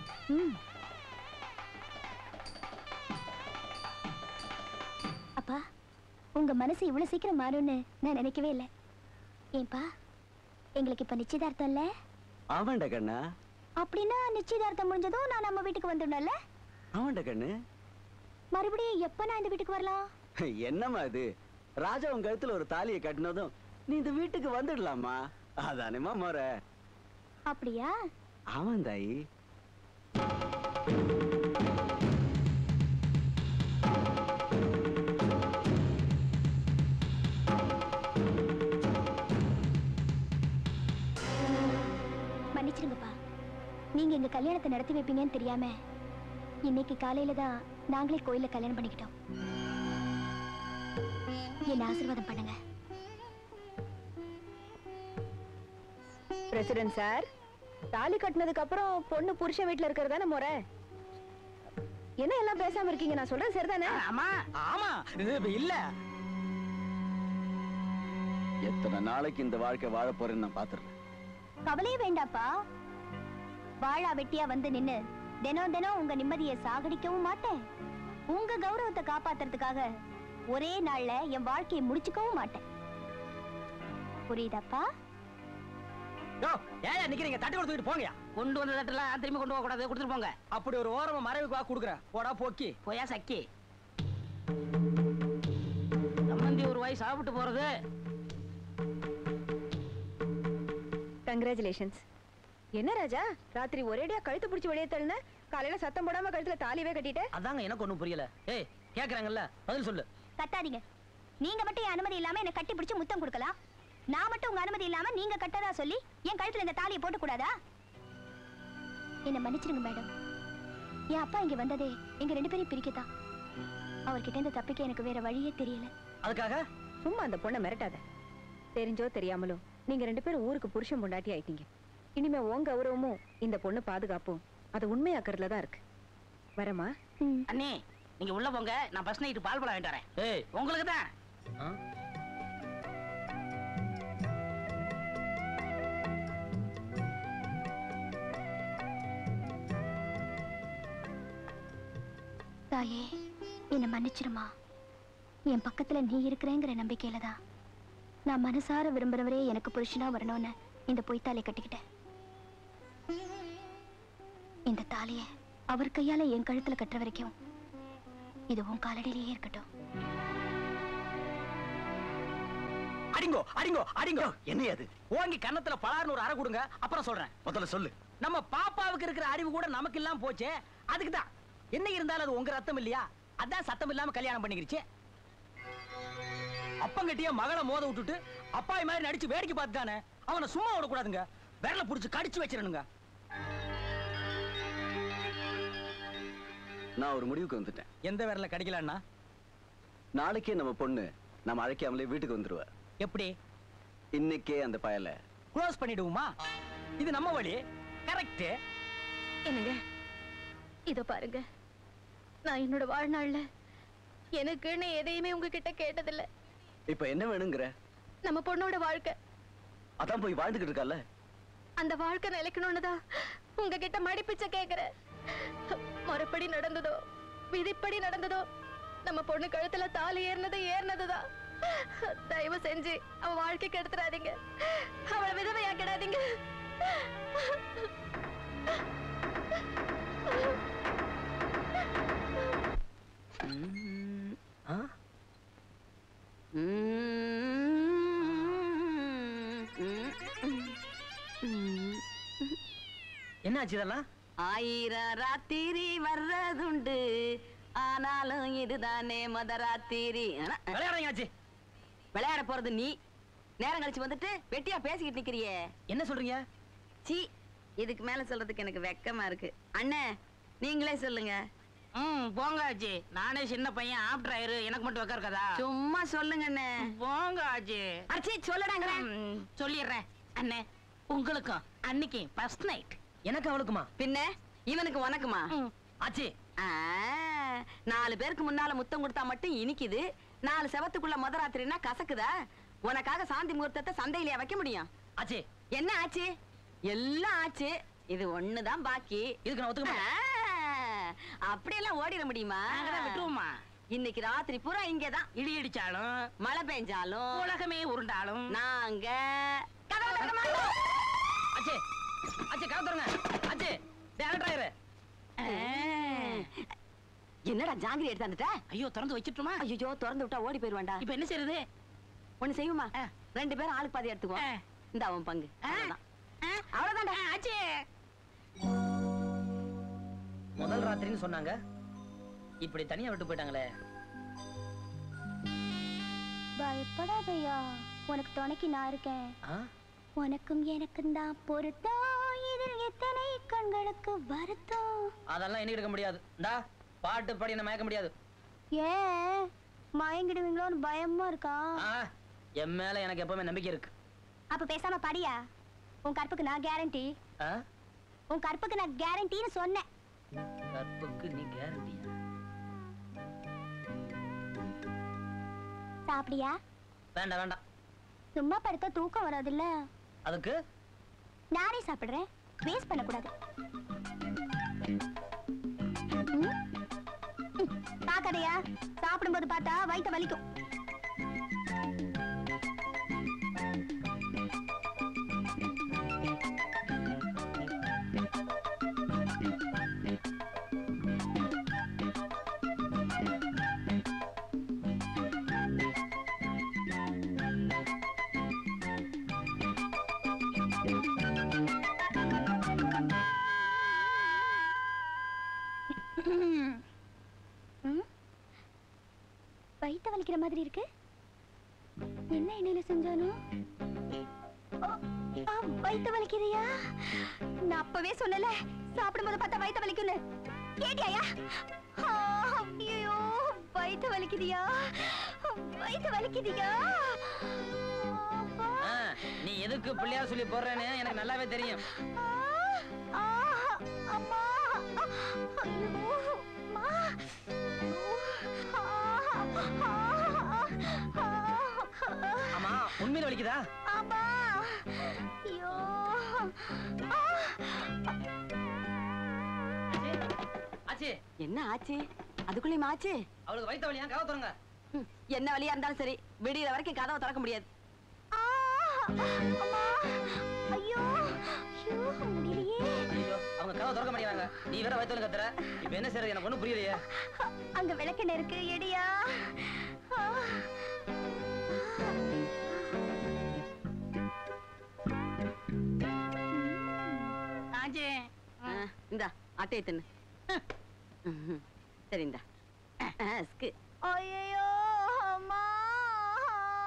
அப்பா உங்க மனசு இவ்வளவு சீக்கிரம் மாறும்னு நான் நினைக்கவே இல்லை ஏன்பா எங்களுக்கு இப்ப நிச்சயதார்த்தம் இல்ல ஆமாண்டா கண்ணா அப்படின்னா நிச்சயதார்த்தம் முடிஞ்சதும் நான் நம்ம வீட்டுக்கு வந்துடணும்ல ஆமாண்டா கண்ணு மறுபடியும் எப்ப நான் இந்த வீட்டுக்கு வரலாம் என்னம்மா இது ராஜா உன் கழுத்துல ஒரு தாலியை கட்டினதும் நீ இந்த வீட்டுக்கு வந்துடலாமா அதானேமா முறை அப்படியா ஆமாம் தாயி மன்னிச்சிருங்கப்பா நீங்க எங்க கல்யாணத்தை நடத்தி வைப்பீங்கன்னு தெரியாம இன்னைக்கு காலையில தான் நாங்களே கோயில்ல கல்யாணம் பண்ணிக்கிட்டோம் என்ன ஆசீர்வாதம் பண்ணுங்க பிரசிடென்ட் சார் தாலி கட்டினதுக்கு அப்புறம் பொண்ணு புருஷன் வீட்டுல இருக்கிறது தானே முறை என்ன எல்லாம் பேசாம இருக்கீங்க நான் சொல்றது சரிதானே ஆமா ஆமா இது இல்ல எத்தனை நாளைக்கு இந்த வாழ்க்கை வாழ போறேன்னு நான் பாத்துறேன் கவலையே வேண்டாப்பா வாழா வெட்டியா வந்து நின்னு தினம் தினம் உங்க நிம்மதியை சாகடிக்கவும் மாட்டேன் உங்க கௌரவத்தை காப்பாத்துறதுக்காக ஒரே நாள்ல என் வாழ்க்கையை முடிச்சுக்கவும் மாட்டேன் புரியுதாப்பா யோ ஏன் நிக்கிறீங்க தட்டு கொடுத்துட்டு போங்கயா கொண்டு வந்த தட்டெல்லாம் திரும்பி கொண்டு போக கூடாது கொடுத்துட்டு போங்க அப்படி ஒரு ஓரமா மறைவுக்கு வா கொடுக்குறேன் போடா போக்கி போயா சக்கி சம்மந்தி ஒரு வாய் சாப்பிட்டு போறது கங்க்ராச்சுலேஷன்ஸ் என்ன ராஜா ராத்திரி ஒரேடியா கழுத்து பிடிச்சி வெளியே தள்ளுன காலையில சத்தம் போடாம கழுத்துல தாலிவே கட்டிட்ட அதாங்க எனக்கு ஒண்ணும் புரியல ஏய் கேக்குறாங்கல்ல பதில் சொல்லு கத்தாதீங்க நீங்க மட்டும் என் அனுமதி இல்லாம என்ன கட்டி பிடிச்சு முத்தம் கொடுக்கலாம் நான் மட்டும் உங்க அனுமதி இல்லாம நீங்க கட்டதா சொல்லி என் கழுத்துல இந்த தாலியை போட்டு கூடாதா என்ன மன்னிச்சிருங்க மேடம் என் அப்பா இங்க வந்ததே எங்க ரெண்டு பேரையும் பிரிக்கத்தான் அவர்கிட்ட இருந்து தப்பிக்க எனக்கு வேற வழியே தெரியல அதுக்காக சும்மா அந்த பொண்ணை மிரட்டாத தெரிஞ்சோ தெரியாமலோ நீங்க ரெண்டு பேரும் ஊருக்கு புருஷன் பொண்டாட்டி ஆயிட்டீங்க இனிமே உங்க கௌரவமும் இந்த பொண்ணு பாதுகாப்பும் அது உண்மையாக்குறதுல தான் இருக்கு வரமா அண்ணே நீங்க உள்ள போங்க நான் பஸ் நைட்டு பால் பழம் வாங்கிட்டு வரேன் ஏய் உங்களுக்கு தான் தாயே என்ன மன்னிச்சிருமா என் பக்கத்துல நீ இருக்கிறேங்கிற நம்பிக்கையில தான் நான் மனசார விரும்புறவரே எனக்கு புருஷனா வரணும்னு இந்த பொய் தாலியை கட்டிக்கிட்டேன் இந்த தாலிய அவர் கையால என் கழுத்துல கட்டுற வரைக்கும் இது உன் காலடியிலேயே இருக்கட்டும் அடிங்கோ அடிங்கோ அடிங்கோ என்ன அது ஓங்கி கன்னத்துல பலார்னு ஒரு அறை கொடுங்க அப்புறம் சொல்றேன் முதல்ல சொல்லு நம்ம பாப்பாவுக்கு இருக்கிற அறிவு கூட நமக்கு இல்லாம போச்சே அதுக்கு தான் என்ன இருந்தாலும் அது உங்க ரத்தம் இல்லையா அதான் சத்தம் இல்லாம கல்யாணம் பண்ணிக்கிருச்சு அப்பங்கட்டிய மகளை மோத விட்டுட்டு அப்பாய் மாதிரி நடிச்சு வேடிக்கை பார்த்துட்டானே அவனை சும்மா விடக்கூடாதுங்க விரல புடிச்சு கடிச்சு வச்சிடணுங்க நான் ஒரு முடிவுக்கு வந்துட்டேன் எந்த விரல கடிக்கலன்னா நாளைக்கே நம்ம பொண்ணு நம்ம அழைக்காமலே வீட்டுக்கு வந்துருவ எப்படி இன்னைக்கே அந்த பயலை க்ளோஸ் பண்ணிடுவோமா இது நம்ம வழி கரெக்ட் என்னங்க இதோ பாருங்க நான் என்னோட வாழ்நாள்ல எனக்குன்னு எதையுமே உங்ககிட்ட கேட்டதில்ல இப்ப என்ன வேணுங்கிற நம்ம பொண்ணோட வாழ்க்கை அதான் போய் வாழ்ந்துகிட்டு இருக்கல அந்த வாழ்க்கை நிலைக்கணும்னு தான் உங்ககிட்ட மடிப்பிச்ச கேக்குறேன் மறுபடி நடந்ததோ விதிப்படி நடந்ததோ நம்ம பொண்ணு கழுத்துல தாலி ஏறினது ஏறினதுதான் தயவு செஞ்சு அவ வாழ்க்கைக்கு எடுத்துறாதீங்க அவளை விதவையாக்கிடாதீங்க என்னாச்சு இதெல்லாம் ஆயிரம் ராத்திரி வர்றதுண்டு ஆனாலும் இதுதானே மத ராத்திரி விளையாடுறீங்க விளையாட போறது நீ நேரம் கழிச்சு வந்துட்டு வெட்டியா பேசிக்கிட்டு நிக்கிறியே என்ன சொல்றீங்க சீ இதுக்கு மேல சொல்றதுக்கு எனக்கு வெக்கமா இருக்கு அண்ணே நீங்களே சொல்லுங்க ம் போங்க ஆச்சி நானே சின்ன பையன் ஆப்டர் ஆயிரு எனக்கு மட்டும் வைக்க இருக்காதா சும்மா சொல்லுங்க அண்ணே போங்க ஆச்சி அச்சி சொல்லடாங்க சொல்லிடுறேன் அண்ணே உங்களுக்கும் அன்னைக்கு ஃபர்ஸ்ட் நைட் எனக்கு அவளுக்குமா பின்ன இவனுக்கு உனக்குமா ஆச்சி ஆ, நாலு பேருக்கு முன்னால முத்தம் கொடுத்தா மட்டும் இனிக்குது நாலு செவத்துக்குள்ள முத ராத்திரினா கசக்குதா உனக்காக சாந்தி முகூர்த்தத்தை சந்தையிலேயே வைக்க முடியும் ஆச்சி என்ன ஆச்சு எல்லாம் ஆச்சு இது ஒண்ணுதான் பாக்கி இதுக்கு நான் ஒத்துக்க மாட்டேன். ஆ, அப்படியெல்லாம் ஓடிட முடியுமா நாங்கதான் விட்டுருவோமா இன்னைக்கு ராத்திரி பூரா இங்கதான் இடி இடிச்சாலும் மழை பெஞ்சாலும் உலகமே உருண்டாலும் நாங்க கதவை திறக்க மாட்டோம். ஆச்சி ஆச்சி கதை தருங்க ஆச்சி டேரக்டர் ஆ, என்னடா ஜாங்கிரி எடுத்து வந்துட்ட ஐயோ திறந்து வச்சிட்டுமா ஐயோ திறந்து விட்டா ஓடி போயிருவான்டா இப்ப என்ன செய்யறது ஒண்ணு செய்யுமா ரெண்டு பேரும் ஆளுக்கு பாதி எடுத்துக்குவோம் இந்த அவன் பங்கு அவ்வளவுதான். அவ்வளவுதான்டா ஆச்சி முதல் ராத்திரின்னு சொன்னாங்க இப்படி தனியா விட்டு போயிட்டாங்களே பயப்படாதய்யா உனக்கு துணைக்கு நான் இருக்கேன் ஆ? உனக்கும் எனக்கும் தான் பொருத்தம் இதில் எத்தனை கண்களுக்கு வருத்தம் அதெல்லாம் என்ன எடுக்க முடியாது இந்தா பாட்டு பாடி என்ன மயக்க முடியாது ஏன் மயங்கிடுவீங்களோன்னு பயமா இருக்கா ஆ, என் மேல எனக்கு எப்பவுமே நம்பிக்கை இருக்கு அப்ப பேசாம படியா உன் கற்புக்கு நான் கேரண்டி ஆ? உன் கற்புக்கு நான் கேரண்டின்னு சொன்னேன் கற்புக்கு நீ கேரண்டியா சாப்பிடியா வேண்டாம் வேண்டாம் சும்மா படுத்தா தூக்கம் வராதுல்ல அதுக்கு நானே சாப்பிடுறேன் வேஸ்ட் பண்ணக்கூடாது ம்? ம், பார்க்காதயா சாப்பிடும்போது பார்த்தா வயித்த வலிக்கும் ம்? வயித்த வலிக்கிற மாதிரி இருக்கு என்ன எண்ணெயில செஞ்சானோ ஓ, ஆ, வயித்த வலிக்குதியா நான் அப்பவே சொன்னல சாப்பிடும்போது பார்த்தா வயித்த வலிக்கும்னு கேட்டியாயா ஆ, ஐயோ வயித்த வலிக்குதியா வயித்த வலிக்குதியா ஆ, நீ எதுக்கு பிள்ளையார் சொல்லி போடுறேன்னு எனக்கு நல்லாவே தெரியும் ஆ, அம்மா ஐயோ அம்மா ஆமா உண்மையில வலிக்குதா அம்மா ஐயோ ஆச்சி என்ன ஆச்சு அதுக்குள்ளேயும் ஆச்சு அவளுக்கு வயித்த வலியா கதை தருங்க ம், என்ன வழியா இருந்தாலும் சரி விடியற வரைக்கும் கதவை திறக்க முடியாது அம்மா ஐயோ ஐயோ முடியலையே ஐயோ அவங்க கதவை திறக்க மாட்டேங்கிறாங்க நீ வேற வயித்து வலி கத்துற இப்ப என்ன செய்யறது எனக்கு ஒண்ணும் புரியலையே அங்க விளக்கெண்ணெய் இருக்கு எடியா ஆ. ஆச்சி ஆ, இந்தா அட்டையை தின்னு ம்ஹும். சரி இந்தா ஆ, ஸ்கு. ஐயோ அம்மா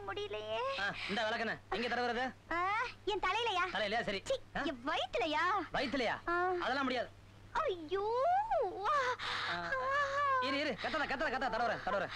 முடியலையே இந்த விளக்கண்ண எங்க தடவுறது ஆ, என் தலையிலயா தலையிலயா சரி சீ, என் வயித்துலயா வயித்துலயா ஆ. அதெல்லாம் முடியாது ஐயோ ஆ. இரு இரு கத்தாத கத்தாத கத்தாத தடவுறேன் தடவுறேன்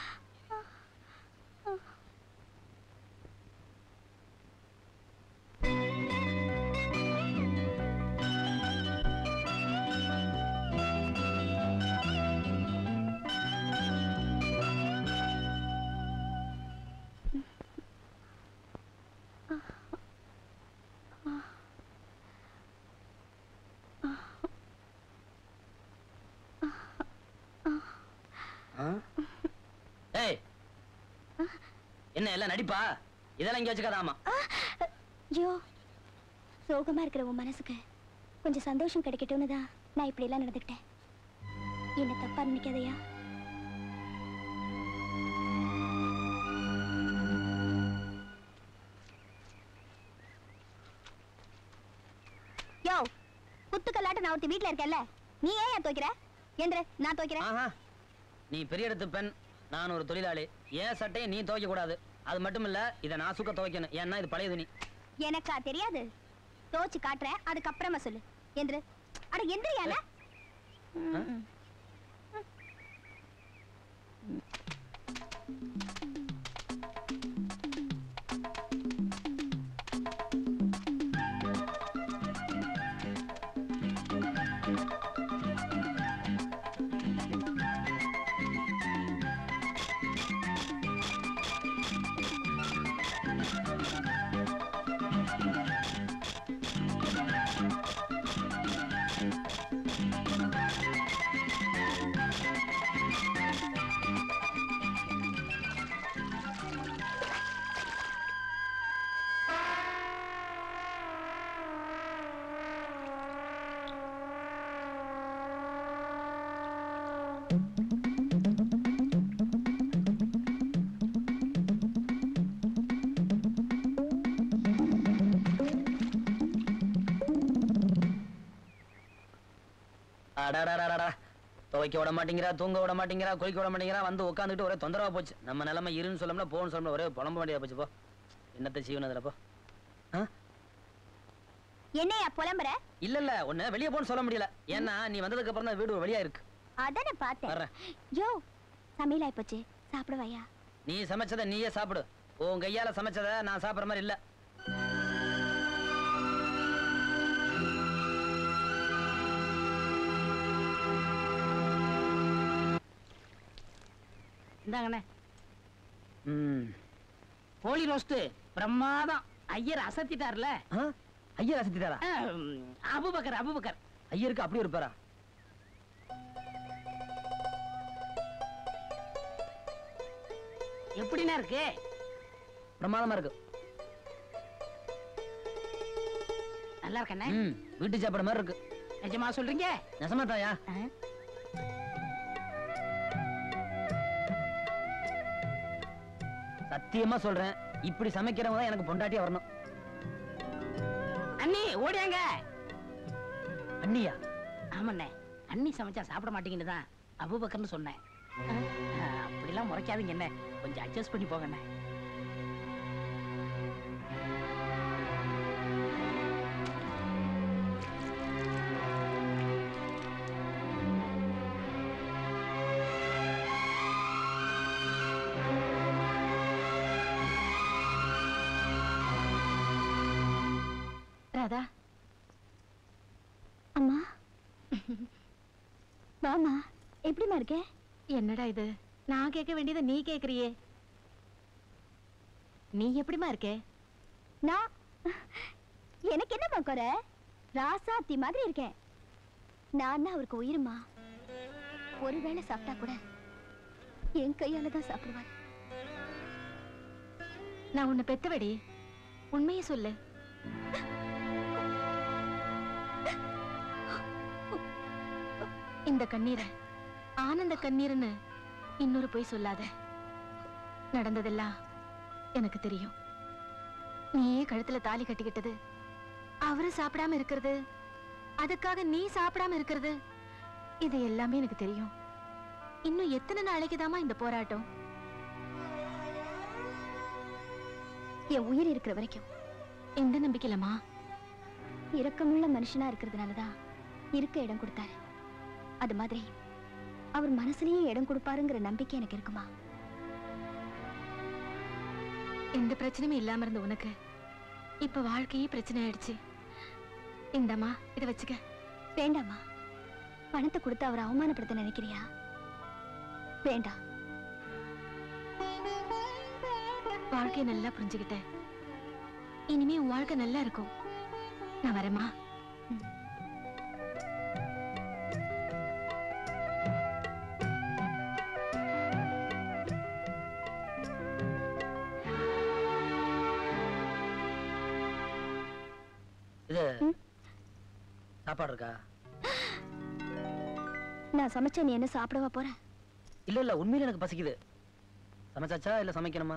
ஏய் என்ன எல்லாம் நடிப்பா இதெல்லாம் இங்க வச்சுக்காதாமா ஐயோ சோகமா இருக்கிற உன் மனசுக்கு கொஞ்சம் சந்தோஷம் கிடைக்கட்டும்னு தான் நான் இப்படி எல்லாம் நடந்துக்கிட்டேன் என்ன தப்பா நினைக்காதயா யோ குத்துக்கல்லாட்ட நான் ஒருத்தி வீட்ல இருக்கேன்ல நீ ஏன் ஏன் துவைக்கிற எந்திர நான் துவைக்கிறேன் ஆஹா நீ பெரிய இடத்து பெண் நான் ஒரு தொழிலாளி ஏன் சட்டையை நீ துவைக்க கூடாது அது மட்டும் இல்ல இதை நான் சுக்க துவைக்கணும் ஏன்னா இது பழைய துணி எனக்கா தெரியாது தோச்சு காட்டுறேன் அதுக்கப்புறமா சொல்லு எந்திரு அட எந்திரியால அடடடடடா துவைக்க விட மாட்டேங்கிறா தூங்க விட மாட்டேங்கிறா குளிக்க விட மாட்டேங்கிறா வந்து உட்காந்துட்டு ஒரே தொந்தரவா போச்சு நம்ம நிலைமை இருன்னு சொல்லணும்னா போன்னு சொல்லணும் ஒரே புலம்ப வேண்டியதா போச்சு போ என்னத்தை செய்யணும் அதுல போ என்னையா புலம்புற இல்ல இல்ல உன்னை வெளியே போன்னு சொல்ல முடியல ஏன்னா நீ வந்ததுக்கு அப்புறம் தான் வீடு வெளியா இருக்கு அதானே பார்த்தேன் வர்றேன் யோ சமையல் ஆயிப்போச்சு சாப்பிடுவாயா நீ சமைச்சதை நீயே சாப்பிடு உன் கையால சமைச்சதை நான் சாப்பிடுற மாதிரி இல்ல இந்தாங்கண்ணே ம் கோழி ரோஸ்ட் பிரமாதம் ஐயர் அசத்திட்டார்ல ஐயர் அசத்திட்டாரா அபுபக்கர் அபுபக்கர் ஐயருக்கு அப்படி இருப்பாரா எப்படிண்ணே இருக்கு பிரமாதமா இருக்கு நல்லா இருக்கண்ணே ம் வீட்டு சாப்பாடு மாதிரி இருக்கு நிஜமா சொல்றீங்க நெசமா தாயா சத்தியமா சொல்றேன் இப்படி சமைக்கிறவங்க தான் எனக்கு பொண்டாட்டியா வரணும் அண்ணி ஓடியாங்க அண்ணியா ஆமாண்ணே அண்ணி சமைச்சா சாப்பிட மாட்டீங்கன்னு தான் அபுபக்கர்னு சொன்னேன் அஹ், அப்படிலாம் முறைக்காதீங்க என்ன கொஞ்சம் அட்ஜஸ்ட் பண்ணி போங்கண்ணே ராதா அம்மா வாமா எப்படிம்மா இருக்க என்னடா இது நான் கேட்க வேண்டியதை நீ கேக்குறியே நீ எப்படிமா இருக்கே நான் எனக்கு என்னம்மா குறை ராசாத்தி மாதிரி இருக்கேன் நான் தான் அவருக்கு உயிருமா ஒருவேளை சாப்பிட்டா கூட என் கையால தான் சாப்பிடுவார் நான் உன்னை பெத்தவடி உண்மையை சொல்லு இந்த கண்ணீரை ஆனந்த கண்ணீர்னு இன்னொரு பொய் சொல்லாத நடந்ததெல்லாம் எனக்கு தெரியும் நீயே கழுத்துல தாலி கட்டிக்கிட்டது அவரு சாப்பிடாம இருக்கிறது அதுக்காக நீ சாப்பிடாம இருக்கிறது இது எல்லாமே எனக்கு தெரியும் இன்னும் எத்தனை நாளைக்குதாம்மா இந்த போராட்டம் என் உயிர் இருக்கிற வரைக்கும் எந்த நம்பிக்கையிலமா இரக்கமுள்ள மனுஷனா இருக்கிறதுனாலதான் இருக்க இடம் கொடுத்தாரு அது மாதிரி அவர் மனசுலயும் இடம் கொடுப்பாருங்கிற நம்பிக்கை எனக்கு இருக்குமா எந்த பிரச்சனையும் இல்லாம இருந்த உனக்கு இப்ப வாழ்க்கையே பிரச்சனை ஆயிடுச்சு இந்தம்மா இதை வச்சுக்க வேண்டாமா பணத்தை கொடுத்து அவரை அவமானப்படுத்த நினைக்கிறியா வேண்டாம் வாழ்க்கையை நல்லா புரிஞ்சுக்கிட்டேன் இனிமே உன் வாழ்க்கை நல்லா இருக்கும் நான் வரேம்மா இது சாப்பாடு இருக்கா நான் சமைச்ச நீ என்ன சாப்பிடவா போற இல்ல இல்ல உண்மையில எனக்கு பசிக்குது சமைச்சாச்சா இல்ல சமைக்கணுமா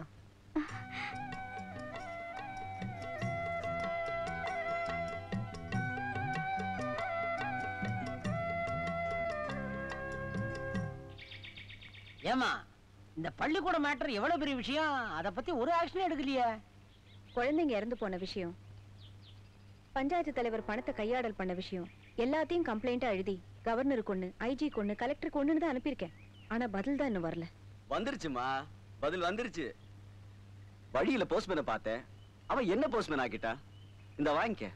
ஏமா இந்த பள்ளிக்கூட மேட்டர் எவ்வளவு பெரிய விஷயம் அத பத்தி ஒரு ஆக்ஷன் எடுக்கலையே குழந்தைங்க இறந்து போன விஷயம் பஞ்சாயத்து தலைவர் பணத்தை கையாடல் பண்ண விஷயம் எல்லாத்தையும் கம்ப்ளைண்டா எழுதி கவர்னருக்கு ஒண்ணு ஐஜி ஒண்ணு கலெக்டருக்கு ஒண்ணுன்னு தான் அனுப்பியிருக்கேன் ஆனா பதில் தான் இன்னும் வரல வந்துருச்சுமா பதில் வந்துருச்சு வழியில போஸ்ட்மேனை பார்த்தேன் அவன் என்ன போஸ்ட்மேன் ஆக்கிட்டா இந்த வாங்கிக்க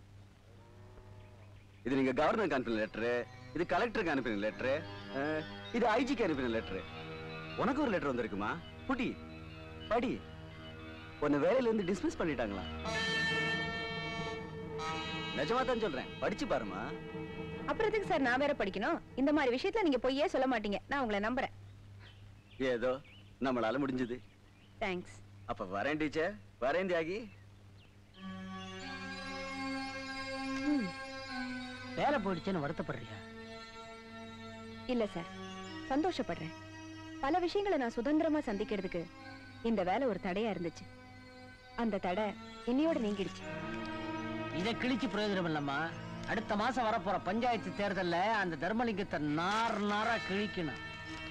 இது நீங்க கவர்னருக்கு அனுப்பின லெட்டரு இது கலெக்டருக்கு அனுப்பின லெட்டரு இது ஐஜிக்கு அனுப்பின லெட்டரு உனக்கு ஒரு லெட்டர் வந்திருக்குமா குட்டி படி உன்னை வேலையில இருந்து டிஸ்மிஸ் பண்ணிட்டாங்களா நிஜமா தான் சொல்றேன் படிச்சு பாருமா அப்புறம் எதுக்கு சார் நான் வேற படிக்கணும் இந்த மாதிரி விஷயத்துல நீங்க பொய்யே சொல்ல மாட்டீங்க நான் உங்களை நம்புறேன் ஏதோ நம்மளால முடிஞ்சது தேங்க்ஸ் அப்ப வரேன் டீச்சர் வரேன் தியாகி வேலை போயிடுச்சுன்னு வருத்தப்படுறியா இல்ல சார் சந்தோஷப்படுறேன் பல விஷயங்களை நான் சுதந்திரமா சந்திக்கிறதுக்கு இந்த வேலை ஒரு தடையா இருந்துச்சு அந்த தடை இன்னையோட நீங்கிடுச்சு இதை கிழிச்சு பிரயோஜனம் இல்லம்மா அடுத்த மாசம் வரப்போற பஞ்சாயத்து தேர்தல்ல அந்த தர்மலிங்கத்தை நார் நாரா கிழிக்கணும்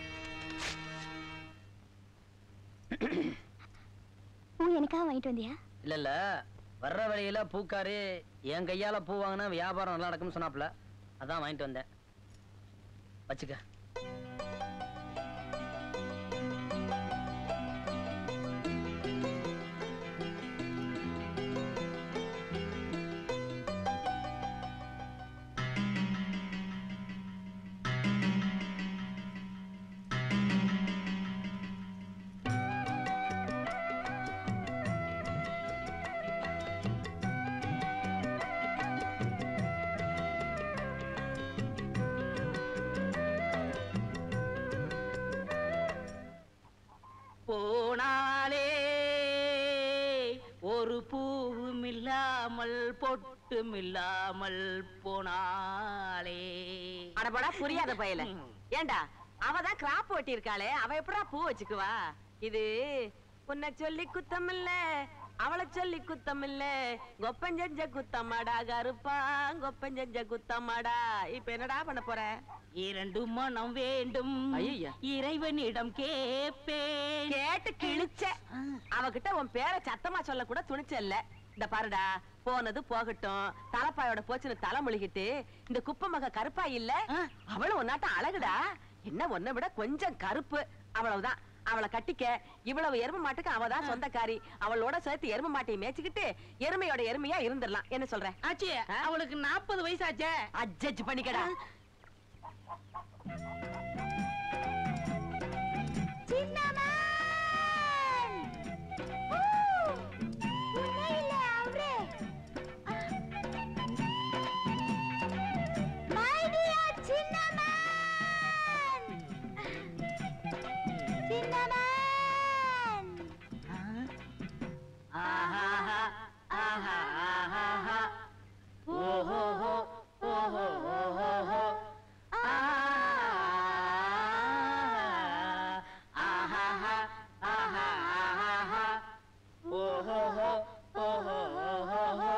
பூ எனக்காக வாங்கிட்டு வந்தியா இல்ல இல்ல வர்ற வழியில பூக்காரு என் கையால பூ வாங்கினா வியாபாரம் நல்லா நடக்கும்னு சொன்னாப்ல அதான் வாங்கிட்டு வந்தேன் வச்சுக்க போனாலே ஒரு பூவும் இல்லாமல் பொட்டும் இல்லாமல் போனாலே அடபடா புரியாத பயல ஏண்டா அவ தான் கிராப் ஓட்டி இருக்காளே அவ எப்படா பூ வச்சுக்குவா இது உன்னை சொல்லி குத்தம் இல்ல அவளை சொல்லி குத்தம் இல்ல கொப்பஞ்செஞ்ச குத்தமாடா கருப்பா கொப்பஞ்செஞ்ச குத்தமாடா இப்ப என்னடா பண்ண போற இரண்டு மனம் வேண்டும் ஐயைய. இறைவனிடம் கேப்பேன் கேட்டு கிழிச்ச அவகிட்ட உன் பேரை சத்தமா சொல்ல கூட துணிச்சல்ல இந்த பாருடா போனது போகட்டும் தலைப்பாயோட போச்சுன்னு தலை முழுகிட்டு இந்த குப்பை மக கருப்பா இல்ல அவளும் ஒன்னாட்டம் அழகுடா என்ன ஒன்ன விட கொஞ்சம் கருப்பு அவ்வளவுதான் அவளை கட்டிக்க இவ்வளவு எரும மாட்டுக்கு அவதான் சொந்தக்காரி அவளோட சேர்த்து எரும மாட்டையை மேய்ச்சிக்கிட்டு எருமையோட எருமையா இருந்துடலாம் என்ன சொல்ற ஆச்சு அவளுக்கு நாற்பது வயசாச்சே அட்ஜஸ்ட் பண்ணிக்கடா ஆஹா ஆஹா ஆஹா ஓஹோ ஓஹோ ஓஹோ ஆஹா ஆஹா ஆஹா ஓஹோ ஓஹோ ஓஹோ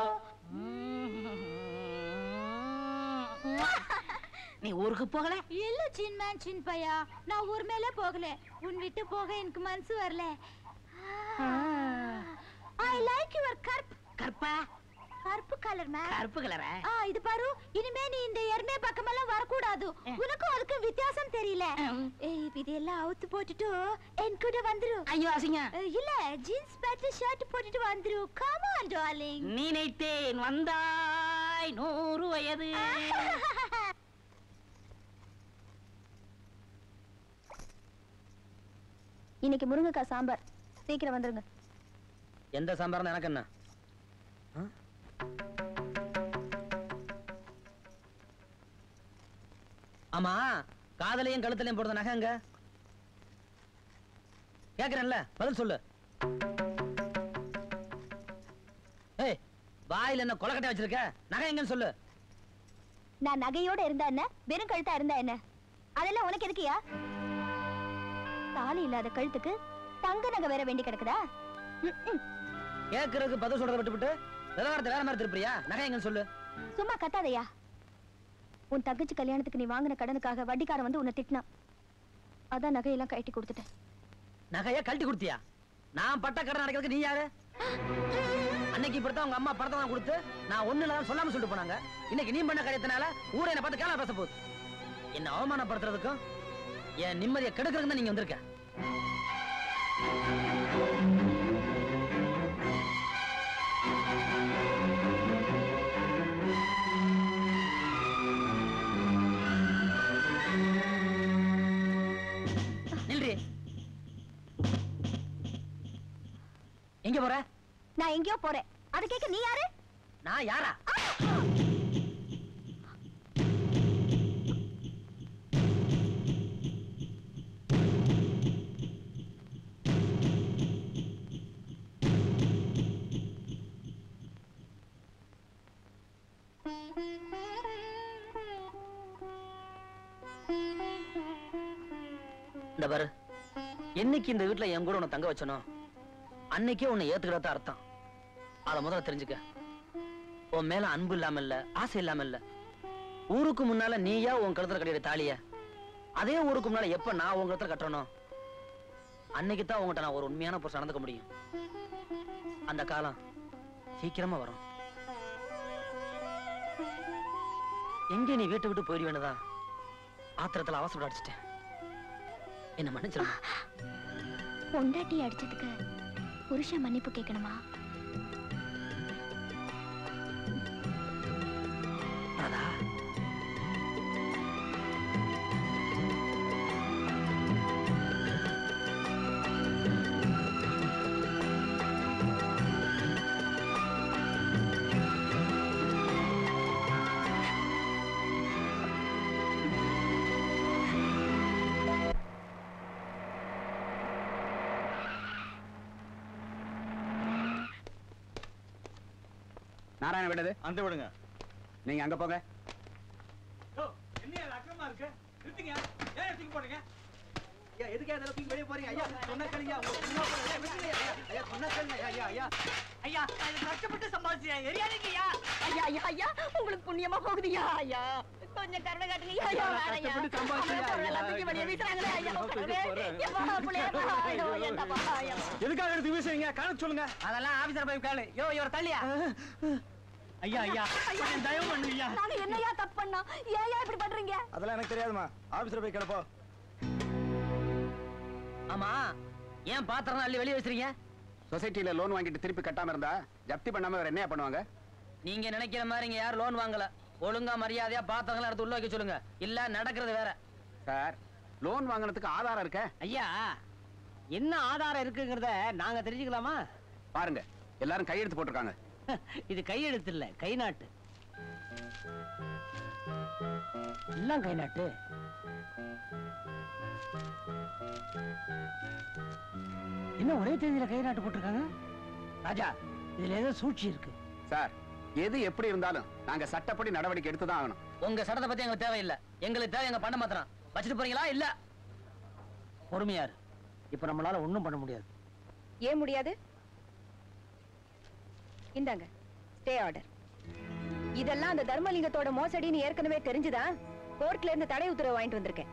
நீ ஊருக்கு போகல இல்ல சின்மேன் சின் பையா நான் ஊர் மேல போகல உன் விட்டு போக எனக்கு மனசு வரல ஐ லைக் யுவர் கருப்பு கற்பா கருப்பு கலர் மேம் கருப்பு கலரா ஆ இது பாரு இனிமே நீ இந்த எருமை பக்கமெல்லாம் வரக்கூடாது உனக்கும் அதுக்கு வித்தியாசம் தெரியல ஏய் இதெல்லாம் அவுத்து போட்டுட்டு என் கூட வந்துரு ஐயோ அசிங்க அஹ், இல்ல ஜீன்ஸ் பேண்ட் ஷர்ட் போட்டுட்டு வந்துரு கம் ஆன் டார்லிங் நினைத்தேன் வந்தாய் நூறு வயது இன்னைக்கு முருங்கைக்காய் சாம்பார் சீக்கிரம் வந்துருங்க எந்த சாம்பார்னு எனக்கு என்ன ஆ? ஆமா காதலையும் கழுத்துலையும் போடுற நகை எங்க கேக்குறேன்ல பதில் சொல்லு ஏய் வாயில என்ன கொலக்கட்டை வச்சிருக்க நகை எங்கன்னு சொல்லு நான் நகையோட இருந்தா என்ன வெறும் கழுத்தா இருந்தா என்ன அதெல்லாம் உனக்கு எதுக்குயா தாலி இல்லாத கழுத்துக்கு தங்க நகை வேற வேண்டி கிடக்குதா ம், ம். கேக்குறதுக்கு பதில் சொல்றத விட்டுவிட்டு விவகாரத்தை வேற மாதிரி திருப்பியா நகை எங்கன்னு சொல்லு சும்மா கத்தாதையா உன் தங்கச்சி கல்யாணத்துக்கு நீ வாங்கின கடனுக்காக வட்டிக்காரன் வந்து உன்னை திட்டினான் அதான் நகையெல்லாம் கட்டி கொடுத்துட்டேன் நகைய கழட்டி கொடுத்தியா நான் பட்ட கடன் அடைக்கிறதுக்கு நீ யாரு அன்னைக்கு இப்படித்தான் உங்க அம்மா படத்தை தான் கொடுத்து நான் ஒண்ணு இல்லாம சொல்லாம சொல்லிட்டு போனாங்க இன்னைக்கு நீ பண்ண காரியத்தினால ஊரை என்ன பார்த்து கேளா பேச போகுது என்ன அவமானப்படுத்துறதுக்கும் என் நிம்மதியை கெடுக்கிறதுக்கு தான் நீங்க வந்திருக்க நில்றி எங்க போற நான் எங்கேயோ போறேன் அது கேட்க நீ யாரு நான் யாரா இந்த பாரு என்னைக்கு இந்த வீட்ல என் கூட உன்னை தங்க வச்சனோ அன்னைக்கே உன்னை ஏத்துக்கிறதா அர்த்தம் அதை முதல்ல தெரிஞ்சுக்க உன் மேல அன்பு இல்லாம இல்ல ஆசை இல்லாம இல்ல ஊருக்கு முன்னால நீயா உன் கழுத்துல கட்டிற தாலிய அதே ஊருக்கு முன்னால எப்ப நான் உன் கழுத்துல கட்டுறனோ அன்னைக்கு தான் உங்ககிட்ட நான் ஒரு உண்மையான புருஷன் நடந்துக்க முடியும் அந்த காலம் சீக்கிரமா வரும் எங்க நீ வீட்டை விட்டு போயிட வேண்டியதான் ஆத்திரத்துல அவசரம் அடிச்சிட்டேன் என்ன மன்னிச்சிருமா பொண்டாட்டி அடிச்சதுக்கு புருஷன் மன்னிப்பு கேட்கணுமா ராதா நாராயண விடுது அந்த விடுங்க நீங்க அங்க போங்க என்ன அக்கமா இருக்கு நிறுத்துங்க ஏன் தூக்கி போடுங்க ஐயா எதுக்கு அதெல்லாம் தூக்கி வெளியே போறீங்க ஐயா சொன்ன கலிங்க சும்மா போறீங்க விட்டுருங்க ஐயா ஐயா சொன்ன கலிங்க ஐயா ஐயா ஐயா நான் இது கஷ்டப்பட்டு சம்பாதிச்சேன் எரியாதீங்கய்யா ஐயா ஐயா ஐயா உங்களுக்கு புண்ணியமா போகுதுயா ஐயா கொஞ்சம் கருணை காட்டுங்க ஐயா வேணாயா கஷ்டப்பட்டு சம்பாதிச்சியா? பொருளெல்லாம் தூக்கி வெளியே வீசுறாங்களே ஐயா கடவுளே. எப்பா, புள்ளையப்பா, ஐயோ, என்னப்பா, ஐயா. எதுக்காக எடுத்து வீசுறீங்க கணக்கு சொல்லுங்க அதெல்லாம் ஆபீசர் போய் கேளு யோ இவர் தள்ளியா ஐயா ஐயா கொஞ்சம் தயவு பண்ணுங்க நாங்க என்னையா தப்பு பண்ணோம் ஏயா இப்படி பண்றீங்க அதெல்லாம் எனக்கு தெரியாதுமா ஆபீஸ்ல போய் கிளப்போ ஆமா ஏன் பாத்திரம் அள்ளி வெளியே வச்சிருக்கீங்க சொசைட்டில லோன் வாங்கிட்டு திருப்பி கட்டாம இருந்தா ஜப்தி பண்ணாம வேற என்னையா பண்ணுவாங்க நீங்க நினைக்கிற மாதிரி இங்க யாரும் லோன் வாங்கல ஒழுங்கா மரியாதையா பாத்திரங்களை எடுத்து உள்ள வைக்க சொல்லுங்க இல்ல நடக்கிறது வேற சார் லோன் வாங்குனதுக்கு ஆதாரம் இருக்க ஐயா என்ன ஆதாரம் இருக்குங்கிறத நாங்க தெரிஞ்சுக்கலாமா பாருங்க எல்லாரும் கையெழுத்து போட்டிருக்காங்க இது கையெழுத்து இல்ல கை நாட்டு எல்லாம் கை நாட்டு என்ன ஒரே தேதியில கை நாட்டு போட்டிருக்காங்க ராஜா இதுல ஏதோ சூழ்ச்சி இருக்கு சார் எது எப்படி இருந்தாலும் நாங்க சட்டப்படி நடவடிக்கை எடுத்து தான் ஆகணும் உங்க சடத்தை பத்தி எங்களுக்கு தேவையில்லை எங்களுக்கு தேவை எங்க பண்ண மாத்திரம் வச்சுட்டு போறீங்களா இல்ல பொறுமையாரு இப்ப நம்மளால ஒண்ணும் பண்ண முடியாது ஏன் முடியாது இந்தாங்க ஸ்டே ஆர்டர் இதெல்லாம் அந்த தர்மலிங்கத்தோட மோசடின்னு ஏற்கனவே தெரிஞ்சுதான் கோர்ட்ல இருந்து தடை உத்தரவு வாங்கிட்டு வந்திருக்கேன்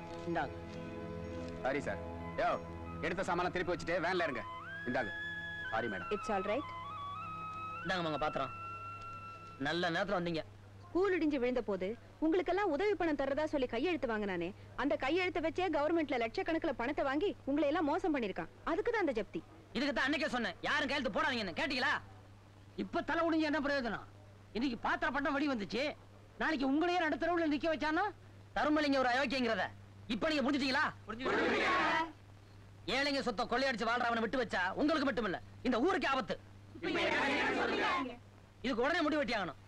இந்தாங்க சரி சார் யோ எடுத்த சாமான திருப்பி வச்சுட்டு வேன்ல இருங்க இந்தாங்க sorry madam it's all right இந்தாங்க உங்க பாத்திரம் நல்ல நேரத்துல வந்தீங்க ஸ்கூல் இடிஞ்சு விழுந்த போது உங்களுக்கெல்லாம் உதவி பணம் தர்றதா சொல்லி கையெழுத்து வாங்கினானே அந்த கையெழுத்தை வச்சே கவர்மெண்ட்ல லட்சக்கணக்கில் பணத்தை வாங்கி உங்களை எல்லாம் மோசம் பண்ணிருக்கான் அதுக்கு தான் அந்த ஜப்தி இதுக்கு தான் அன்னைக்கே சொன்னேன் யாரும் கையெழுத்து போடாதீங்கன்னு கேட்டீங்களா இப்ப தலை குனிஞ்சு என்ன பிரயோஜனம் இன்னைக்கு பாத்திர பட்டம் வழி வந்துச்சு நாளைக்கு உங்களையே நடுத்தரவுல நிக்க வச்சானா தருமலிங்க ஒரு அயோக்கியங்கிறத இப்ப நீங்க புரிஞ்சுட்டீங்களா ஏழைங்க சொத்தை கொள்ளையடிச்சு வாழ்றவனை விட்டு வச்சா உங்களுக்கு மட்டும் இல்ல இந்த ஊருக்கு ஆபத்து இதுக்கு உடனே முடிவு வெட்டி ஆகணும்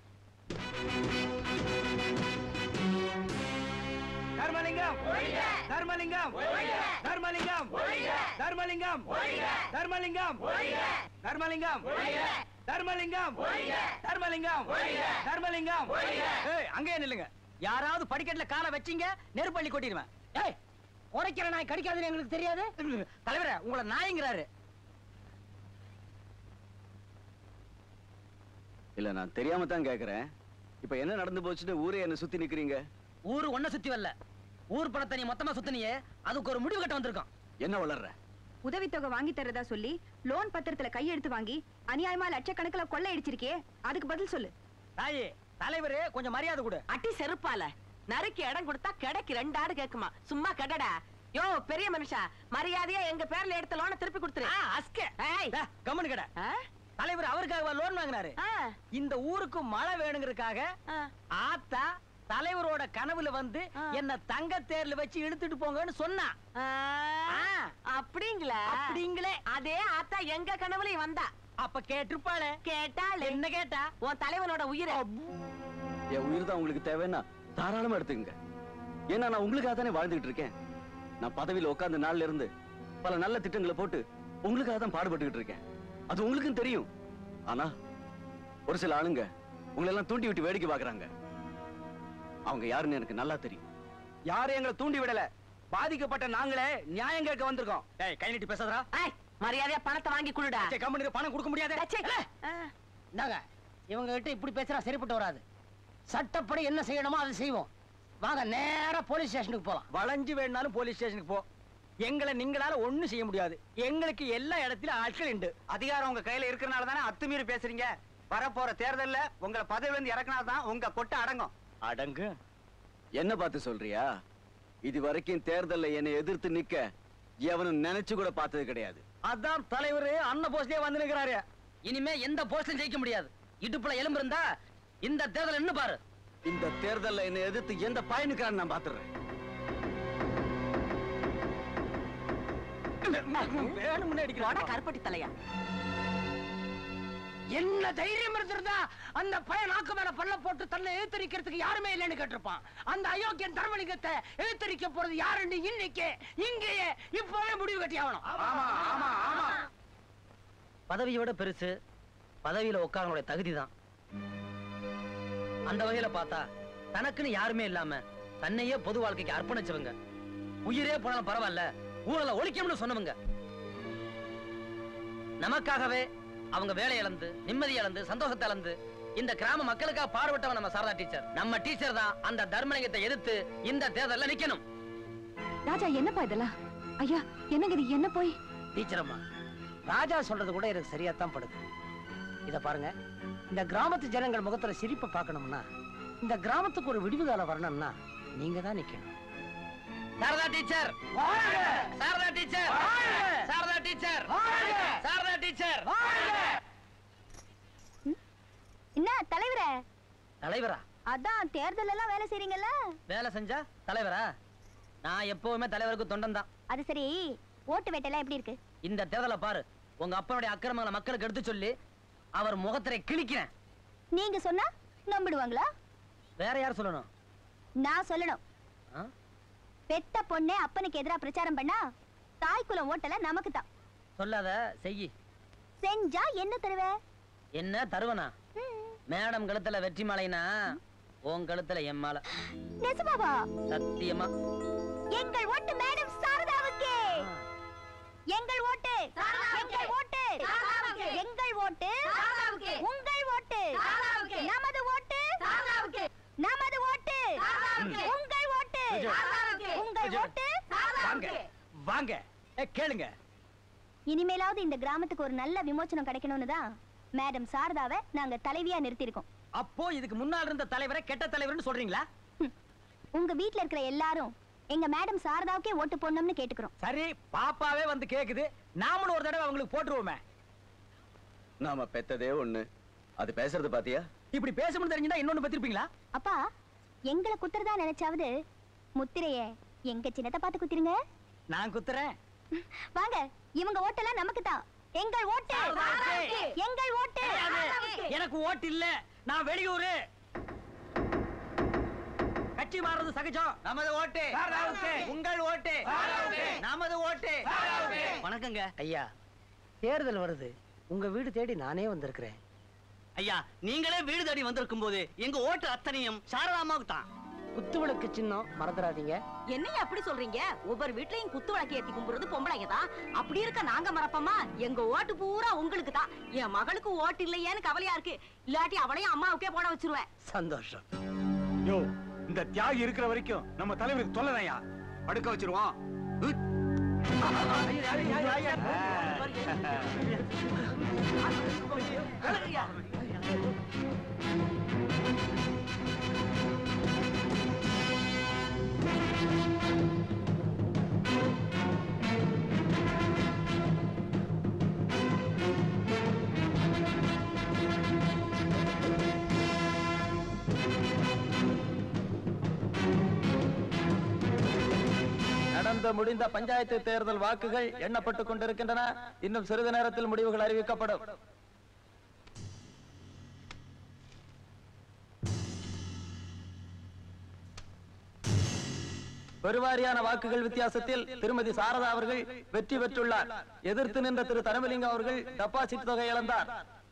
தர்மலிங்கம் தர்மலிங்கம் தர்மலிங்கம் தர்மலிங்கம் தர்மலிங்கம் தர்மலிங்கம் தர்மலிங்கம் தர்மலிங்கம் தர்மலிங்கம் ஏய் அங்கே நில்லுங்க யாராவது படிக்கட்டுல காலை வச்சீங்க நெருப்பள்ளி கொட்டிடுவேன் ஏய் உரைக்கிற நாய் கடிக்காதுன்னு எங்களுக்கு தெரியாது தலைவரே உங்களை நாயங்கிறாரு இல்ல நான் தெரியாம தான் கேக்குறேன் இப்ப என்ன நடந்து போச்சுன்னு ஊரே என்ன சுத்தி நிக்கிறீங்க ஊரு ஒன்ன சுத்தி வரல ஊர் பணத்தை நீ மொத்தமா சுத்தினியே அதுக்கு ஒரு முடிவு கட்ட வந்திருக்கோம் என்ன வளர்ற உதவித்தொகை வாங்கி தர்றதா சொல்லி லோன் பத்திரத்துல கையெழுத்து வாங்கி அநியாயமா லட்சக்கணக்கில் கொள்ளை அடிச்சிருக்கே அதுக்கு பதில் சொல்லு தாயே தலைவரே கொஞ்சம் மரியாதை கொடு அட்டி செருப்பால நறுக்கு இடம் கொடுத்தா கிடைக்கு ரெண்டு ஆடு கேக்குமா சும்மா கடடா யோ பெரிய மனுஷா மரியாதையா எங்க பேர்ல எடுத்த லோனை திருப்பி கொடுத்துரு அஸ்க கம்மனு கடை தலைவர் அவருக்காக லோன் வாங்கினாரு இந்த ஊருக்கு மழை வேணுங்கிறதுக்காக ஆத்தா தலைவரோட கனவுல வந்து என்ன தங்க தேர்ல வச்சு இழுத்துட்டு போங்கன்னு சொன்னா அப்படிங்களா அப்படிங்களே அதே ஆத்தா எங்க கனவுலயும் வந்தா அப்ப கேட்டிருப்பாளே கேட்டாள் என்ன கேட்டா உன் தலைவனோட உயிரை என் உயிர் தான் உங்களுக்கு தேவைன்னா தாராளமா எடுத்துக்கங்க ஏன்னா நான் உங்களுக்காக தானே வாழ்ந்துகிட்டு இருக்கேன் நான் பதவியில உட்கார்ந்த நாள்ல இருந்து பல நல்ல திட்டங்களை போட்டு உங்களுக்காக தான் பாடுபட்டுக்கிட்டு இருக்கேன் அது உங்களுக்கும் தெரியும் ஆனா ஒரு சில ஆளுங்க உங்களை எல்லாம் தூண்டி விட்டு வேடிக்கை பாக்குறாங்க அவங்க யாருன்னு எனக்கு நல்லா தெரியும் யாரும் எங்களை தூண்டி விடல பாதிக்கப்பட்ட நாங்களே நியாயம் கேட்க வந்திருக்கோம் டேய் கை நீட்டி பேசாதடா மரியாதையா பணத்தை வாங்கி கொடுடா கம்பெனி பணம் கொடுக்க முடியாது இந்தாங்க இவங்க கிட்ட இப்படி பேசுறா சரிப்பட்டு வராது சட்டப்படி என்ன செய்யணுமோ அதை செய்வோம் வாங்க நேரா போலீஸ் ஸ்டேஷனுக்கு போலாம் வளைஞ்சு வேணாலும் போலீஸ் ஸ்டேஷனுக்கு போ எங்களை நீங்களால ஒண்ணும் செய்ய முடியாது எங்களுக்கு எல்லா இடத்திலும் ஆட்கள் உண்டு அதிகாரம் உங்க கையில இருக்கறனால தானே அத்துமீறி பேசுறீங்க வரப்போற தேர்தல்ல உங்களை பதவியில இருந்து இறக்குனா தான் உங்க கொட்டை அடங்கும் அடங்கு என்ன பார்த்து சொல்றியா இது வரைக்கும் தேர்தல்ல என்னை எதிர்த்து நிக்க எவனும் நினைச்சு கூட பார்த்தது கிடையாது அதான் தலைவர் அண்ணன் போஸ்டே வந்து நிக்கிறாரு இனிமே எந்த போஸ்டும் ஜெயிக்க முடியாது இடுப்புல எலும்பு இருந்தா இந்த தேர்தல் என்ன பாரு இந்த தேர்தல்ல என்னை எதிர்த்து எந்த பயனுக்காரன் நான் பாத்துறேன் கருப்பட்டி தலையா என்ன தைரியம் இருந்திருந்தா அந்த பையன் நாக்கு மேல பல்ல போட்டு தன்னை எழுத்தரிக்கிறதுக்கு யாருமே இல்லைன்னு கேட்டிருப்பான் அந்த அயோக்கியன் தர்மலிங்கத்தை எழுத்தரிக்க போறது யாருன்னு இன்னைக்கு இங்கேயே இப்பவே முடிவு கட்டி ஆகணும் பதவியை விட பெருசு பதவியில உட்காரனுடைய தகுதி தான் அந்த வகையில பார்த்தா தனக்குன்னு யாருமே இல்லாம தன்னையே பொது வாழ்க்கைக்கு அர்ப்பணிச்சவங்க உயிரே போனாலும் பரவாயில்ல ஊழலை ஒழிக்கணும்னு சொன்னவங்க நமக்காகவே அவங்க வேலை இழந்து நிம்மதி இழந்து சந்தோஷத்தை இழந்து இந்த கிராம மக்களுக்காக பாடுபட்டவன் நம்ம சாரதா டீச்சர் நம்ம டீச்சர் தான் அந்த தர்மலிங்கத்தை எதிர்த்து இந்த தேர்தல்ல நிக்கணும் ராஜா என்னப்பா இதெல்லாம் ஐயா என்னங்க இது என்ன போய் டீச்சர் அம்மா ராஜா சொல்றது கூட எனக்கு சரியா தான் படுது இத பாருங்க இந்த கிராமத்து ஜனங்கள் முகத்துல சிரிப்பை பார்க்கணும்னா இந்த கிராமத்துக்கு ஒரு விடிவு காலம் வரணும்னா நீங்க தான் நிக்கணும் Saradha teacher Saradha teacher Saradha teacher Saradha teacher என்ன தலைவரே தலைவரா அதான் தேர்தல் எல்லாம் வேலை செய்றீங்கல்ல வேலை செஞ்சா தலைவரா நான் எப்பவுமே தலைவருக்கு தொண்டன் தான் அது சரி ஓட்டு வேட்டையெல்லாம் எப்படி இருக்கு இந்த தேர்தலை பாரு உங்க அப்பனுடைய அக்கிரமங்களை மக்களுக்கு எடுத்து சொல்லி அவர் முகத்திரை கிழிக்கிறேன் நீங்க சொன்னா நம்பிடுவாங்களா வேற யார் சொல்லணும் நான் சொல்லணும் ஆ? பெத்த பொண்ணே அப்பனுக்கு எதிரா பிரச்சாரம் பண்ணா தாய் குலம் ஓட்டல நமக்கு தான் சொல்லாத செய் செஞ்சா என்ன தருவ என்ன தருவனா மேடம் கழுத்துல வெற்றி மாலைனா உன் கழுத்துல என் மாலை நெசமாவா சத்தியமா எங்கள் ஓட்டு மேடம் சாரதாவுக்கு எங்கள் ஓட்டு எங்கள் ஓட்டு எங்கள் ஓட்டு உங்கள் ஓட்டு நமது ஓட்டு நமது ஓட்டு உங்கள் ஓட்டு உங்கள் ஓட்டு வாங்க வாங்க ஏ, கேளுங்க இனிமேலாவது இந்த கிராமத்துக்கு ஒரு நல்ல விமோச்சனம் கிடைக்கணும்னு தான் மேடம் சாரதாவை நாங்க தலைவியா நிறுத்தியிருக்கோம் அப்போ இதுக்கு முன்னால் இருந்த தலைவரை கெட்ட தலைவர்னு சொல்றீங்களா உங்க வீட்ல இருக்கிற எல்லாரும் எங்க மேடம் சாரதாவுக்கே ஓட்டு போடணும்னு கேட்டுக்கிறோம் சரி பாப்பாவே வந்து கேக்குது நாமளும் ஒரு தடவை அவங்களுக்கு போட்டுருவோமே நாம பெத்ததே ஒண்ணு அது பேசுறது பாத்தியா இப்படி பேசணும்னு தெரிஞ்சுட்டா இன்னொன்னு பத்திருப்பீங்களா அப்பா எங்களை குத்துறதா நினைச்சாவது முத்திரைய எங்க சின்னத்தை பார்த்து குத்திருங்க நான் குத்துறேன் வாங்க இவங்க ஓட்டெல்லாம் நமக்கு தான் எங்கள் ஓட்டு சாரதாவுக்கு. எங்கள் ஓட்டு கிடையாது. எனக்கு ஓட்டு இல்ல நான் வெளியூரு கட்சி மாறுறது சகஜம் நமது ஓட்டு உங்கள் ஓட்டு நமது ஓட்டு வணக்கங்க ஐயா தேர்தல் வருது உங்க வீடு தேடி நானே வந்திருக்கிறேன் ஐயா நீங்களே வீடு தேடி வந்திருக்கும் போது எங்க ஓட்டு அத்தனையும் சாரதாமாவுக்கு தான் குத்துவிளக்கு சின்னம் மறந்துடாதீங்க என்னைய அப்படி சொல்றீங்க ஒவ்வொரு வீட்லயும் குத்து விளக்கு ஏத்தி கும்புறது பொம்பளைங்க தான் அப்படி இருக்க நாங்க மறப்போமா எங்க ஓட்டு பூரா உங்களுக்கு தான் என் மகளுக்கு ஓட்டு இல்லையேன்னு கவலையா இருக்கு இல்லாட்டி அவளையும் அம்மாவுக்கே போட வச்சிருவேன் சந்தோஷம் யோ இந்த தியாகி இருக்கிற வரைக்கும் நம்ம தலைவருக்கு தொல்லனையா படுக்க வச்சிருவோம் நடந்து முடிந்த பஞ்சாயத்து தேர்தல் வாக்குகள் எண்ணப்பட்டுக் கொண்டிருக்கின்றன இன்னும் சிறிது நேரத்தில் முடிவுகள் அறிவிக்கப்படும் பெருவாரியான வாக்குகள் வித்தியாசத்தில் திருமதி சாரதா அவர்கள் வெற்றி பெற்றுள்ளார் எதிர்த்து நின்ற திரு தனமலிங்கம் அவர்கள் டெபாசிட் தொகை இழந்தார்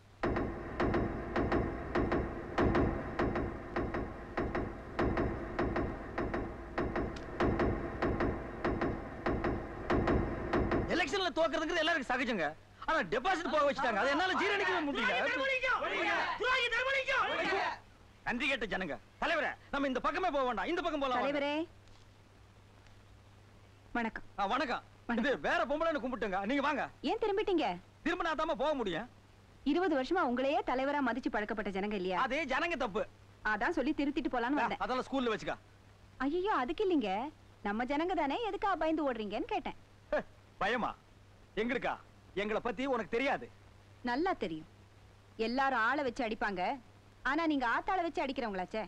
எலெக்ஷன்ல தோக்குறதுக்கு எல்லாருக்கும் சகஜங்க ஆனா டெபாசிட் போக வச்சுட்டாங்க அது என்னால ஜீரணிக்கவே முடியல நன்றி கேட்ட ஜனங்க தலைவரே நம்ம இந்த பக்கமே போக வேண்டாம் இந்த பக்கம் போலாம் வாங்க. தலைவரே வணக்கம் ஆ, வணக்கம் இது வேற பொம்பளைன்னு கும்பிட்டுங்க நீங்க வாங்க ஏன் திரும்பிட்டீங்க திரும்ப நான் தாம போக முடியும் இருபது வருஷமா உங்களையே தலைவரா மதிச்சு பழக்கப்பட்ட ஜனங்க இல்லையா அதே ஜனங்க தப்பு அதான் சொல்லி திருத்திட்டு போலான்னு வந்தேன் அதெல்லாம் ஸ்கூல்ல வச்சுக்க ஐயோ அதுக்கு இல்லைங்க நம்ம ஜனங்க தானே எதுக்கா பயந்து ஓடுறீங்கன்னு கேட்டேன் பயமா எங்களுக்கா எங்களை பத்தி உனக்கு தெரியாது நல்லா தெரியும் எல்லாரும் ஆளை வச்சு அடிப்பாங்க ஆனா நீங்க ஆத்தாள வச்சு அடிக்கிறவங்களாச்சே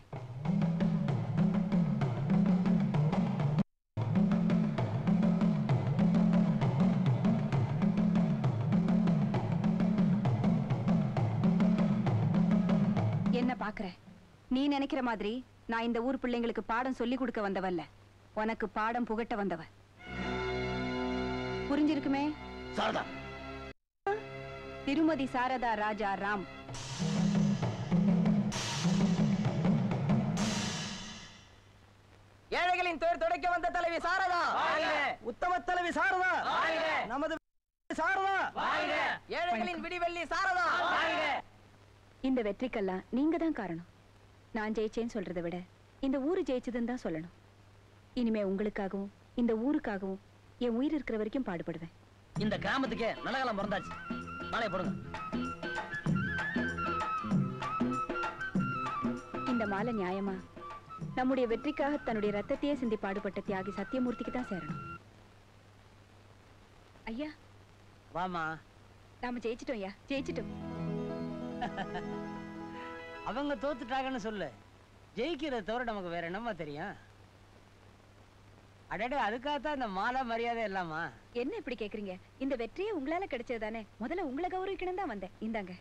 என்ன பாக்குற நீ நினைக்கிற மாதிரி நான் இந்த ஊர் பிள்ளைங்களுக்கு பாடம் சொல்லி கொடுக்க வந்தவல்ல உனக்கு பாடம் புகட்ட வந்தவ புரிஞ்சிருக்குமே சாரதா திருமதி சாரதா ராஜா ராம் ஏழைகளின் துயர் துடைக்க வந்த தலைவி சாரதா உத்தம தலைவி சாரதா நமது சாரதா ஏழைகளின் விடிவெள்ளி சாரதா இந்த வெற்றிக்கெல்லாம் நீங்க தான் காரணம் நான் ஜெயிச்சேன்னு சொல்றதை விட இந்த ஊரு ஜெயிச்சதுன்னு தான் சொல்லணும் இனிமே உங்களுக்காகவும் இந்த ஊருக்காகவும் என் உயிர் இருக்கிற வரைக்கும் பாடுபடுவேன் இந்த கிராமத்துக்கே நல்ல காலம் பிறந்தாச்சு மாலையை போடுங்க இந்த மாலை நியாயமா நம்முடைய வெற்றிக்காக தன்னுடைய ரத்தத்தையே சிந்தி பாடுபட்ட தியாகி சத்தியமூர்த்திக்கு தான் சேரணும் ஐயா வாமா நாம ஜெயிச்சிட்டோம் ஐயா ஜெயிச்சிட்டோம் அவங்க தோத்துட்டாங்கன்னு சொல்லு ஜெயிக்கிறத தவிர நமக்கு வேற என்னமா தெரியும் அடடே அதுக்காகத்தான் இந்த மாலை மரியாதை எல்லாமா என்ன இப்படி கேக்குறீங்க இந்த வெற்றியே உங்களால கிடைச்சது தானே முதல்ல உங்களை கௌரவிக்கணும் தான் வந்தேன் இந்தாங்க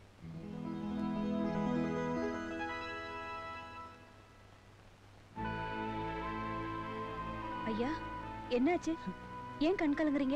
ஐயா என்னாச்சு ஏன் கண் கலங்குறீங்க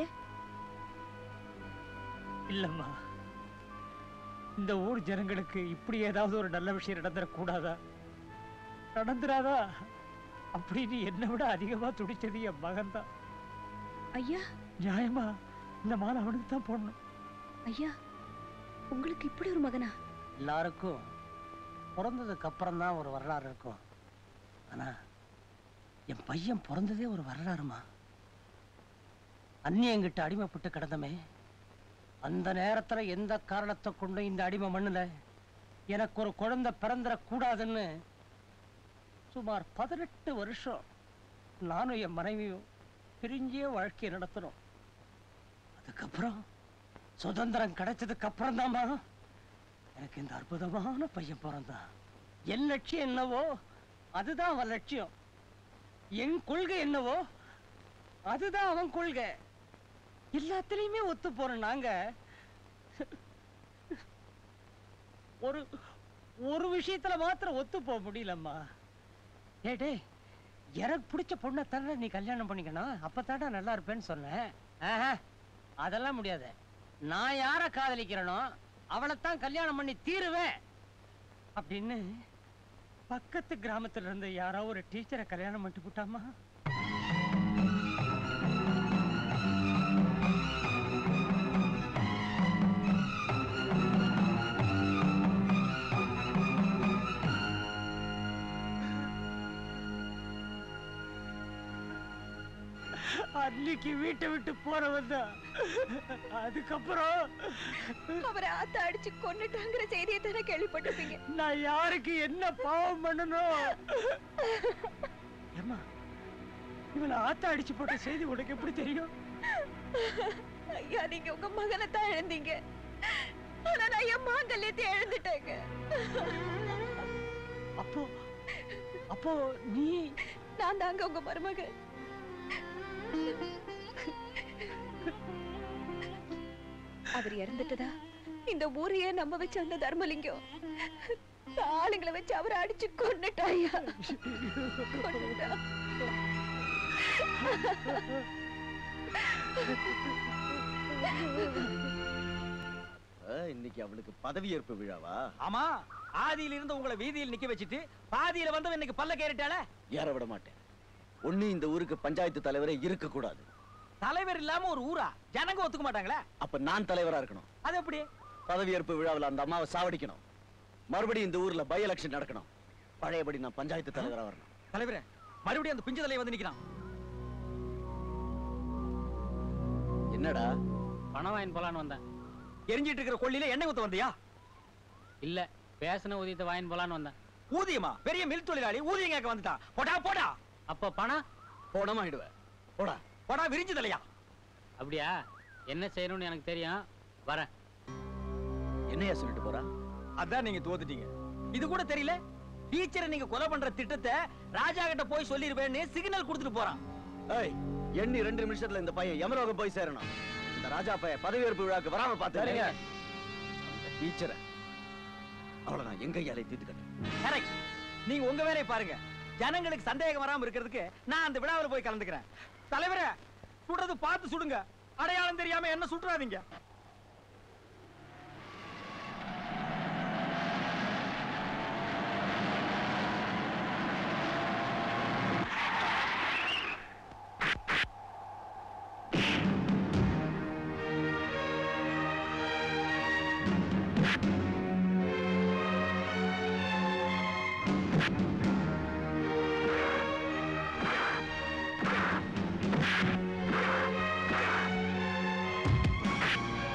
இல்லம்மா இந்த ஊர் ஜனங்களுக்கு இப்படி ஏதாவது ஒரு நல்ல விஷயம் நடந்துடக்கூடாதா நடந்துராதா அப்படின்னு என்னை விட அதிகமா துடிச்சது என் மகன்தான் ஐயா நியாயமா இந்த மாலை அவனுக்கு தான் போடணும் ஐயா உங்களுக்கு இப்படி ஒரு மகனா எல்லாருக்கும் பிறந்ததுக்கு அப்புறம் தான் ஒரு வரலாறு இருக்கும் ஆனா என் பையன் பிறந்ததே ஒரு வரலாறுமா அந்நியங்கிட்ட அடிமைப்பட்டு கிடந்தமே அந்த நேரத்துல எந்த காரணத்தை கொண்டு இந்த அடிமை மண்ணுல எனக்கு ஒரு குழந்தை பிறந்துடக் கூடாதுன்னு சுமார் பதினெட்டு வருஷம் நானும் என் மனைவியும் பிரிஞ்சே வாழ்க்கையை நடத்தணும் அதுக்கப்புறம் சுதந்திரம் கிடைச்சதுக்கு அப்புறம் எனக்கு இந்த அற்புதமான பையன் பிறந்தான் என் லட்சியம் என்னவோ அதுதான் அவன் லட்சியம் என் கொள்கை என்னவோ அதுதான் அவன் கொள்கை எல்லாத்துலயுமே ஒத்து போறோம் நாங்க ஒரு ஒரு விஷயத்துல மாத்திரம் ஒத்து போக முடியலம்மா டேய் டேய் எனக்கு பிடிச்ச பொண்ணை தானே நீ கல்யாணம் பண்ணிக்கணும் அப்பதாடா நல்லா இருப்பேன்னு சொன்னேன் ஆஹா, அதெல்லாம் முடியாது நான் யார காதலிக்கிறேனோ அவளைத்தான் கல்யாணம் பண்ணி தீருவேன் அப்படின்னு பக்கத்து கிராமத்துல இருந்து யாரோ ஒரு டீச்சரை கல்யாணம் பண்ணிட்டு போட்டாமா அன்னைக்கு வீட்டை விட்டு போறவன் தான் அதுக்கப்புறம் அவரை ஆத்த அடிச்சு கொன்னுட்டாங்கிற செய்தியை தானே கேள்விப்பட்டிருப்பீங்க நான் யாருக்கு என்ன பாவம் பண்ணணும் ஏம்மா இவனை ஆத்த அடிச்சு போட்ட செய்தி உனக்கு எப்படி தெரியும் ஐயா நீங்க உங்க மகனை தான் இழந்தீங்க ஆனா நான் என் மாங்கல்யத்தை இழந்துட்டேங்க அப்போ அப்போ நீ நான் தாங்க உங்க மருமக அவர் இறந்துட்டதா இந்த ஊரையே நம்ப வச்ச அந்த தர்மலிங்கம் ஆளுங்களை வச்சு அவரை அடிச்சு கொன்னுட்டாயா கொன்னுட்டா இன்னைக்கு அவளுக்கு பதவி ஏற்பு விழாவா ஆமா ஆதியில இருந்து உங்களை வீதியில் நிக்க வச்சுட்டு பாதியில வந்து இன்னைக்கு பல்ல கேறிட்டால ஏற விட மாட்டேன் ஒண்ணு இந்த ஊருக்கு பஞ்சாயத்து தலைவரே இருக்க கூடாது தலைவர் இல்லாம ஒரு ஊரா ஜனங்க ஒத்துக்க மாட்டாங்களே அப்ப நான் தலைவரா இருக்கணும் அது எப்படி பதவியேற்பு விழாவில் அந்த அம்மாவை சாவடிக்கணும் மறுபடியும் இந்த ஊர்ல பை எலெக்ஷன் நடக்கணும் பழையபடி நான் பஞ்சாயத்து தலைவரா வரணும் தலைவரே மறுபடியும் அந்த பிஞ்சு தலையை வந்து நிக்கிறான் என்னடா பணம் வாங்கி போலான்னு வந்தேன் எரிஞ்சிட்டு இருக்கிற கொள்ளியில எண்ணெய் ஊத்த வந்தியா இல்ல பேசின ஊதியத்தை வாங்கி போலான்னு வந்தேன் ஊதியமா பெரிய மில் தொழிலாளி ஊதியம் கேட்க வந்துட்டான் போடா போடா அப்ப பணம் போனமாயிடுவேன் போடா போடா விரிஞ்சு தலையா அப்படியா என்ன செய்யணும்னு எனக்கு தெரியும் வரேன் என்னையா சொல்லிட்டு போறா அதான் நீங்க தோத்துட்டீங்க இது கூட தெரியல டீச்சரை நீங்க கொலை பண்ற திட்டத்தை ராஜா கிட்ட போய் சொல்லிருவேன்னு சிக்னல் கொடுத்துட்டு போறான் ஏய் எண்ணி ரெண்டு நிமிஷத்துல இந்த பையன் யமலோகம் போய் சேரணும் இந்த ராஜா பையன் பதவியேற்பு விழாக்கு வராம சரிங்க. பாத்துறேன் டீச்சரை அவளை நான் எங்க கையாலே தீர்த்துக்கட்டேன் கரெக்ட் நீங்க உங்க வேலையை பாருங்க ஜனங்களுக்கு சந்தேகம் வராம இருக்கிறதுக்கு நான் அந்த விழாவில் போய் கலந்துக்கிறேன் தலைவரே சுடுறது பார்த்து சுடுங்க அடையாளம் தெரியாம என்ன சுட்டுறாதீங்க ஏய்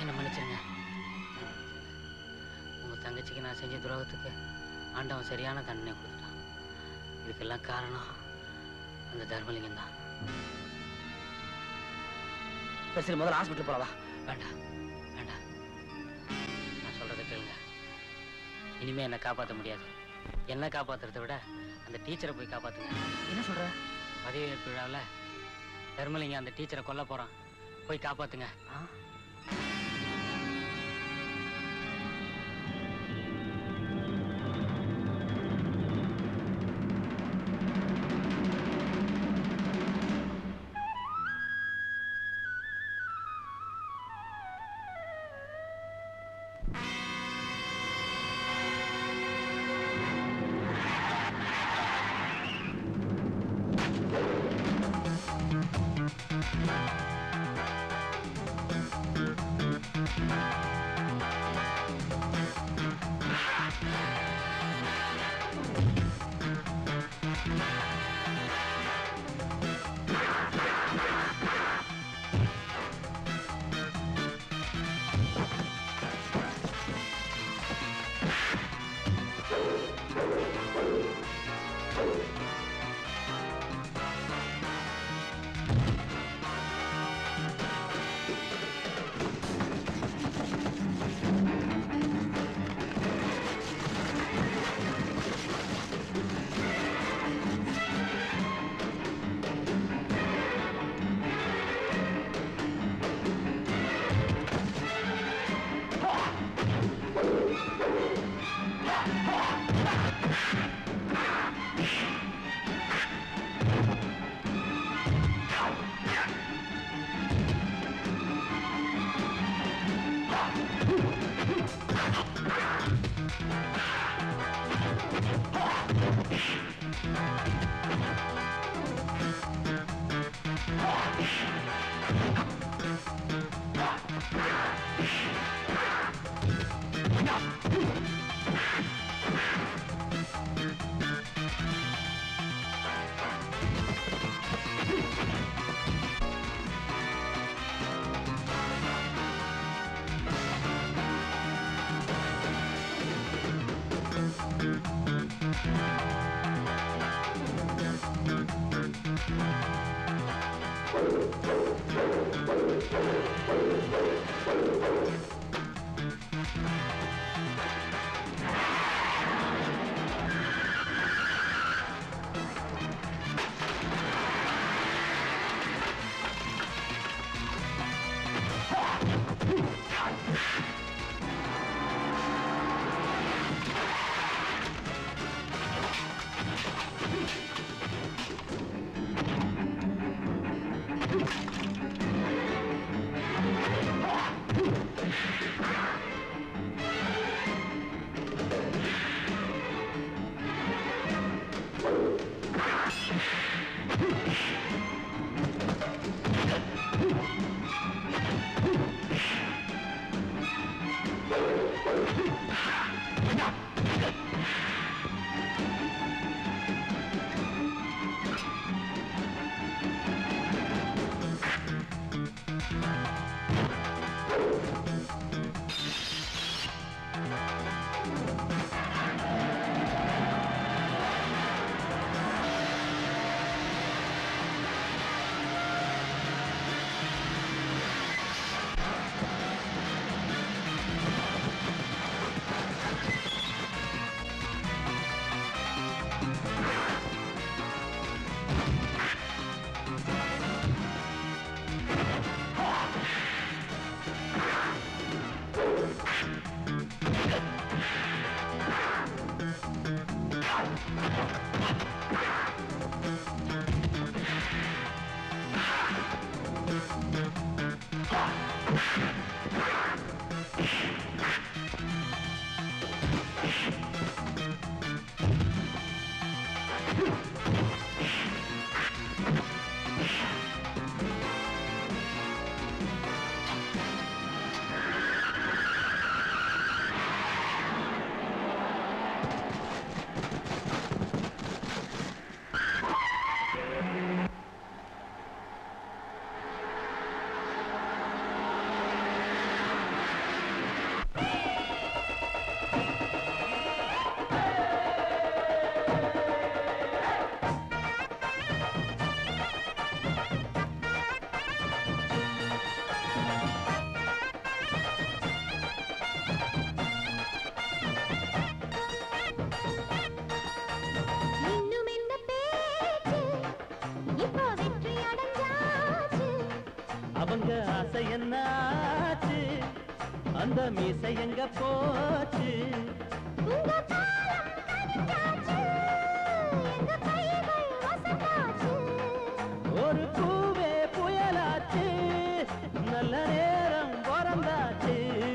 என்ன மன்னிச்சிருங்க உங்க தங்கச்சிக்கு நான் செஞ்ச துரோகத்துக்கு ஆண்டவன் சரியான தண்டனை கொடுத்துட்டான் இதுக்கெல்லாம் காரணம் அந்த தர்மலிங்கம் தான் சரி சரி முதல்ல ஹாஸ்பிட்டல் போலவா வேண்டாம் வேண்டாம் நான் சொல்றதை கேளுங்க இனிமே என்னை காப்பாற்ற முடியாது என்ன காப்பாத்துறதை விட அந்த டீச்சரை போய் காப்பாத்துங்க என்ன சொல்ற பதவியேற்பு விழாவில் தர்மலிங்கம் அந்த டீச்சரை கொல்ல போறான் போய் காப்பாத்துங்க ஆ ஆ ஆசை என்ன ஆச்சு அந்த மீசை எங்க போச்சு உங்க காலம் கனிஞ்சாச்சு எங்க கைகள் வசந்தாச்சு ஒரு பூவே புயலாச்சு நல்ல நேரம் பிறந்தாச்சு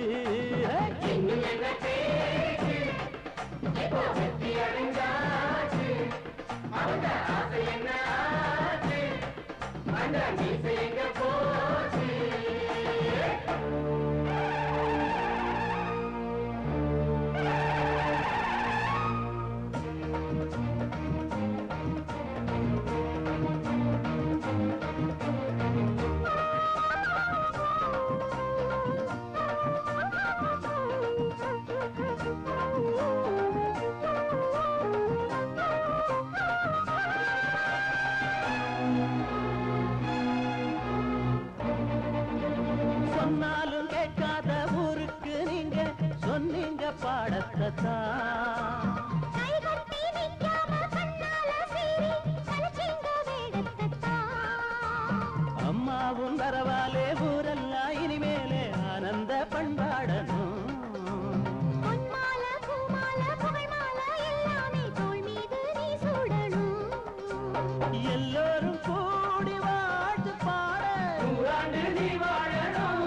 சொன்னாலும் கேட்காத ஊருக்கு நீங்க சொன்னீங்க பாடத்தை தான் கைகட்டி நிக்காம கண்ணால சீறி கலச்சிங்க வேடத்தான் அம்மாவும் வரவாலே ஊரெல்லாம் இனிமேலே ஆனந்த பண்பாடணும் பொன்மால பூமால புகழ்மால எல்லாமே தோள் மீது நீ சூடணும் எல்லோரும் கூடி வாழ்த்து பாட நூறாண்டு நீ வாழணும்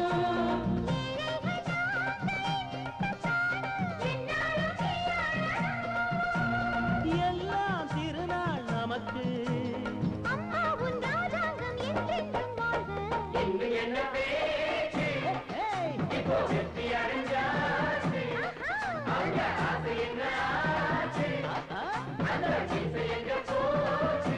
எல்லாம் திருநாள் நமக்கு அம்மா உன் ராஜாங்கம் என்றென்றும் வாழ்க என்று என்ன பேச்சு இப்போ வெற்றி அடைஞ்சாச்சு அவங்க ஆசை என்ன ஆச்சு அந்த மீசை எங்க போச்சு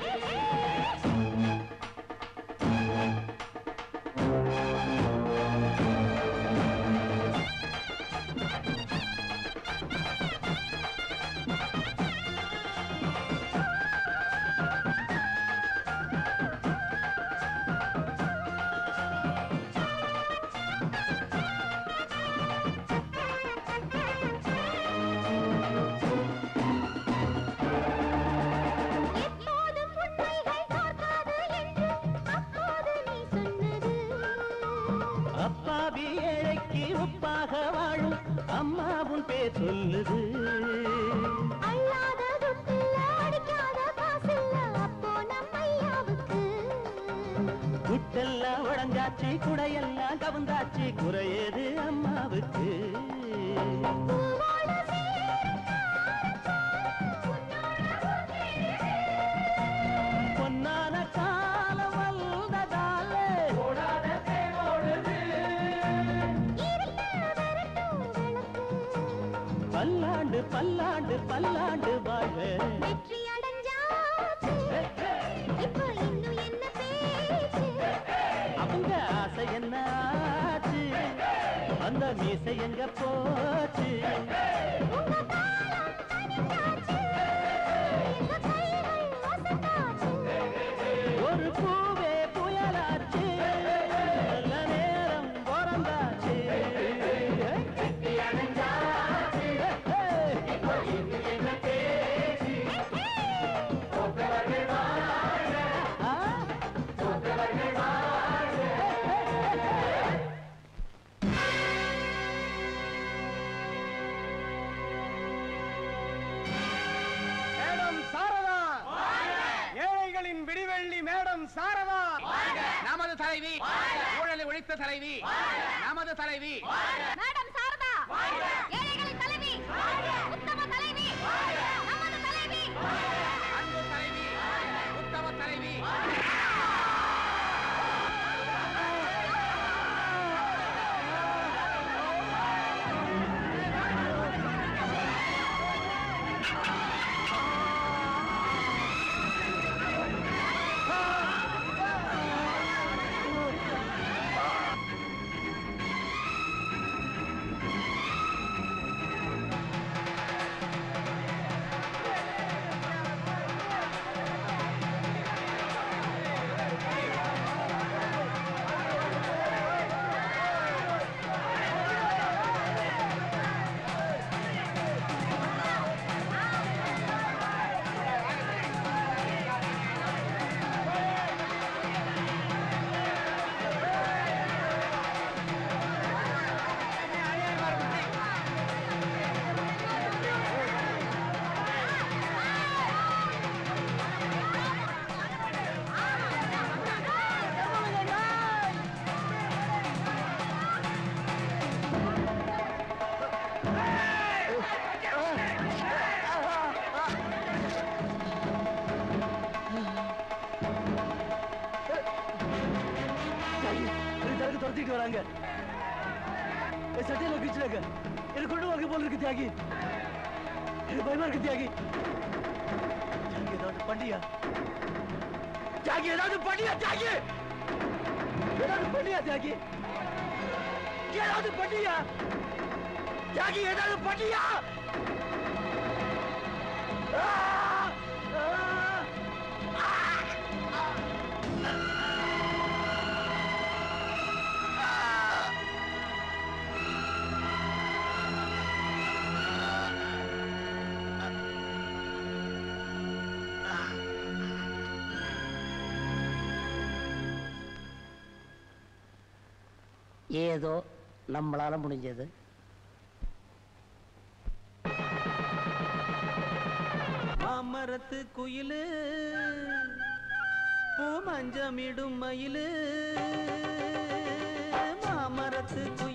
எப்போதும் உண்மைகள் தோற்காது என்று அப்போது நீ சொன்னது அப்பாவி ஏழைக்கு உப்பாக வாழும் அம்மாவும் பேர் சொல்லுது அள்ளாத துட்டில்ல அடிக்காத காசில்ல அப்போ நம் ஐயாவுக்கு குட்டெல்லாம் உடஞ்சாச்சு குடையெல்லாம் கவுந்தாச்சு குறையது அம்மாவுக்கு பூவோடு சேரும் பொன்னான காலம் வந்ததால ஓடாத தேவோடுது பல்லாண்டு பல்லாண்டு பல்லாண்டு வாழ வெற்றி அடைஞ்சாச்சு இப்போ இன்னும் என்ன பேச்சு அவங்க ஆசை என்ன ஆச்சு அந்த மீசை எங்க போச்சு உங்க காலம் கனிஞ்சாச்சு எங்க கைகள் வசந்தாச்சு ஒரு பூவே புயலாச்சு நல்ல நேரம் பிறந்தாச்சு மேடம் சாரதா ஏழைகளின் விடிவெள்ளி மேடம் சாரதா நமது தலைவி ஊழலை ஒழித்த தலைவி நமது தலைவி மேடம் சாரதா ஏழைகளின் தலைவி உத்தம தலைவி நமது தலைவி அன்பு தலைவி உத்தம தலைவி ஓடி வராங்க என் சட்டையில கிழிச்சிடாங்க எனக்கு கொண்டு வாங்க போல இருக்கு தியாகி எனக்கு பயமா இருக்கு தியாகி தியாகி ஏதாவது பண்ணியா தியாகி ஏதாவது பண்ணியா தியாகி ஏதாவது பண்ணியா தியாகி ஏதாவது பண்ணியா தியாகி ஏதாவது பண்ணியா ஆ! ஆ! ஏதோ நம்மளால முடிஞ்சது மாமரத்து குயிலு பூ மஞ்சமிடும் மயிலு மாமரத்து குயில்